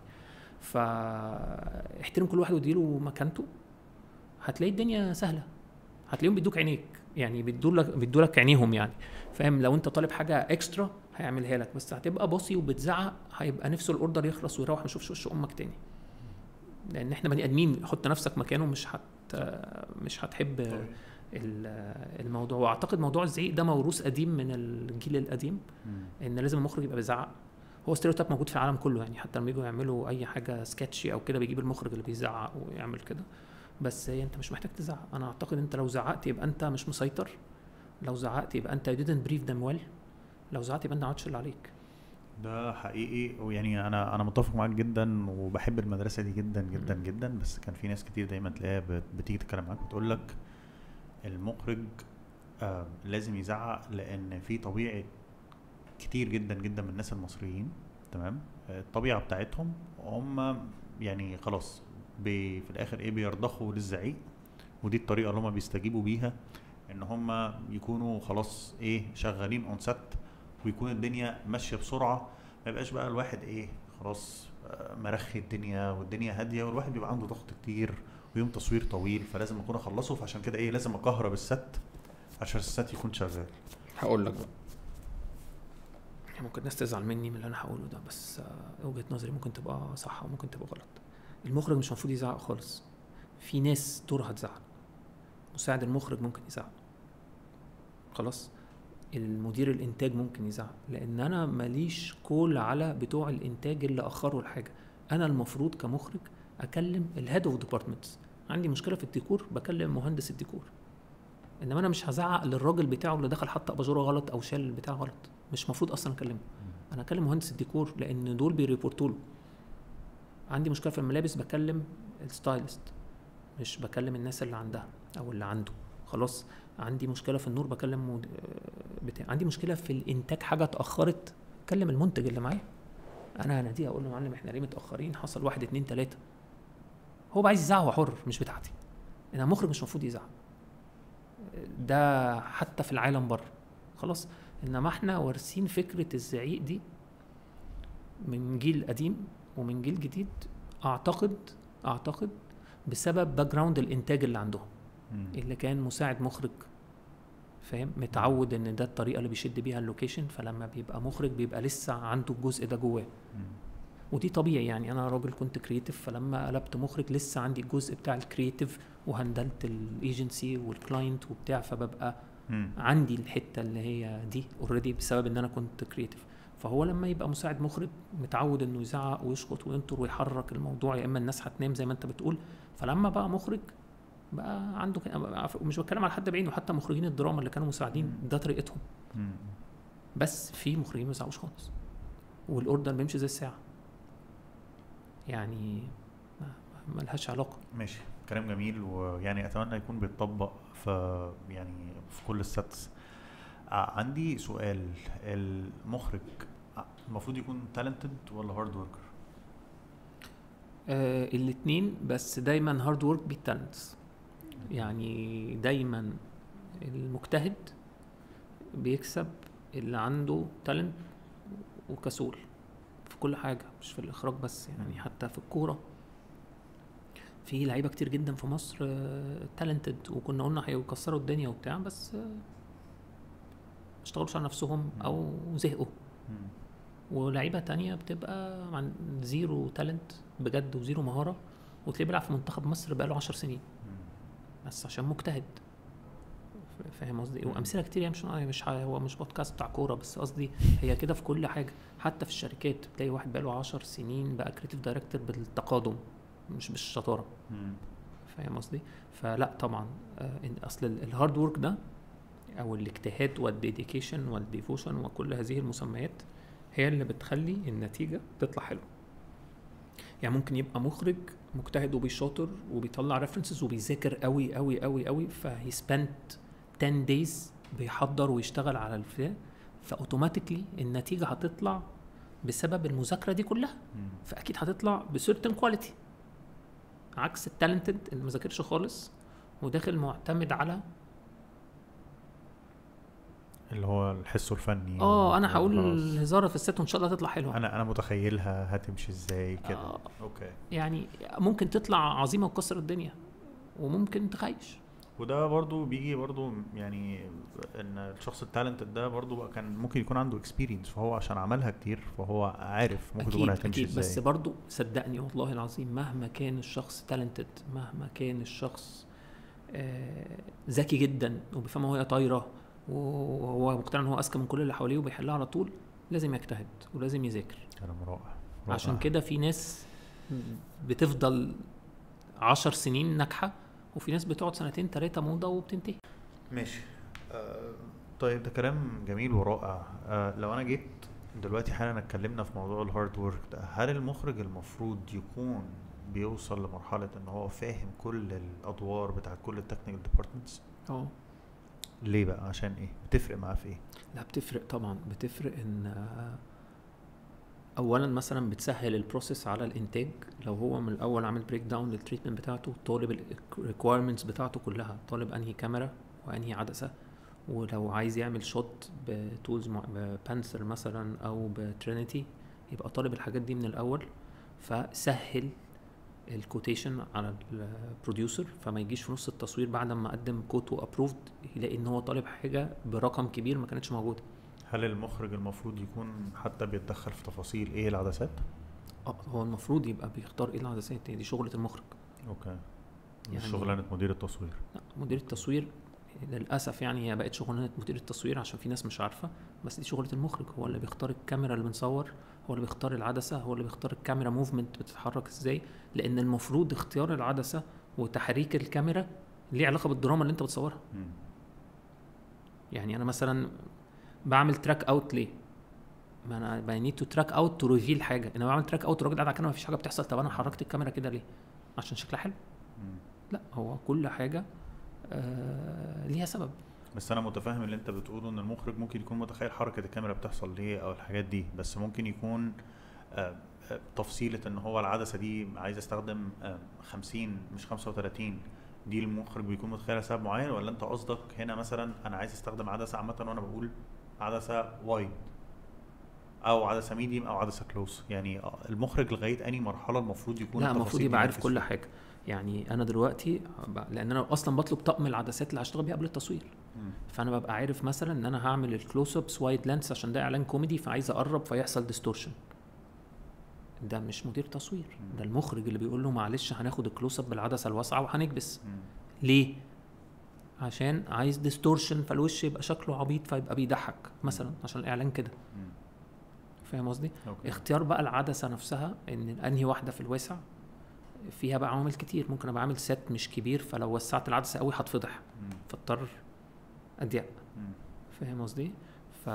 فاحترم كل واحد واديله مكانته هتلاقي الدنيا سهله هتلاقيهم بيدوك عينيك يعني بيدولك بيدولك عينيهم يعني فاهم لو انت طالب حاجه اكسترا هيعملها لك بس هتبقى باصي وبتزعق هيبقى نفسه الاوردر يخلص ويروح ما يشوفش وش امك تاني لان احنا بني ادمين حط نفسك مكانه مش هت مش هتحب ال- الموضوع واعتقد موضوع الزعيق ده موروث قديم من الجيل القديم ان لازم المخرج يبقى بيزعق هو ستيريوتايب موجود في العالم كله يعني حتى لما يجوا يعملوا اي حاجه سكتشي او كده بيجيب المخرج اللي بيزعق ويعمل كده بس هي انت مش محتاج تزعق انا اعتقد انت لو زعقت يبقى انت مش مسيطر لو زعقت يبقى انت you didn't brief them well لو زعقت يبقى انت ما عملتش اللي عليك ده حقيقي ويعني انا انا متفق معاك جدا وبحب المدرسه دي جدا جدا مم. جدا بس كان في ناس كتير دايما تلاقيها بت- بتيجي تتكلم معاك وتقول لك المخرج آه لازم يزعق لان في طبيعه كتير جدا جدا من الناس المصريين تمام آه، الطبيعه بتاعتهم هم يعني خلاص بي في الاخر ايه بيرضخوا للزعيق ودي الطريقه اللي هم بيستجيبوا بيها ان هم يكونوا خلاص ايه شغالين اون ست ويكون الدنيا ماشيه بسرعه ما يبقاش بقى الواحد ايه خلاص آه، مرخي الدنيا والدنيا هاديه والواحد بيبقى عنده ضغط كتير ويوم تصوير طويل فلازم اكون اخلصه فعشان كده ايه لازم اكهرب الست عشان الست يكون شغال هقول لك بقى ممكن الناس تزعل مني من اللي انا هقوله ده بس آه، وجهه نظري ممكن تبقى صح وممكن تبقى غلط المخرج مش المفروض يزعق خالص في ناس دورها تزعق مساعد المخرج ممكن يزعق خلاص المدير الانتاج ممكن يزعق لان انا ماليش كول على بتوع الانتاج اللي اخروا الحاجه انا المفروض كمخرج اكلم الهيد اوف ديبارتمنتس عندي مشكله في الديكور بكلم مهندس الديكور انما انا مش هزعق للراجل بتاعه اللي دخل حط اباجوره غلط او شال البتاع غلط مش المفروض اصلا اكلمه انا اكلم مهندس الديكور لان دول بيريبورتوا له عندي مشكله في الملابس بكلم الستايلست مش بكلم الناس اللي عندها او اللي عنده خلاص عندي مشكله في النور بكلم مد... آه، بتاع عندي مشكله في الانتاج حاجه اتاخرت بكلم المنتج اللي معايا انا هناديه اقول له يا معلم احنا ليه متاخرين حصل واحد اتنين تلاته هو بقى عايز يزعق هو حر مش بتاعتي انا مخرج مش المفروض يزعق ده حتى في العالم بره خلاص انما احنا وارثين فكره الزعيق دي من جيل قديم ومن جيل جديد اعتقد اعتقد بسبب باك جراوند الانتاج اللي عندهم مم. اللي كان مساعد مخرج فاهم متعود ان ده الطريقه اللي بيشد بيها اللوكيشن فلما بيبقى مخرج بيبقى لسه عنده الجزء ده جواه مم. ودي طبيعي يعني انا راجل كنت كرييتيف فلما قلبت مخرج لسه عندي الجزء بتاع الكرييتيف وهندلت الايجنسي والكلاينت وبتاع فببقى مم. عندي الحته اللي هي دي اوريدي بسبب ان انا كنت كرييتيف فهو لما يبقى مساعد مخرج متعود انه يزعق ويشخط وينطر ويحرك الموضوع يا اما الناس هتنام زي ما انت بتقول فلما بقى مخرج بقى عنده ك- بقى- ومش بتكلم على حد بعينه حتى مخرجين الدراما اللي كانوا مساعدين ده طريقتهم مم. بس في مخرجين ما بيزعقوش خالص والاوردر بيمشي زي الساعه يعني ما- ملهاش علاقه ماشي كلام جميل ويعني اتمنى يكون بيتطبق في يعني في كل الساتس ع- عندي سؤال المخرج ع- المفروض يكون تالنتد ولا هارد وركر آه الاثنين بس دايما هارد ورك بالتالنتس يعني دايما المجتهد بيكسب اللي عنده تالنت وكسول في كل حاجه مش في الاخراج بس يعني حتى في الكوره في لعيبه كتير جدا في مصر تالنتد وكنا قلنا هيكسروا الدنيا وبتاع بس آه، ما اشتغلوش على نفسهم او زهقوا ولعيبه تانية بتبقى عن زيرو تالنت بجد وزيرو مهاره وتلاقيه بيلعب في منتخب مصر بقاله 10 سنين بس عشان مجتهد ف- فاهم قصدي ايه مم. وامثله كتير يعني مش مش ح- هو مش بودكاست بتاع كوره بس قصدي هي كده في كل حاجه حتى في الشركات تلاقي واحد بقاله 10 سنين بقى كريتيف دايركتور بالتقادم مش بالشطاره فاهم قصدي فلا طبعا آه، إن- اصل ال- الهارد ورك ده او الاجتهاد والديديكيشن والديفوشن وكل هذه المسميات هي اللي بتخلي النتيجه تطلع حلوه يعني ممكن يبقى مخرج مجتهد وبيشاطر وبيطلع ريفرنسز وبيذاكر قوي قوي قوي قوي فهي سبنت 10 دايز بيحضر ويشتغل على الفيلم فاوتوماتيكلي النتيجه هتطلع بسبب المذاكره دي كلها فاكيد هتطلع بسيرتن كواليتي عكس التالنتد اللي ما ذاكرش خالص وداخل معتمد على اللي هو الحس الفني اه انا هقول خلاص. الهزاره في الست وان شاء الله تطلع حلوه انا انا متخيلها هتمشي ازاي كده آه. اوكي يعني ممكن تطلع عظيمه وتكسر الدنيا وممكن تخيش وده برضو بيجي برضو يعني ان الشخص التالنتد ده برضو بقى كان ممكن يكون عنده اكسبيرينس فهو عشان عملها كتير فهو عارف ممكن تكون اكيد هتمشي اكيد ازاي بس برضو صدقني والله العظيم مهما كان الشخص تالنتد مهما كان الشخص آه، ذكي جدا وبيفهم وهي طايره وهو مقتنع ان هو اذكى من كل اللي حواليه وبيحلها على طول لازم يجتهد ولازم يذاكر كلام رائع رائع. عشان كده في ناس بتفضل عشر سنين ناجحه وفي ناس بتقعد سنتين ثلاثه موضه وبتنتهي ماشي آه طيب ده كلام جميل ورائع آه لو انا جيت دلوقتي حالا اتكلمنا في موضوع الهارد ورك ده هل المخرج المفروض يكون بيوصل لمرحلة ان هو فاهم كل الادوار بتاعت كل التكنيكال ديبارتمنتس اه ليه بقى عشان ايه بتفرق معاه في ايه لا بتفرق طبعا بتفرق ان آه، اولا مثلا بتسهل البروسيس على الانتاج لو هو من الاول عامل بريك داون للتريتمنت بتاعته طالب الريكويرمنتس بتاعته كلها طالب انهي كاميرا وانهي عدسه ولو عايز يعمل شوت بتولز بانسر مثلا او بترينيتي يبقى طالب الحاجات دي من الاول فسهل الكوتيشن على البروديوسر فما يجيش في نص التصوير بعد ما قدم كوت وابروفد يلاقي ان هو طالب حاجه برقم كبير ما كانتش موجوده هل المخرج المفروض يكون حتى بيتدخل في تفاصيل ايه العدسات اه هو المفروض يبقى بيختار ايه العدسات دي شغله المخرج اوكي مش يعني- شغلانة مدير التصوير لا مدير التصوير للاسف يعني هي بقت شغلانه مدير التصوير عشان في ناس مش عارفه بس دي شغله المخرج هو اللي بيختار الكاميرا اللي بنصور هو اللي بيختار العدسه هو اللي بيختار الكاميرا موفمنت بتتحرك ازاي لان المفروض اختيار العدسه وتحريك الكاميرا ليه علاقه بالدراما اللي انت بتصورها مم. يعني انا مثلا بعمل تراك اوت ليه ما انا باي نيد تو تراك اوت تو ريفيل حاجه انا بعمل تراك اوت والراجل قاعد على الكاميرا مفيش حاجه بتحصل طب انا حركت الكاميرا كده ليه عشان شكلها حلو مم. لا هو كل حاجه آه ليها سبب بس انا متفاهم اللي انت بتقوله ان المخرج ممكن يكون متخيل حركة الكاميرا بتحصل ليه او الحاجات دي بس ممكن يكون آه، آه، تفصيلة ان هو العدسة دي عايز استخدم آه، 50 مش 35 دي المخرج بيكون متخيلها سبب معين ولا انت قصدك هنا مثلا انا عايز استخدم عدسة عامة وانا بقول عدسة وايد او عدسة ميديم او عدسة كلوز يعني آه، المخرج لغاية اني مرحلة المفروض يكون لا المفروض التفاصيل دي يبقى عارف مركز كل فيها. حاجه يعني انا دلوقتي ب- لان انا اصلا بطلب طقم العدسات اللي هشتغل بيها قبل التصوير مم. فانا ببقى عارف مثلا ان انا هعمل الكلوز ابس وايد لانس عشان ده اعلان كوميدي فعايز اقرب فيحصل ديستورشن ده مش مدير تصوير مم. ده المخرج اللي بيقول له معلش هناخد الكلوز اب بالعدسه الواسعه وهنكبس مم. ليه عشان عايز ديستورشن فالوش يبقى شكله عبيط فيبقى بيضحك مثلا عشان الاعلان كده مم. فاهم قصدي اوكي اختيار بقى العدسه نفسها ان انهي واحده في الواسع فيها بقى عوامل كتير ممكن ابقى عامل سيت مش كبير فلو وسعت العدسه قوي هتفضح مم. فاضطر اضيق مم. فاهم قصدي ف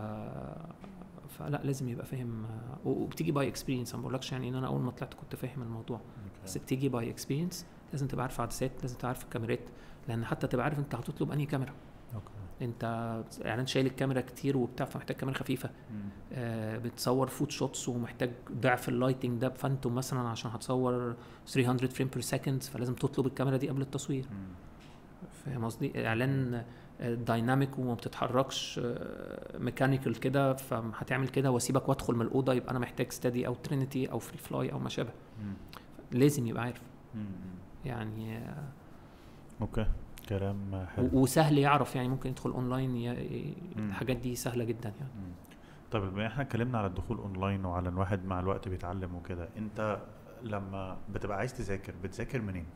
فلا لازم يبقى فاهم و- وبتيجي باي اكسبيرينس انا ما بقولكش يعني ان انا اول ما طلعت كنت فاهم الموضوع بس اوكي. بتيجي باي اكسبيرينس لازم تبقى عارف عدسات لازم تبقى عارف الكاميرات لان حتى تبقى عارف انت هتطلب انهي كاميرا اوكي انت اعلان شايل الكاميرا كتير وبتاع فمحتاج كاميرا خفيفه مم. آه، بتصور فوت شوتس ومحتاج ضعف اللايتنج ده بفانتوم مثلا عشان هتصور 300 فريم بير سكند فلازم تطلب الكاميرا دي قبل التصوير مم. فاهم قصدي اعلان دايناميك وما بتتحركش ميكانيكال كده فهتعمل كده واسيبك وادخل من الاوضه يبقى انا محتاج ستادي او ترينيتي او فري فلاي او ما شابه مم. لازم يبقى عارف مم. يعني آه، اوكي كلام حلو و- وسهل يعرف يعني ممكن يدخل اونلاين ي- ي- مم. الحاجات دي سهله جدا يعني مم. طب بما احنا اتكلمنا على الدخول اونلاين وعلى ان الواحد مع الوقت بيتعلم وكده انت لما بتبقى عايز تذاكر بتذاكر منين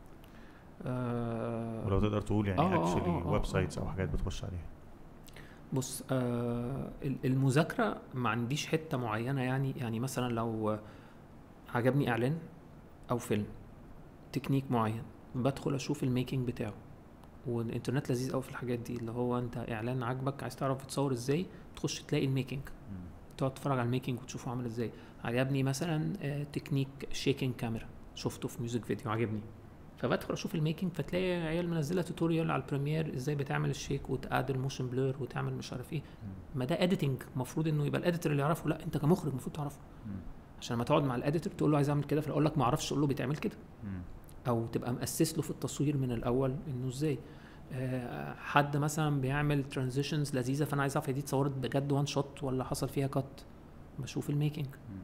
آه، ولو تقدر تقول يعني آه، آه، اكشلي آه، آه، ويب سايتس او آه. حاجات بتخش عليها بص آه ال- المذاكره ما عنديش حته معينه يعني يعني مثلا لو عجبني اعلان او فيلم تكنيك معين بدخل اشوف الميكنج بتاعه والانترنت لذيذ قوي في الحاجات دي اللي هو انت اعلان عاجبك عايز تعرف بتصور ازاي تخش تلاقي الميكنج مم. تقعد تتفرج على الميكنج وتشوفه عامل ازاي عجبني مثلا آه، تكنيك شيكينج كاميرا شفته في ميوزك فيديو عجبني فبدخل اشوف الميكنج فتلاقي عيال منزله توتوريال على البريمير ازاي بتعمل الشيك وتقعد الموشن بلور وتعمل مش عارف ايه مم. ما ده اديتنج المفروض انه يبقى الاديتور اللي يعرفه لا انت كمخرج المفروض تعرفه مم. عشان لما تقعد مع الاديتور تقول له عايز اعمل كده فيقول لك ما اعرفش تقول له بيتعمل كده مم. او تبقى مؤسس له في التصوير من الاول انه ازاي آه، حد مثلا بيعمل ترانزيشنز لذيذه فانا عايز اعرف هي دي اتصورت بجد وان شوت ولا حصل فيها كات بشوف الميكنج مم.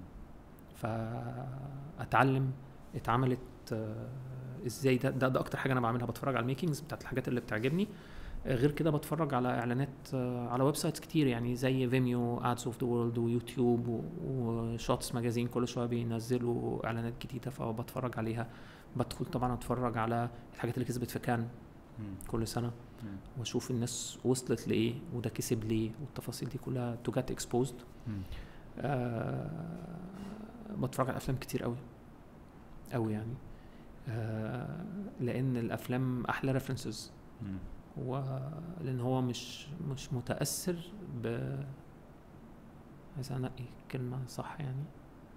فاتعلم اتعملت آه، ازاي ده, ده ده اكتر حاجه انا بعملها بتفرج على الميكنجز بتاعت الحاجات اللي بتعجبني آه، غير كده بتفرج على اعلانات آه، على ويب سايتس كتير يعني زي فيميو ادز اوف ذا وورلد ويوتيوب و- وشوتس ماجازين كل شويه بينزلوا اعلانات جديده فبتفرج عليها بدخل طبعا اتفرج على الحاجات اللي كسبت في كان مم. كل سنه مم. واشوف الناس وصلت لايه وده كسب ليه والتفاصيل دي كلها تو جت اكسبوزد مم. آه بتفرج على افلام كتير قوي قوي يعني آه لان الافلام احلى ريفرنسز مم. ولان هو مش مش متاثر ب عايز انقي كلمة صح يعني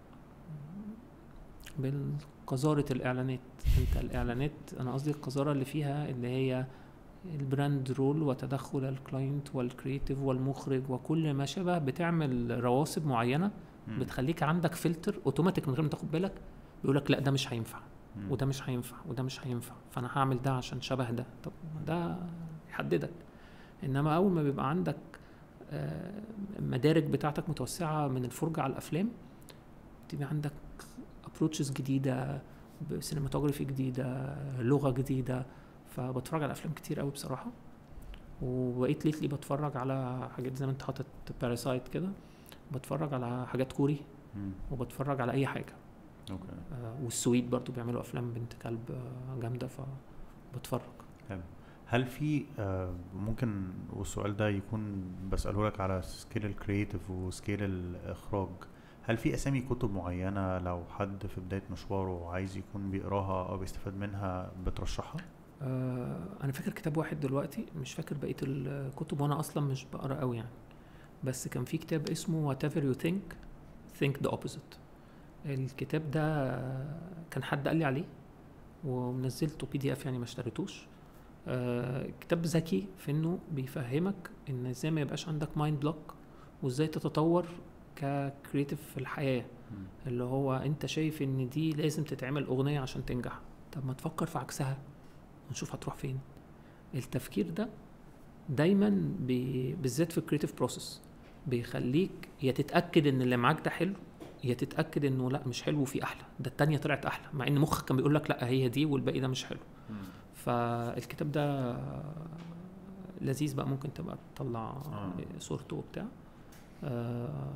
بالقذارة الاعلانات انت الاعلانات انا قصدي القذارة اللي فيها اللي هي البراند رول وتدخل الكلاينت والكرييتيف والمخرج وكل ما شابه بتعمل رواسب معينة مم. بتخليك عندك فلتر اوتوماتيك من غير ما تاخد بالك بيقول لك لا ده مش هينفع مم. وده مش هينفع وده مش هينفع فانا هعمل ده عشان شبه ده طب ما ده يحددك انما اول ما بيبقى عندك آه، مدارك بتاعتك متوسعه من الفرجه على الافلام بتبقى عندك ابروتشز جديده بسينماتوجرافي جديده لغه جديده فبتفرج على افلام كتير قوي بصراحه وبقيت ليتلي بتفرج على حاجات زي ما انت حاطط باراسايت كده بتفرج على حاجات كوري مم. وبتفرج على اي حاجه اوكي آه، والسويد برضو بيعملوا افلام بنت كلب آه، جامده فبتفرج حلو هل في آه، ممكن والسؤال ده يكون بسأله لك على سكيل الكرييتيف وسكيل الإخراج هل في أسامي كتب معينة لو حد في بداية مشواره عايز يكون بيقراها أو بيستفاد منها بترشحها؟ آه، انا فاكر كتاب واحد دلوقتي مش فاكر بقيه الكتب وانا اصلا مش بقرا قوي يعني بس كان في كتاب اسمه whatever you think think the opposite الكتاب ده آه، كان حد قال لي عليه ونزلته بي دي اف يعني ما اشتريتوش آه، كتاب ذكي في انه بيفهمك ان ازاي ما يبقاش عندك مايند بلوك وازاي تتطور ككريتيف في الحياه مم. اللي هو انت شايف ان دي لازم تتعمل اغنيه عشان تنجح طب ما تفكر في عكسها ونشوف هتروح فين التفكير ده دايما بي... بالذات في الكريتيف بروسيس بيخليك يا تتاكد ان اللي معاك ده حلو يا تتاكد انه لا مش حلو وفي احلى ده التانية طلعت احلى مع ان مخك كان بيقول لك لا هي دي والباقي ده مش حلو مم. فالكتاب ده لذيذ بقى ممكن تبقى تطلع آه. صورته وبتاع آه،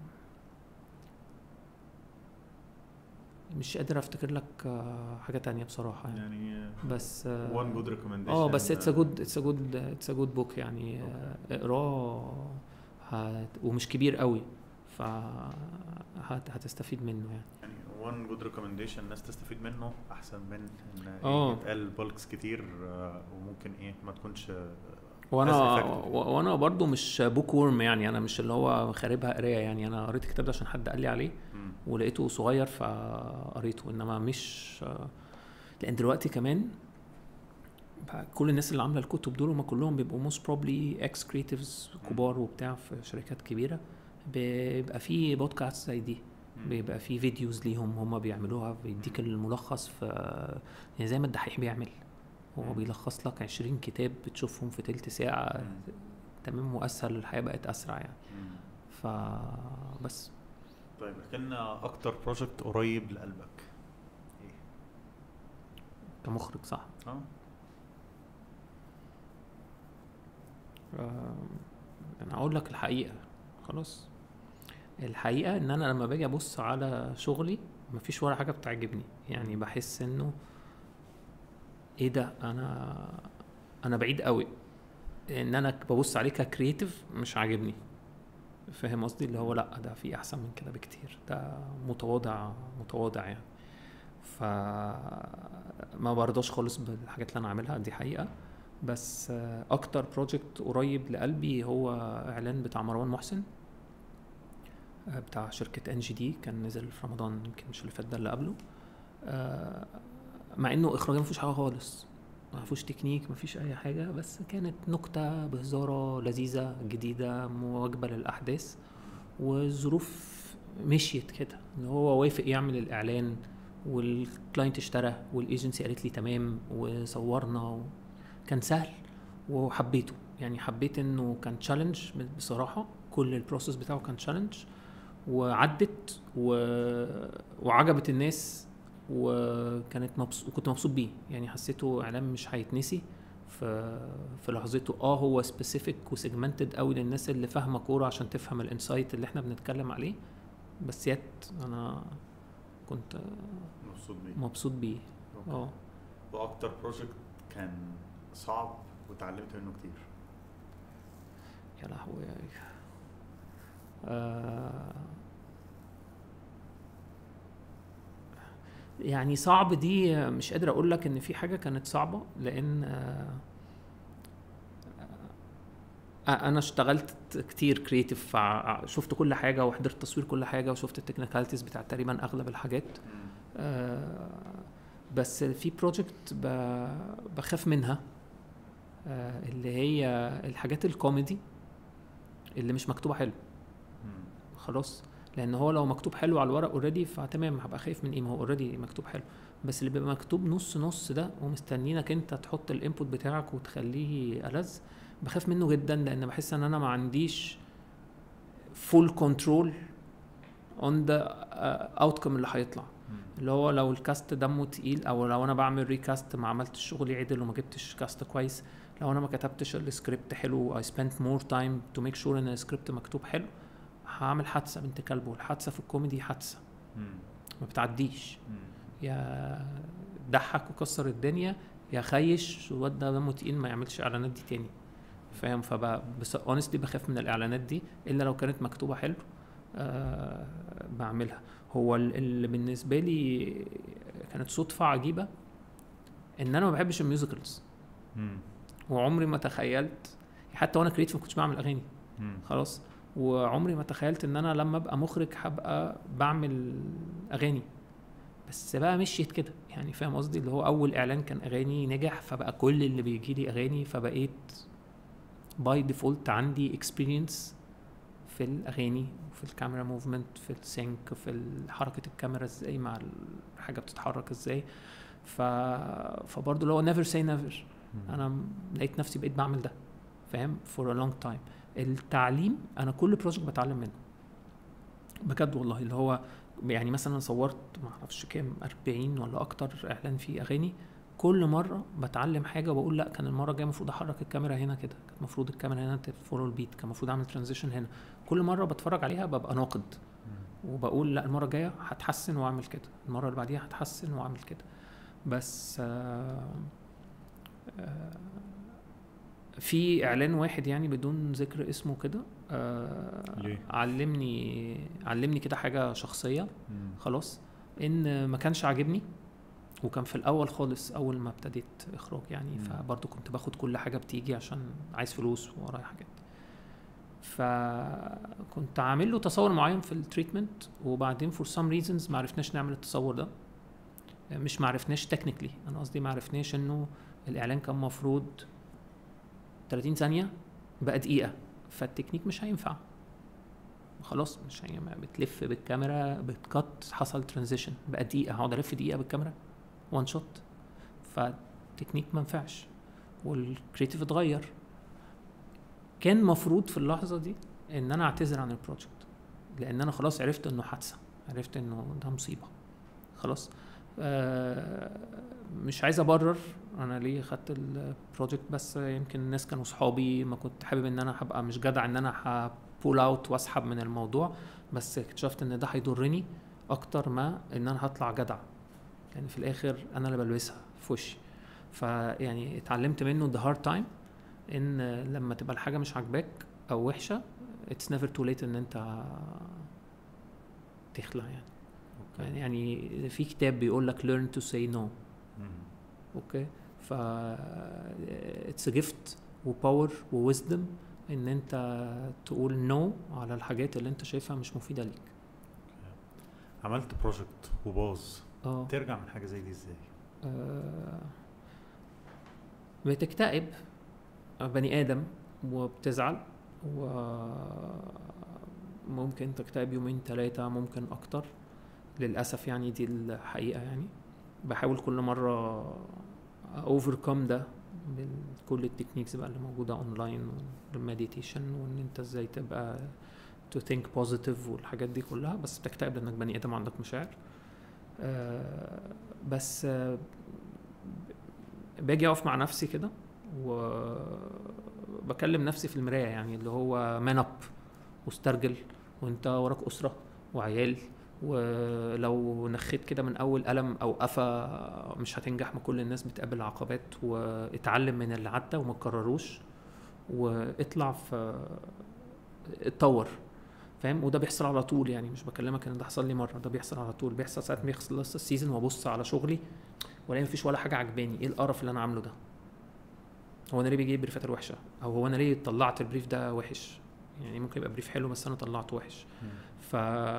مش قادر افتكر لك آه، حاجه تانية بصراحه يعني يعني بس آه، one good recommendation اه بس اتس ا جود اتس ا جود اتس ا جود بوك يعني آه، اقراه هت- ومش كبير قوي ف هت- هتستفيد منه يعني يعني one good recommendation الناس تستفيد منه أحسن من إن آه. يتقال بولكس كتير آه، وممكن إيه ما تكونش آه، وانا As effective. و- وانا برضو مش بوك وورم يعني انا مش اللي هو خاربها قرايه يعني انا قريت الكتاب ده عشان حد قال لي عليه مم. ولقيته صغير فقريته انما مش لان دلوقتي كمان بقى كل الناس اللي عامله الكتب دول هم كلهم بيبقوا موست بروبلي اكس كريتيفز كبار وبتاع في شركات كبيره بيبقى في بودكاست زي دي مم. بيبقى في فيديوز ليهم هم بيعملوها بيديك الملخص في يعني زي ما الدحيح بيعمل هو مم. بيلخص لك 20 كتاب بتشوفهم في تلت ساعة مم. تمام وأسهل الحياة بقت أسرع يعني مم. فبس طيب احكي لنا اكتر بروجكت قريب لقلبك ايه كمخرج صح اه آه، انا اقول لك الحقيقه خلاص الحقيقه ان انا لما باجي ابص على شغلي مفيش ولا حاجه بتعجبني يعني بحس انه ايه ده انا انا بعيد قوي ان انا ببص عليه ككرييتيف مش عاجبني فاهم قصدي اللي هو لا ده في احسن من كده بكتير ده متواضع متواضع يعني ف ما برضاش خالص بالحاجات اللي انا عاملها دي حقيقه بس آه، اكتر بروجكت قريب لقلبي هو اعلان بتاع مروان محسن آه، بتاع شركة ان جي دي كان نزل في رمضان يمكن مش اللي فات ده اللي قبله آه، مع انه اخراجيا ما فيهوش حاجه خالص ما فيهوش تكنيك ما فيش اي حاجه بس كانت نكته بهزاره لذيذه جديده مواكبه للاحداث والظروف مشيت كده ان هو وافق يعمل الاعلان والكلاينت اشترى والايجنسي قالت لي تمام وصورنا و... كان سهل وحبيته يعني حبيت انه كان تشالنج بصراحه كل البروسيس بتاعه كان تشالنج وعدت و... وعجبت الناس وكانت مبسوط وكنت مبسوط بيه يعني حسيته اعلان مش هيتنسي في في لحظته اه هو سبيسيفيك وسيجمنتد قوي للناس اللي فاهمه كوره عشان تفهم الانسايت اللي احنا بنتكلم عليه بس يت انا كنت مبسوط بيه مبسوط بيه أوكي. اه واكتر بروجكت كان صعب وتعلمت منه كتير يا لهوي آه يعني صعب دي مش قادر اقول لك ان في حاجه كانت صعبه لان آه انا اشتغلت كتير كريتيف شفت كل حاجه وحضرت تصوير كل حاجه وشفت التكنيكاليتيز بتاعت تقريبا اغلب الحاجات آه، بس في بروجكت بخاف منها آه، اللي هي الحاجات الكوميدي اللي مش مكتوبه حلو خلاص لان هو لو مكتوب حلو على الورق اوريدي فتمام هبقى خايف من ايه ما هو اوريدي مكتوب حلو بس اللي بيبقى مكتوب نص نص ده ومستنينك انت تحط الانبوت بتاعك وتخليه ألذ بخاف منه جدا لان بحس ان انا ما عنديش فول كنترول اون ذا اوتكم اللي هيطلع اللي هو لو الكاست دمه تقيل او لو انا بعمل ريكاست ما عملتش شغلي عدل وما جبتش كاست كويس لو انا ما كتبتش السكريبت حلو I spent more time to make sure ان السكريبت مكتوب حلو هعمل حادثه بنت كلب والحادثه في الكوميدي حادثه ما بتعديش يا ضحك وكسر الدنيا يا خيش الواد ده دمه تقيل ما يعملش اعلانات دي تاني فاهم فبقى بس اونستلي بخاف من الاعلانات دي الا لو كانت مكتوبه حلو أه بعملها هو اللي بالنسبه لي كانت صدفه عجيبه ان انا ما بحبش الميوزيكلز وعمري ما تخيلت حتى وانا كريتيف ما كنتش بعمل اغاني خلاص وعمري ما تخيلت ان انا لما ابقى مخرج هبقى بعمل اغاني بس بقى مشيت كده يعني فاهم قصدي اللي هو اول اعلان كان اغاني نجح فبقى كل اللي بيجي لي اغاني فبقيت باي ديفولت عندي اكسبيرينس في الاغاني وفي الكاميرا موفمنت في السينك في حركه الكاميرا ازاي مع الحاجه بتتحرك ازاي ف فبرضه اللي هو نيفر سي نيفر انا لقيت نفسي بقيت بعمل ده فاهم فور ا لونج تايم التعليم انا كل بروجكت بتعلم منه بجد والله اللي هو يعني مثلا صورت ما اعرفش كام 40 ولا اكتر اعلان فيه اغاني كل مره بتعلم حاجه وبقول لا كان المره الجايه المفروض احرك الكاميرا هنا كده كان المفروض الكاميرا هنا تفولو البيت كان المفروض اعمل ترانزيشن هنا كل مره بتفرج عليها ببقى ناقد وبقول لا المره الجايه هتحسن واعمل كده المره اللي بعديها هتحسن واعمل كده بس آه آه في اعلان واحد يعني بدون ذكر اسمه كده آه ليه؟ علمني علمني كده حاجه شخصيه خلاص ان ما كانش عاجبني وكان في الاول خالص اول ما ابتديت اخراج يعني مم. فبرضه كنت باخد كل حاجه بتيجي عشان عايز فلوس ورايا حاجات فكنت عامل له تصور معين في التريتمنت وبعدين فور سام ريزونز ما عرفناش نعمل التصور ده مش ما عرفناش تكنيكلي انا قصدي ما عرفناش انه الاعلان كان مفروض 30 ثانيه بقى دقيقه فالتكنيك مش هينفع خلاص مش هي بتلف بالكاميرا بتكت حصل ترانزيشن بقى دقيقه هقعد الف دقيقه بالكاميرا وان شوت فالتكنيك ما ينفعش والكريتيف اتغير كان مفروض في اللحظه دي ان انا اعتذر عن البروجكت لان انا خلاص عرفت انه حادثه عرفت انه ده مصيبه خلاص آه مش عايز ابرر انا ليه خدت البروجكت بس يمكن الناس كانوا صحابي ما كنت حابب ان انا هبقى مش جدع ان انا هبول اوت واسحب من الموضوع بس اكتشفت ان ده هيضرني اكتر ما ان انا هطلع جدع لان في الاخر انا اللي بلبسها في وشي فيعني اتعلمت منه ذا هارد تايم ان لما تبقى الحاجه مش عاجباك او وحشه اتس نيفر تو ليت ان انت تخلع يعني اوكي يعني في كتاب بيقول لك learn to say no اوكي ف اتس جيفت وباور وويزدم ان انت تقول نو no على الحاجات اللي انت شايفها مش مفيده ليك عملت بروجكت وباظ اه ترجع من حاجه زي دي ازاي؟ آه، بتكتئب بني ادم وبتزعل وممكن تكتئب يومين ثلاثة ممكن أكتر للأسف يعني دي الحقيقة يعني بحاول كل مرة اوفركم ده بكل التكنيكس بقى اللي موجودة اونلاين والمديتيشن وان انت ازاي تبقى to think positive والحاجات دي كلها بس بتكتئب لانك بني ادم عندك مشاعر آه، بس آه، باجي اقف مع نفسي كده وبكلم نفسي في المرايه يعني اللي هو مان اب واسترجل وانت وراك اسره وعيال ولو نخيت كده من اول قلم او قفا مش هتنجح ما كل الناس بتقابل عقبات واتعلم من اللي عدى وما تكرروش واطلع في اتطور فاهم وده بيحصل على طول يعني مش بكلمك ان ده حصل لي مره ده بيحصل على طول بيحصل ساعه ما يخلص السيزون وابص على شغلي والاقي مفيش ولا حاجه عجباني ايه القرف اللي انا عامله ده هو انا ليه بيجي بريفات الوحشه او هو انا ليه طلعت البريف ده وحش يعني ممكن يبقى بريف حلو بس انا طلعته وحش ف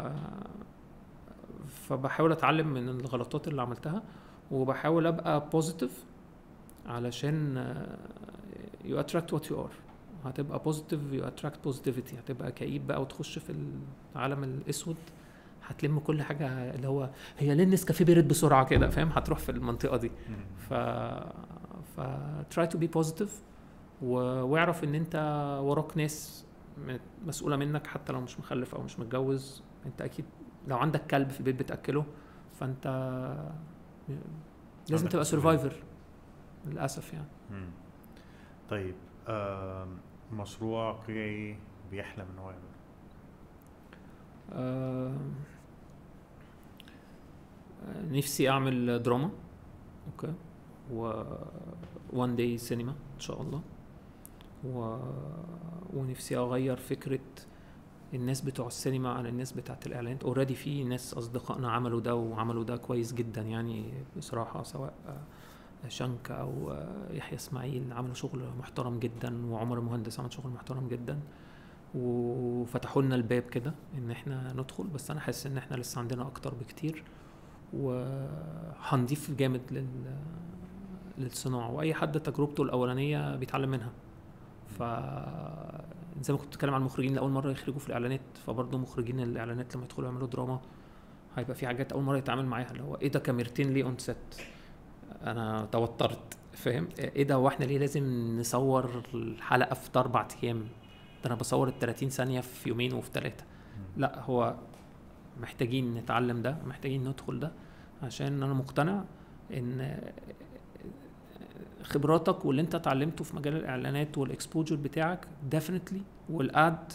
فبحاول اتعلم من الغلطات اللي عملتها وبحاول ابقى بوزيتيف علشان يو اتراكت وات يو ار هتبقى بوزيتيف يو اتراكت بوزيتيفيتي هتبقى كئيب بقى وتخش في العالم الاسود هتلم كل حاجه اللي هو هي ليه النسكافيه بيرد بسرعه كده فاهم هتروح في المنطقه دي ف ف try to be positive و... واعرف ان انت وراك ناس م- مسؤوله منك حتى لو مش مخلف او مش متجوز انت اكيد لو عندك كلب في البيت بتاكله فانت لازم عندك تبقى مسؤولية. سرفايفر للاسف يعني مم. طيب آم، مشروع قيعي بيحلم ان هو يعمله آه، نفسي اعمل دراما اوكي و وان داي سينما ان شاء الله و... ونفسي اغير فكره الناس بتوع السينما عن الناس بتاعت الاعلانات اوريدي في ناس اصدقائنا عملوا ده وعملوا ده كويس جدا يعني بصراحه سواء آه، شنك او آه، يحيى اسماعيل عملوا شغل محترم جدا وعمر المهندس عمل شغل محترم جدا وفتحوا لنا الباب كده ان احنا ندخل بس انا حاسس ان احنا لسه عندنا اكتر بكتير وهنضيف جامد لل للصناعه واي حد تجربته الاولانيه بيتعلم منها ف زي ما كنت بتكلم عن المخرجين اللي اول مره يخرجوا في الاعلانات فبرضه مخرجين الاعلانات لما يدخلوا يعملوا دراما هيبقى في حاجات اول مره يتعامل معاها اللي هو ايه ده كاميرتين ليه اون سيت انا توترت فاهم ايه ده هو احنا ليه لازم نصور الحلقه في اربع ايام ده انا بصور ال 30 ثانيه في يومين وفي ثلاثه لا هو محتاجين نتعلم ده محتاجين ندخل ده عشان انا مقتنع ان خبراتك واللي انت اتعلمته في مجال الاعلانات والاكسبوجر بتاعك ديفينتلي والاد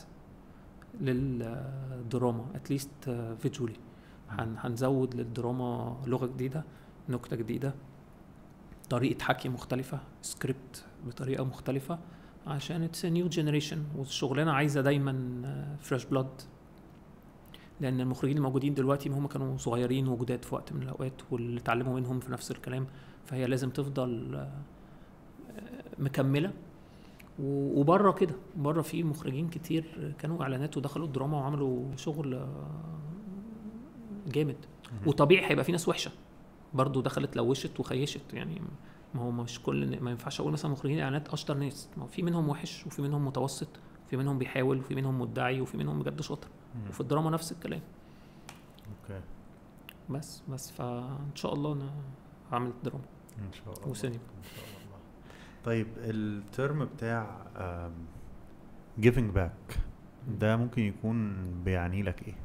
للدراما اتليست فيجولي هنزود للدراما لغه جديده نكته جديده طريقه حكي مختلفه سكريبت بطريقه مختلفه عشان اتس نيو جنريشن والشغلانه عايزه دايما فريش بلاد لان المخرجين الموجودين دلوقتي هم كانوا صغيرين وجداد في وقت من الاوقات واللي اتعلموا منهم في نفس الكلام فهي لازم تفضل آه، مكمله و- وبره كده بره في مخرجين كتير كانوا اعلانات ودخلوا الدراما وعملوا شغل آه، جامد وطبيعي هيبقى في ناس وحشه برضو دخلت لوشت وخيشت يعني ما هو مش كل ما ينفعش اقول مثلا مخرجين اعلانات اشطر ناس ما هو في منهم وحش وفي منهم متوسط وفي منهم بيحاول وفي منهم مدعي وفي منهم بجد شاطر مم. وفي الدراما نفس الكلام اوكي بس بس فان شاء الله انا هعمل دراما ان شاء الله وسينما. ان شاء الله طيب الترم بتاع giving back ده ممكن يكون بيعني لك ايه؟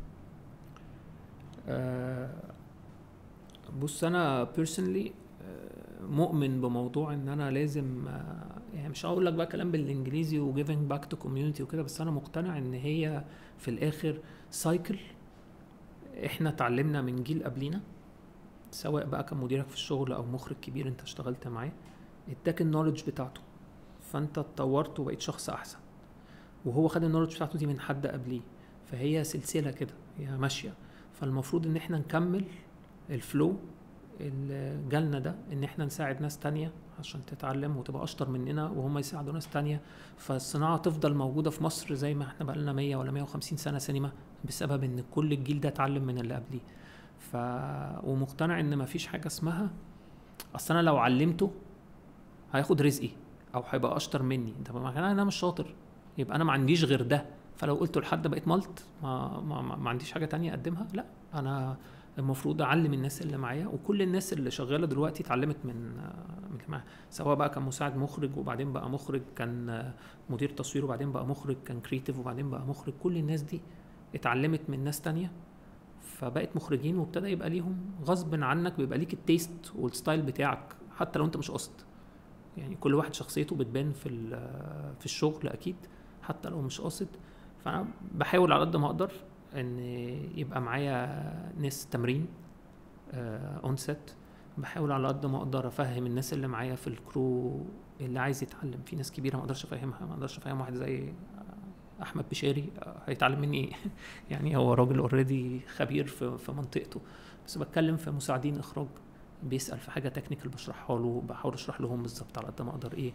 آه، بص انا بيرسونلي مؤمن بموضوع ان انا لازم آه، يعني مش هقول لك بقى كلام بالانجليزي وجيفنج باك تو كوميونتي وكده بس انا مقتنع ان هي في الاخر سايكل احنا اتعلمنا من جيل قبلينا سواء بقى كان مديرك في الشغل او مخرج كبير انت اشتغلت معاه اداك النولج بتاعته فانت اتطورت وبقيت شخص احسن وهو خد النولج بتاعته دي من حد قبليه فهي سلسله كده هي ماشيه فالمفروض ان احنا نكمل الفلو اللي جالنا ده ان احنا نساعد ناس تانية عشان تتعلم وتبقى اشطر مننا وهم يساعدوا ناس تانية فالصناعة تفضل موجودة في مصر زي ما احنا بقالنا 100 ولا 150 سنة سينما بسبب ان كل الجيل ده اتعلم من اللي قبليه ف ومقتنع ان مفيش حاجة اسمها اصل انا لو علمته هياخد رزقي او هيبقى اشطر مني انت معناها انا مش شاطر يبقى انا ما عنديش غير ده فلو قلت لحد بقيت ملط ما, ما, ما, ما عنديش حاجه تانية اقدمها لا انا المفروض اعلم الناس اللي معايا وكل الناس اللي شغاله دلوقتي اتعلمت من من اللي معايا سواء بقى كان مساعد مخرج وبعدين بقى مخرج كان مدير تصوير وبعدين بقى مخرج كان كريتيف وبعدين بقى مخرج كل الناس دي اتعلمت من ناس تانية فبقت مخرجين وابتدى يبقى ليهم غصب عنك بيبقى ليك التيست والستايل بتاعك حتى لو انت مش قاصد يعني كل واحد شخصيته بتبان في ال- في الشغل اكيد حتى لو مش قاصد فانا بحاول على قد ما اقدر ان يبقى معايا ناس تمرين اون سيت بحاول على قد ما اقدر افهم الناس اللي معايا في الكرو اللي عايز يتعلم في ناس كبيره ما اقدرش افهمها ما اقدرش افهم واحد زي احمد بشاري آه، هيتعلم مني ايه يعني هو راجل اوريدي خبير في في منطقته بس بتكلم في مساعدين اخراج بيسال في حاجه تكنيكال بشرحها له بحاول اشرح لهم بالظبط على قد ما اقدر ايه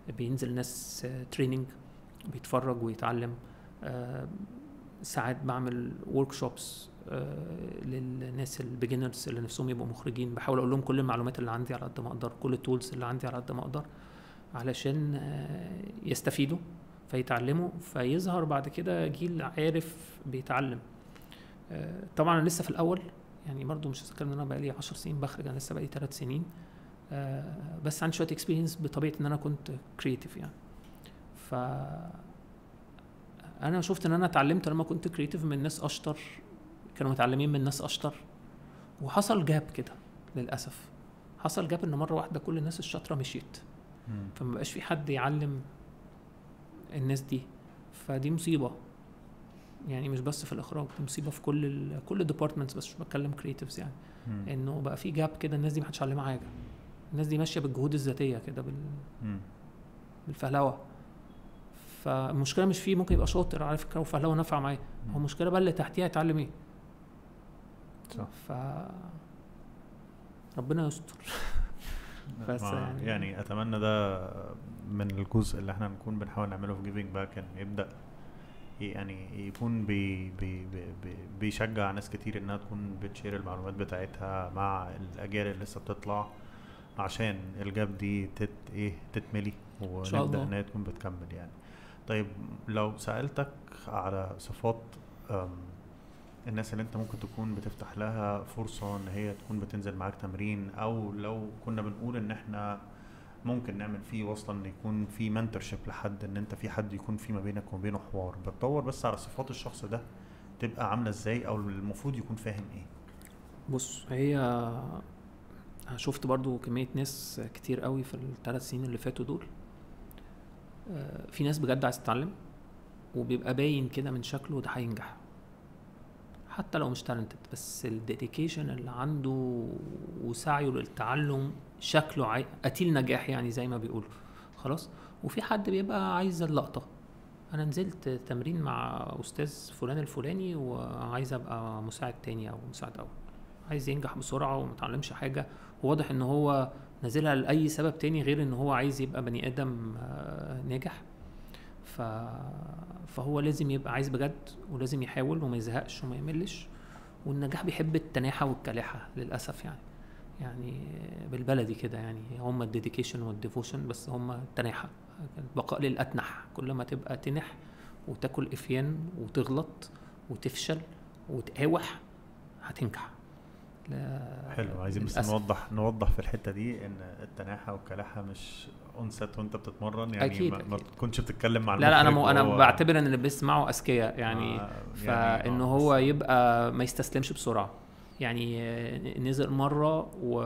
بينزل ناس تريننج بيتفرج ويتعلم آه، ساعات بعمل ورك شوبس للناس البيجنرز اللي نفسهم يبقوا مخرجين بحاول اقول لهم كل المعلومات اللي عندي على قد ما اقدر كل التولز اللي عندي على قد ما اقدر علشان آه، يستفيدوا فيتعلموا فيظهر بعد كده جيل عارف بيتعلم آه، طبعا انا لسه في الاول يعني برضو مش هتكلم ان انا بقالي 10 سنين بخرج انا لسه بقالي 3 سنين آه، بس عندي شويه اكسبيرينس بطبيعه ان انا كنت كرييتيف يعني ف انا شفت ان انا اتعلمت لما كنت كرييتيف من ناس اشطر كانوا متعلمين من ناس اشطر وحصل جاب كده للاسف حصل جاب ان مره واحده كل الناس الشاطره مشيت مم. فما بقاش في حد يعلم الناس دي فدي مصيبه يعني مش بس في الاخراج دي مصيبه في كل ال كل الديبارتمنتس بس مش بتكلم كريتيفز يعني مم. انه بقى في جاب كده الناس دي محدش علمها حاجه الناس دي ماشيه بالجهود الذاتيه كده بال مم. بالفهلوه فالمشكله مش فيه ممكن يبقى شاطر على فكره وفهلوه نافعه معاه هو المشكله بقى اللي تحتيها يتعلم ايه صح ف ربنا يستر بس مع- يعني- يعني اتمنى ده من الجزء اللي احنا نكون بنحاول نعمله في جيفنج باك ان يبدا ي- يعني يكون بي بي بي بي بيشجع ناس كتير انها تكون بتشير المعلومات بتاعتها مع الاجيال اللي لسه بتطلع عشان الجاب دي تت ايه تتملي شاء ونبدا الله. انها تكون بتكمل يعني طيب لو سالتك على صفات أم، الناس اللي انت ممكن تكون بتفتح لها فرصة ان هي تكون بتنزل معاك تمرين او لو كنا بنقول ان احنا ممكن نعمل فيه وصلا ان يكون في منتورشيب لحد ان انت في حد يكون في ما بينك وما بينه حوار بتدور بس على صفات الشخص ده تبقى عاملة ازاي او المفروض يكون فاهم ايه بص هي أنا شفت برضو كمية ناس كتير قوي في الثلاث سنين اللي فاتوا دول آه، في ناس بجد عايز تتعلم وبيبقى باين كده من شكله ده هينجح حتى لو مش تالنتد بس الديديكيشن اللي عنده وسعيه للتعلم شكله عاي... قتيل نجاح يعني زي ما بيقولوا خلاص وفي حد بيبقى عايز اللقطة انا نزلت تمرين مع استاذ فلان الفلاني وعايز ابقى مساعد تاني او مساعد اول عايز ينجح بسرعه وما اتعلمش حاجه وواضح ان هو نازلها لاي سبب تاني غير ان هو عايز يبقى بني ادم آه، ناجح ف... فهو لازم يبقى عايز بجد ولازم يحاول وما يزهقش وما يملش والنجاح بيحب التناحه والكلاحه للاسف يعني يعني بالبلدي كده يعني هم الديديكيشن والديفوشن بس هم التناحه البقاء للاتنح كل ما تبقى تنح وتاكل افيان وتغلط وتفشل وتقاوح هتنجح لا- حلو عايزين بس للأسف. نوضح نوضح في الحتة دي ان التناحة والكلاحة مش اونست وانت بتتمرن يعني أكيد، ما, ما أكيد. تكونش بتتكلم مع لا لا انا المخرج مو انا وهو- بعتبر ان اللي بيسمعوا اذكياء يعني آه، فان آه، هو بس- يبقى ما يستسلمش بسرعه يعني آه، نزل مره و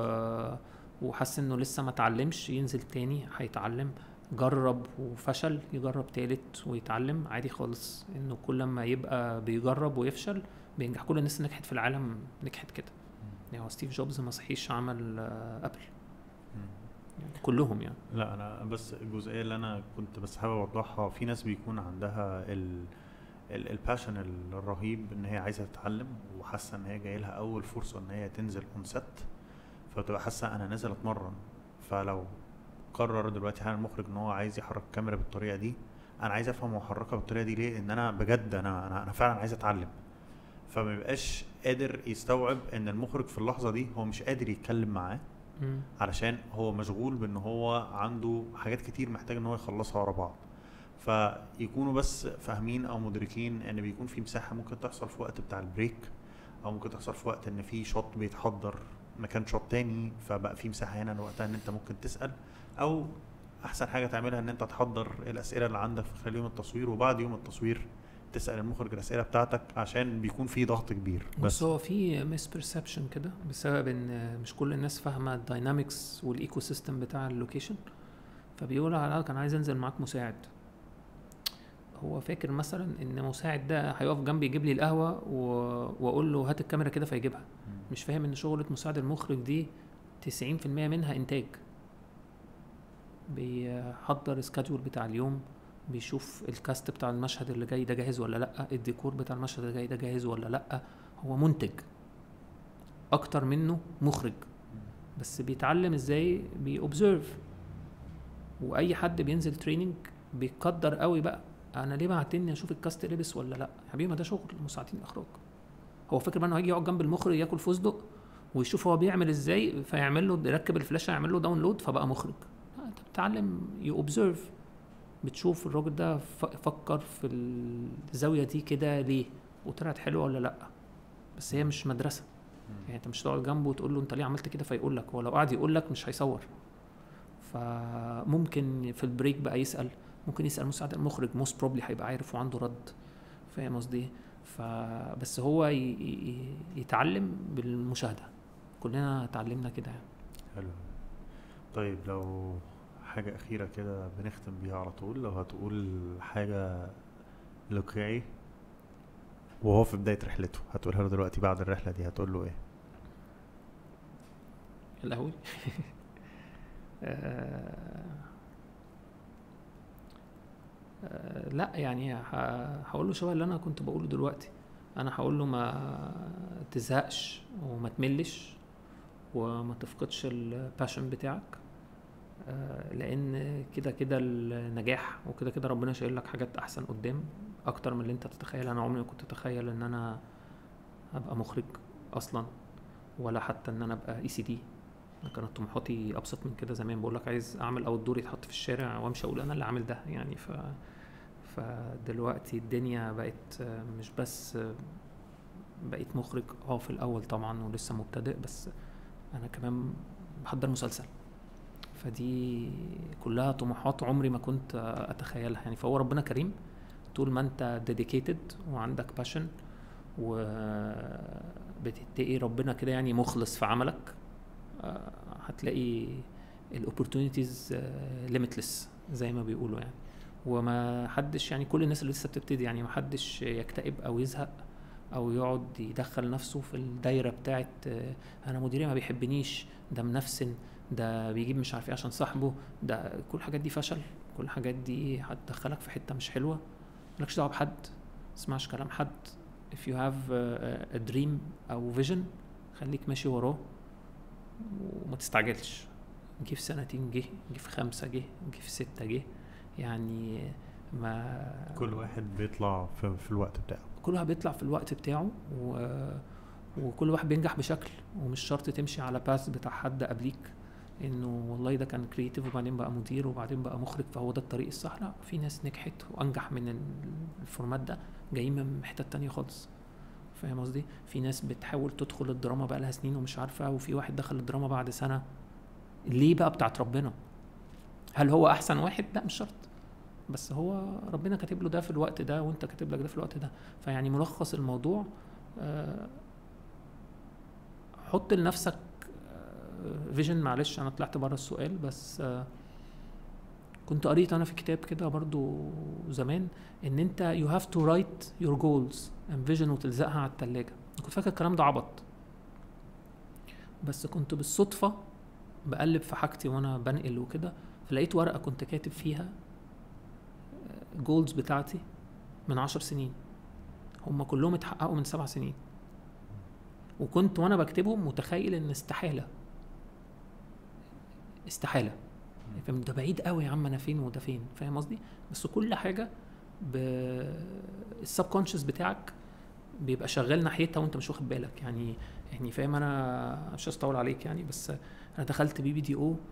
وحس انه لسه ما اتعلمش ينزل تاني هيتعلم جرب وفشل يجرب تالت ويتعلم عادي خالص انه كل ما يبقى بيجرب ويفشل بينجح كل الناس اللي نجحت في العالم نجحت كده يعني هو ستيف جوبز ما صحيش عمل آه، ابل مم. يعني كلهم يعني لا انا بس الجزئيه اللي انا كنت بس حابب اوضحها في ناس بيكون عندها ال الباشن الرهيب ان هي عايزه تتعلم وحاسه ان هي جاي لها اول فرصه ان هي تنزل اون ست فتبقى حاسه انا نازل اتمرن فلو قرر دلوقتي حالا المخرج ان هو عايز يحرك الكاميرا بالطريقه دي انا عايز افهم هو حركها بالطريقه دي ليه ان انا بجد انا انا, أنا فعلا عايز اتعلم فما بيبقاش قادر يستوعب ان المخرج في اللحظه دي هو مش قادر يتكلم معاه مم. علشان هو مشغول بان هو عنده حاجات كتير محتاج ان هو يخلصها ورا بعض فيكونوا بس فاهمين او مدركين ان بيكون في مساحه ممكن تحصل في وقت بتاع البريك او ممكن تحصل في وقت ان في شوت بيتحضر مكان شوت تاني فبقى في مساحه هنا وقتها ان انت ممكن تسال او احسن حاجه تعملها ان انت تحضر الاسئله اللي عندك في خلال يوم التصوير وبعد يوم التصوير تسال المخرج الاسئله بتاعتك عشان بيكون في ضغط كبير بس هو في مس بيرسبشن كده بسبب ان مش كل الناس فاهمه الداينامكس والايكو سيستم بتاع اللوكيشن فبيقول على كان عايز انزل معاك مساعد هو فاكر مثلا ان مساعد ده هيقف جنبي يجيب لي القهوه و... واقول له هات الكاميرا كده فيجيبها مم. مش فاهم ان شغله مساعد المخرج دي 90% منها انتاج بيحضر السكادجول بتاع اليوم بيشوف الكاست بتاع المشهد اللي جاي ده جاهز ولا لا الديكور بتاع المشهد اللي جاي ده جاهز ولا لا هو منتج اكتر منه مخرج بس بيتعلم ازاي بيوبزرف واي حد بينزل تريننج بيقدر قوي بقى انا ليه بعتني اشوف الكاست لبس ولا لا يا حبيبي ما ده شغل مساعدين الاخراج هو فاكر بقى انه هيجي يقعد جنب المخرج ياكل فستق ويشوف هو بيعمل ازاي فيعمل له يركب الفلاشه يعمل له داونلود فبقى مخرج لا انت بتتعلم يو اوبزرف بتشوف الراجل ده ف- فكر في الزاويه دي كده ليه وطلعت حلوه ولا لا بس هي مش مدرسه يعني انت مش تقعد جنبه وتقول له انت ليه عملت كده فيقول لك هو لو قعد يقول لك مش هيصور فممكن في البريك بقى يسال ممكن يسال مساعد المخرج موست بروبلي هيبقى عارف وعنده رد فاهم قصدي ايه فبس هو ي- ي- يتعلم بالمشاهده كلنا اتعلمنا كده يعني حلو طيب لو حاجة أخيرة كده بنختم بيها على طول لو هتقول حاجة لوكاي وهو في بداية رحلته هتقولها له دلوقتي بعد الرحلة دي هتقول له ايه؟ القهوي آه، آه، لا يعني ه- هقول له شبه اللي انا كنت بقوله دلوقتي انا هقول له ما تزهقش وما تملش وما تفقدش الباشن بتاعك آه، لان كده كده النجاح وكده كده ربنا شايل لك حاجات احسن قدام اكتر من اللي انت تتخيل انا عمري ما كنت اتخيل ان انا ابقى مخرج اصلا ولا حتى ان انا ابقى اي سي دي انا كانت طموحاتي ابسط من كده زمان بقول لك عايز اعمل اوت دور يتحط في الشارع وامشي اقول انا اللي عامل ده يعني ف فدلوقتي الدنيا بقت آه، مش بس آه، بقيت مخرج اه في الاول طبعا ولسه مبتدئ بس انا كمان بحضر مسلسل فدي كلها طموحات عمري ما كنت آه، اتخيلها يعني فهو ربنا كريم طول ما انت ديديكيتد وعندك باشن وبتتقي ربنا كده يعني مخلص في عملك آه، هتلاقي الاوبورتونيتيز ليميتلس زي ما بيقولوا يعني وما حدش يعني كل الناس اللي لسه بتبتدي يعني ما حدش يكتئب او يزهق او يقعد يدخل نفسه في الدايره بتاعت آه، انا مديري ما بيحبنيش ده منفسن ده بيجيب مش عارف ايه عشان صاحبه ده كل الحاجات دي فشل كل الحاجات دي هتدخلك في حته مش حلوه مالكش دعوه بحد تسمعش كلام حد if you have a, a dream او vision خليك ماشي وراه وما تستعجلش جه في سنتين جه جه في خمسة جه جه في ستة جه يعني ما كل واحد بيطلع في, في الوقت بتاعه كل واحد بيطلع في الوقت بتاعه و... وكل واحد بينجح بشكل ومش شرط تمشي على باث بتاع حد قبليك انه والله ده كان كرييتيف وبعدين بقى مدير وبعدين بقى مخرج فهو ده الطريق الصح لا في ناس نجحت وانجح من ال- الفورمات ده جايين من حتة تانية خالص فاهم قصدي في ناس بتحاول تدخل الدراما بقى لها سنين ومش عارفه وفي واحد دخل الدراما بعد سنه ليه بقى بتاعت ربنا هل هو احسن واحد لا مش شرط بس هو ربنا كاتب له ده في الوقت ده وانت كاتب لك ده في الوقت ده فيعني ملخص الموضوع آه، حط لنفسك فيجن معلش انا طلعت بره السؤال بس آه، كنت قريت انا في كتاب كده برضو زمان ان انت you have to write your goals and vision وتلزقها على التلاجة كنت فاكر الكلام ده عبط بس كنت بالصدفة بقلب في حاجتي وانا بنقل وكده فلقيت ورقة كنت كاتب فيها جولز بتاعتي من عشر سنين هم كلهم اتحققوا من سبع سنين وكنت وانا بكتبهم متخيل ان استحالة استحالة فاهم ده بعيد قوي يا عم انا فين وده فين فاهم قصدي بس كل حاجه ب السبكونشس بتاعك بيبقى شغال ناحيتها وانت مش واخد بالك يعني يعني فاهم انا مش عايز اطول عليك يعني بس انا دخلت بي بي دي او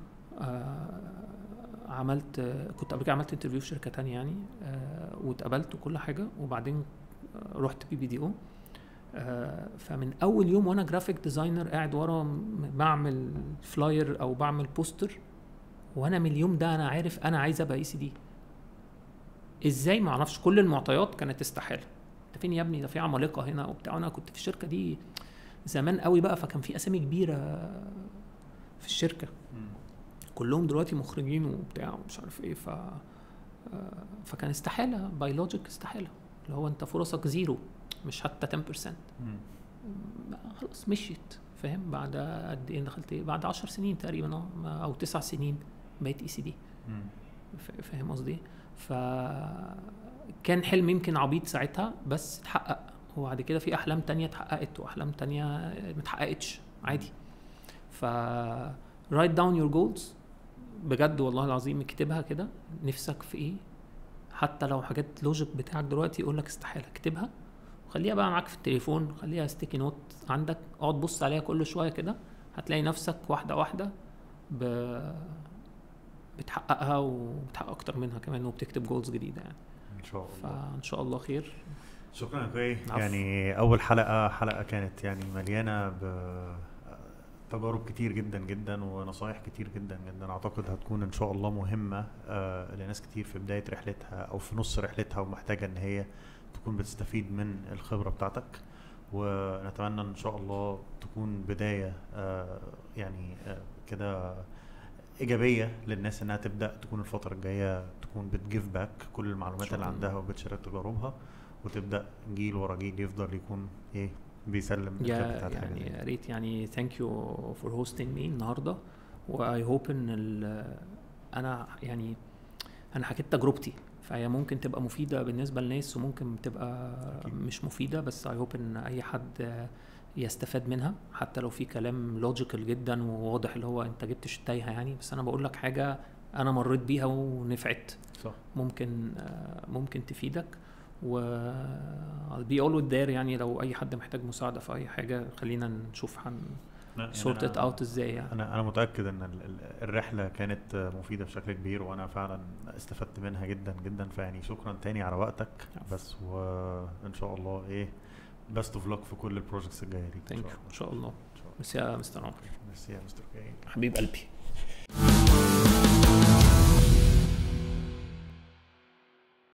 عملت كنت قبل كده عملت انترفيو في شركه تانية يعني آه، واتقبلت وكل حاجه وبعدين آه، رحت بي بي دي او فمن اول يوم وانا جرافيك ديزاينر قاعد ورا م- بعمل فلاير او بعمل بوستر وانا من اليوم ده انا عارف انا عايز ابقى اي سي دي ازاي ما اعرفش كل المعطيات كانت استحاله انت فين يا ابني ده في عمالقه هنا وبتاع انا كنت في الشركه دي زمان قوي بقى فكان في اسامي كبيره في الشركه كلهم دلوقتي مخرجين وبتاع ومش عارف ايه ف آه، فكان استحاله بيولوجيك استحاله اللي هو انت فرصك زيرو مش حتى 10% بقى خلاص مشيت فاهم بعد قد ايه دخلت ايه بعد 10 سنين تقريبا اه ما- او 9 سنين بقيت اي سي دي ف- فاهم قصدي ف كان حلم يمكن عبيط ساعتها بس اتحقق وبعد كده في احلام تانية اتحققت واحلام تانية ما اتحققتش عادي ف write down your goals بجد والله العظيم اكتبها كده نفسك في ايه حتى لو حاجات لوجيك بتاعك دلوقتي يقول لك استحاله اكتبها وخليها بقى معاك في التليفون خليها ستيكي نوت عندك اقعد بص عليها كل شويه كده هتلاقي نفسك واحده واحده ب... بتحققها وبتحقق اكتر منها كمان وبتكتب جولز جديده يعني ان شاء الله فان شاء الله خير شكرا يا كوي عفو. يعني اول حلقه حلقه كانت يعني مليانه بتجارب كتير جدا جدا ونصايح كتير جدا جدا اعتقد هتكون ان شاء الله مهمه آه، لناس كتير في بدايه رحلتها او في نص رحلتها ومحتاجه ان هي تكون بتستفيد من الخبره بتاعتك ونتمنى ان شاء الله تكون بدايه آه، يعني آه، كده ايجابيه للناس انها تبدا تكون الفتره الجايه تكون بتجيف باك كل المعلومات شاء اللي الله. عندها وبتشارك تجاربها وتبدا جيل ورا جيل يفضل يكون ايه بيسلم يا الخير بتاعت حاجة يعني زي يا ريت يعني ثانك يو فور هوستنج مي النهارده واي هوب ان ال- انا يعني انا حكيت تجربتي فهي ممكن تبقى مفيده بالنسبه للناس وممكن تبقى أكيد. مش مفيده بس اي هوب ان اي حد يستفاد منها حتى لو في كلام لوجيكال جدا وواضح اللي هو انت جبتش التايهه يعني بس انا بقول لك حاجه انا مريت بيها ونفعت صح ممكن آه، ممكن تفيدك و I'll be always there يعني لو اي حد محتاج مساعده في اي حاجه خلينا نشوف هن يعني sort it أنا- out ازاي يعني انا انا متاكد ان ال- ال- الرحله كانت مفيده بشكل كبير وانا فعلا استفدت منها جدا جدا فيعني شكرا تاني على وقتك عفو. بس وان شاء الله ايه بيست اوف لك في كل البروجكتس الجايه دي ان ثانك شاء يو الله ان شاء الله ان شاء الله بس يا مستر عمر ميرسي يا مستر كاي حبيب قلبي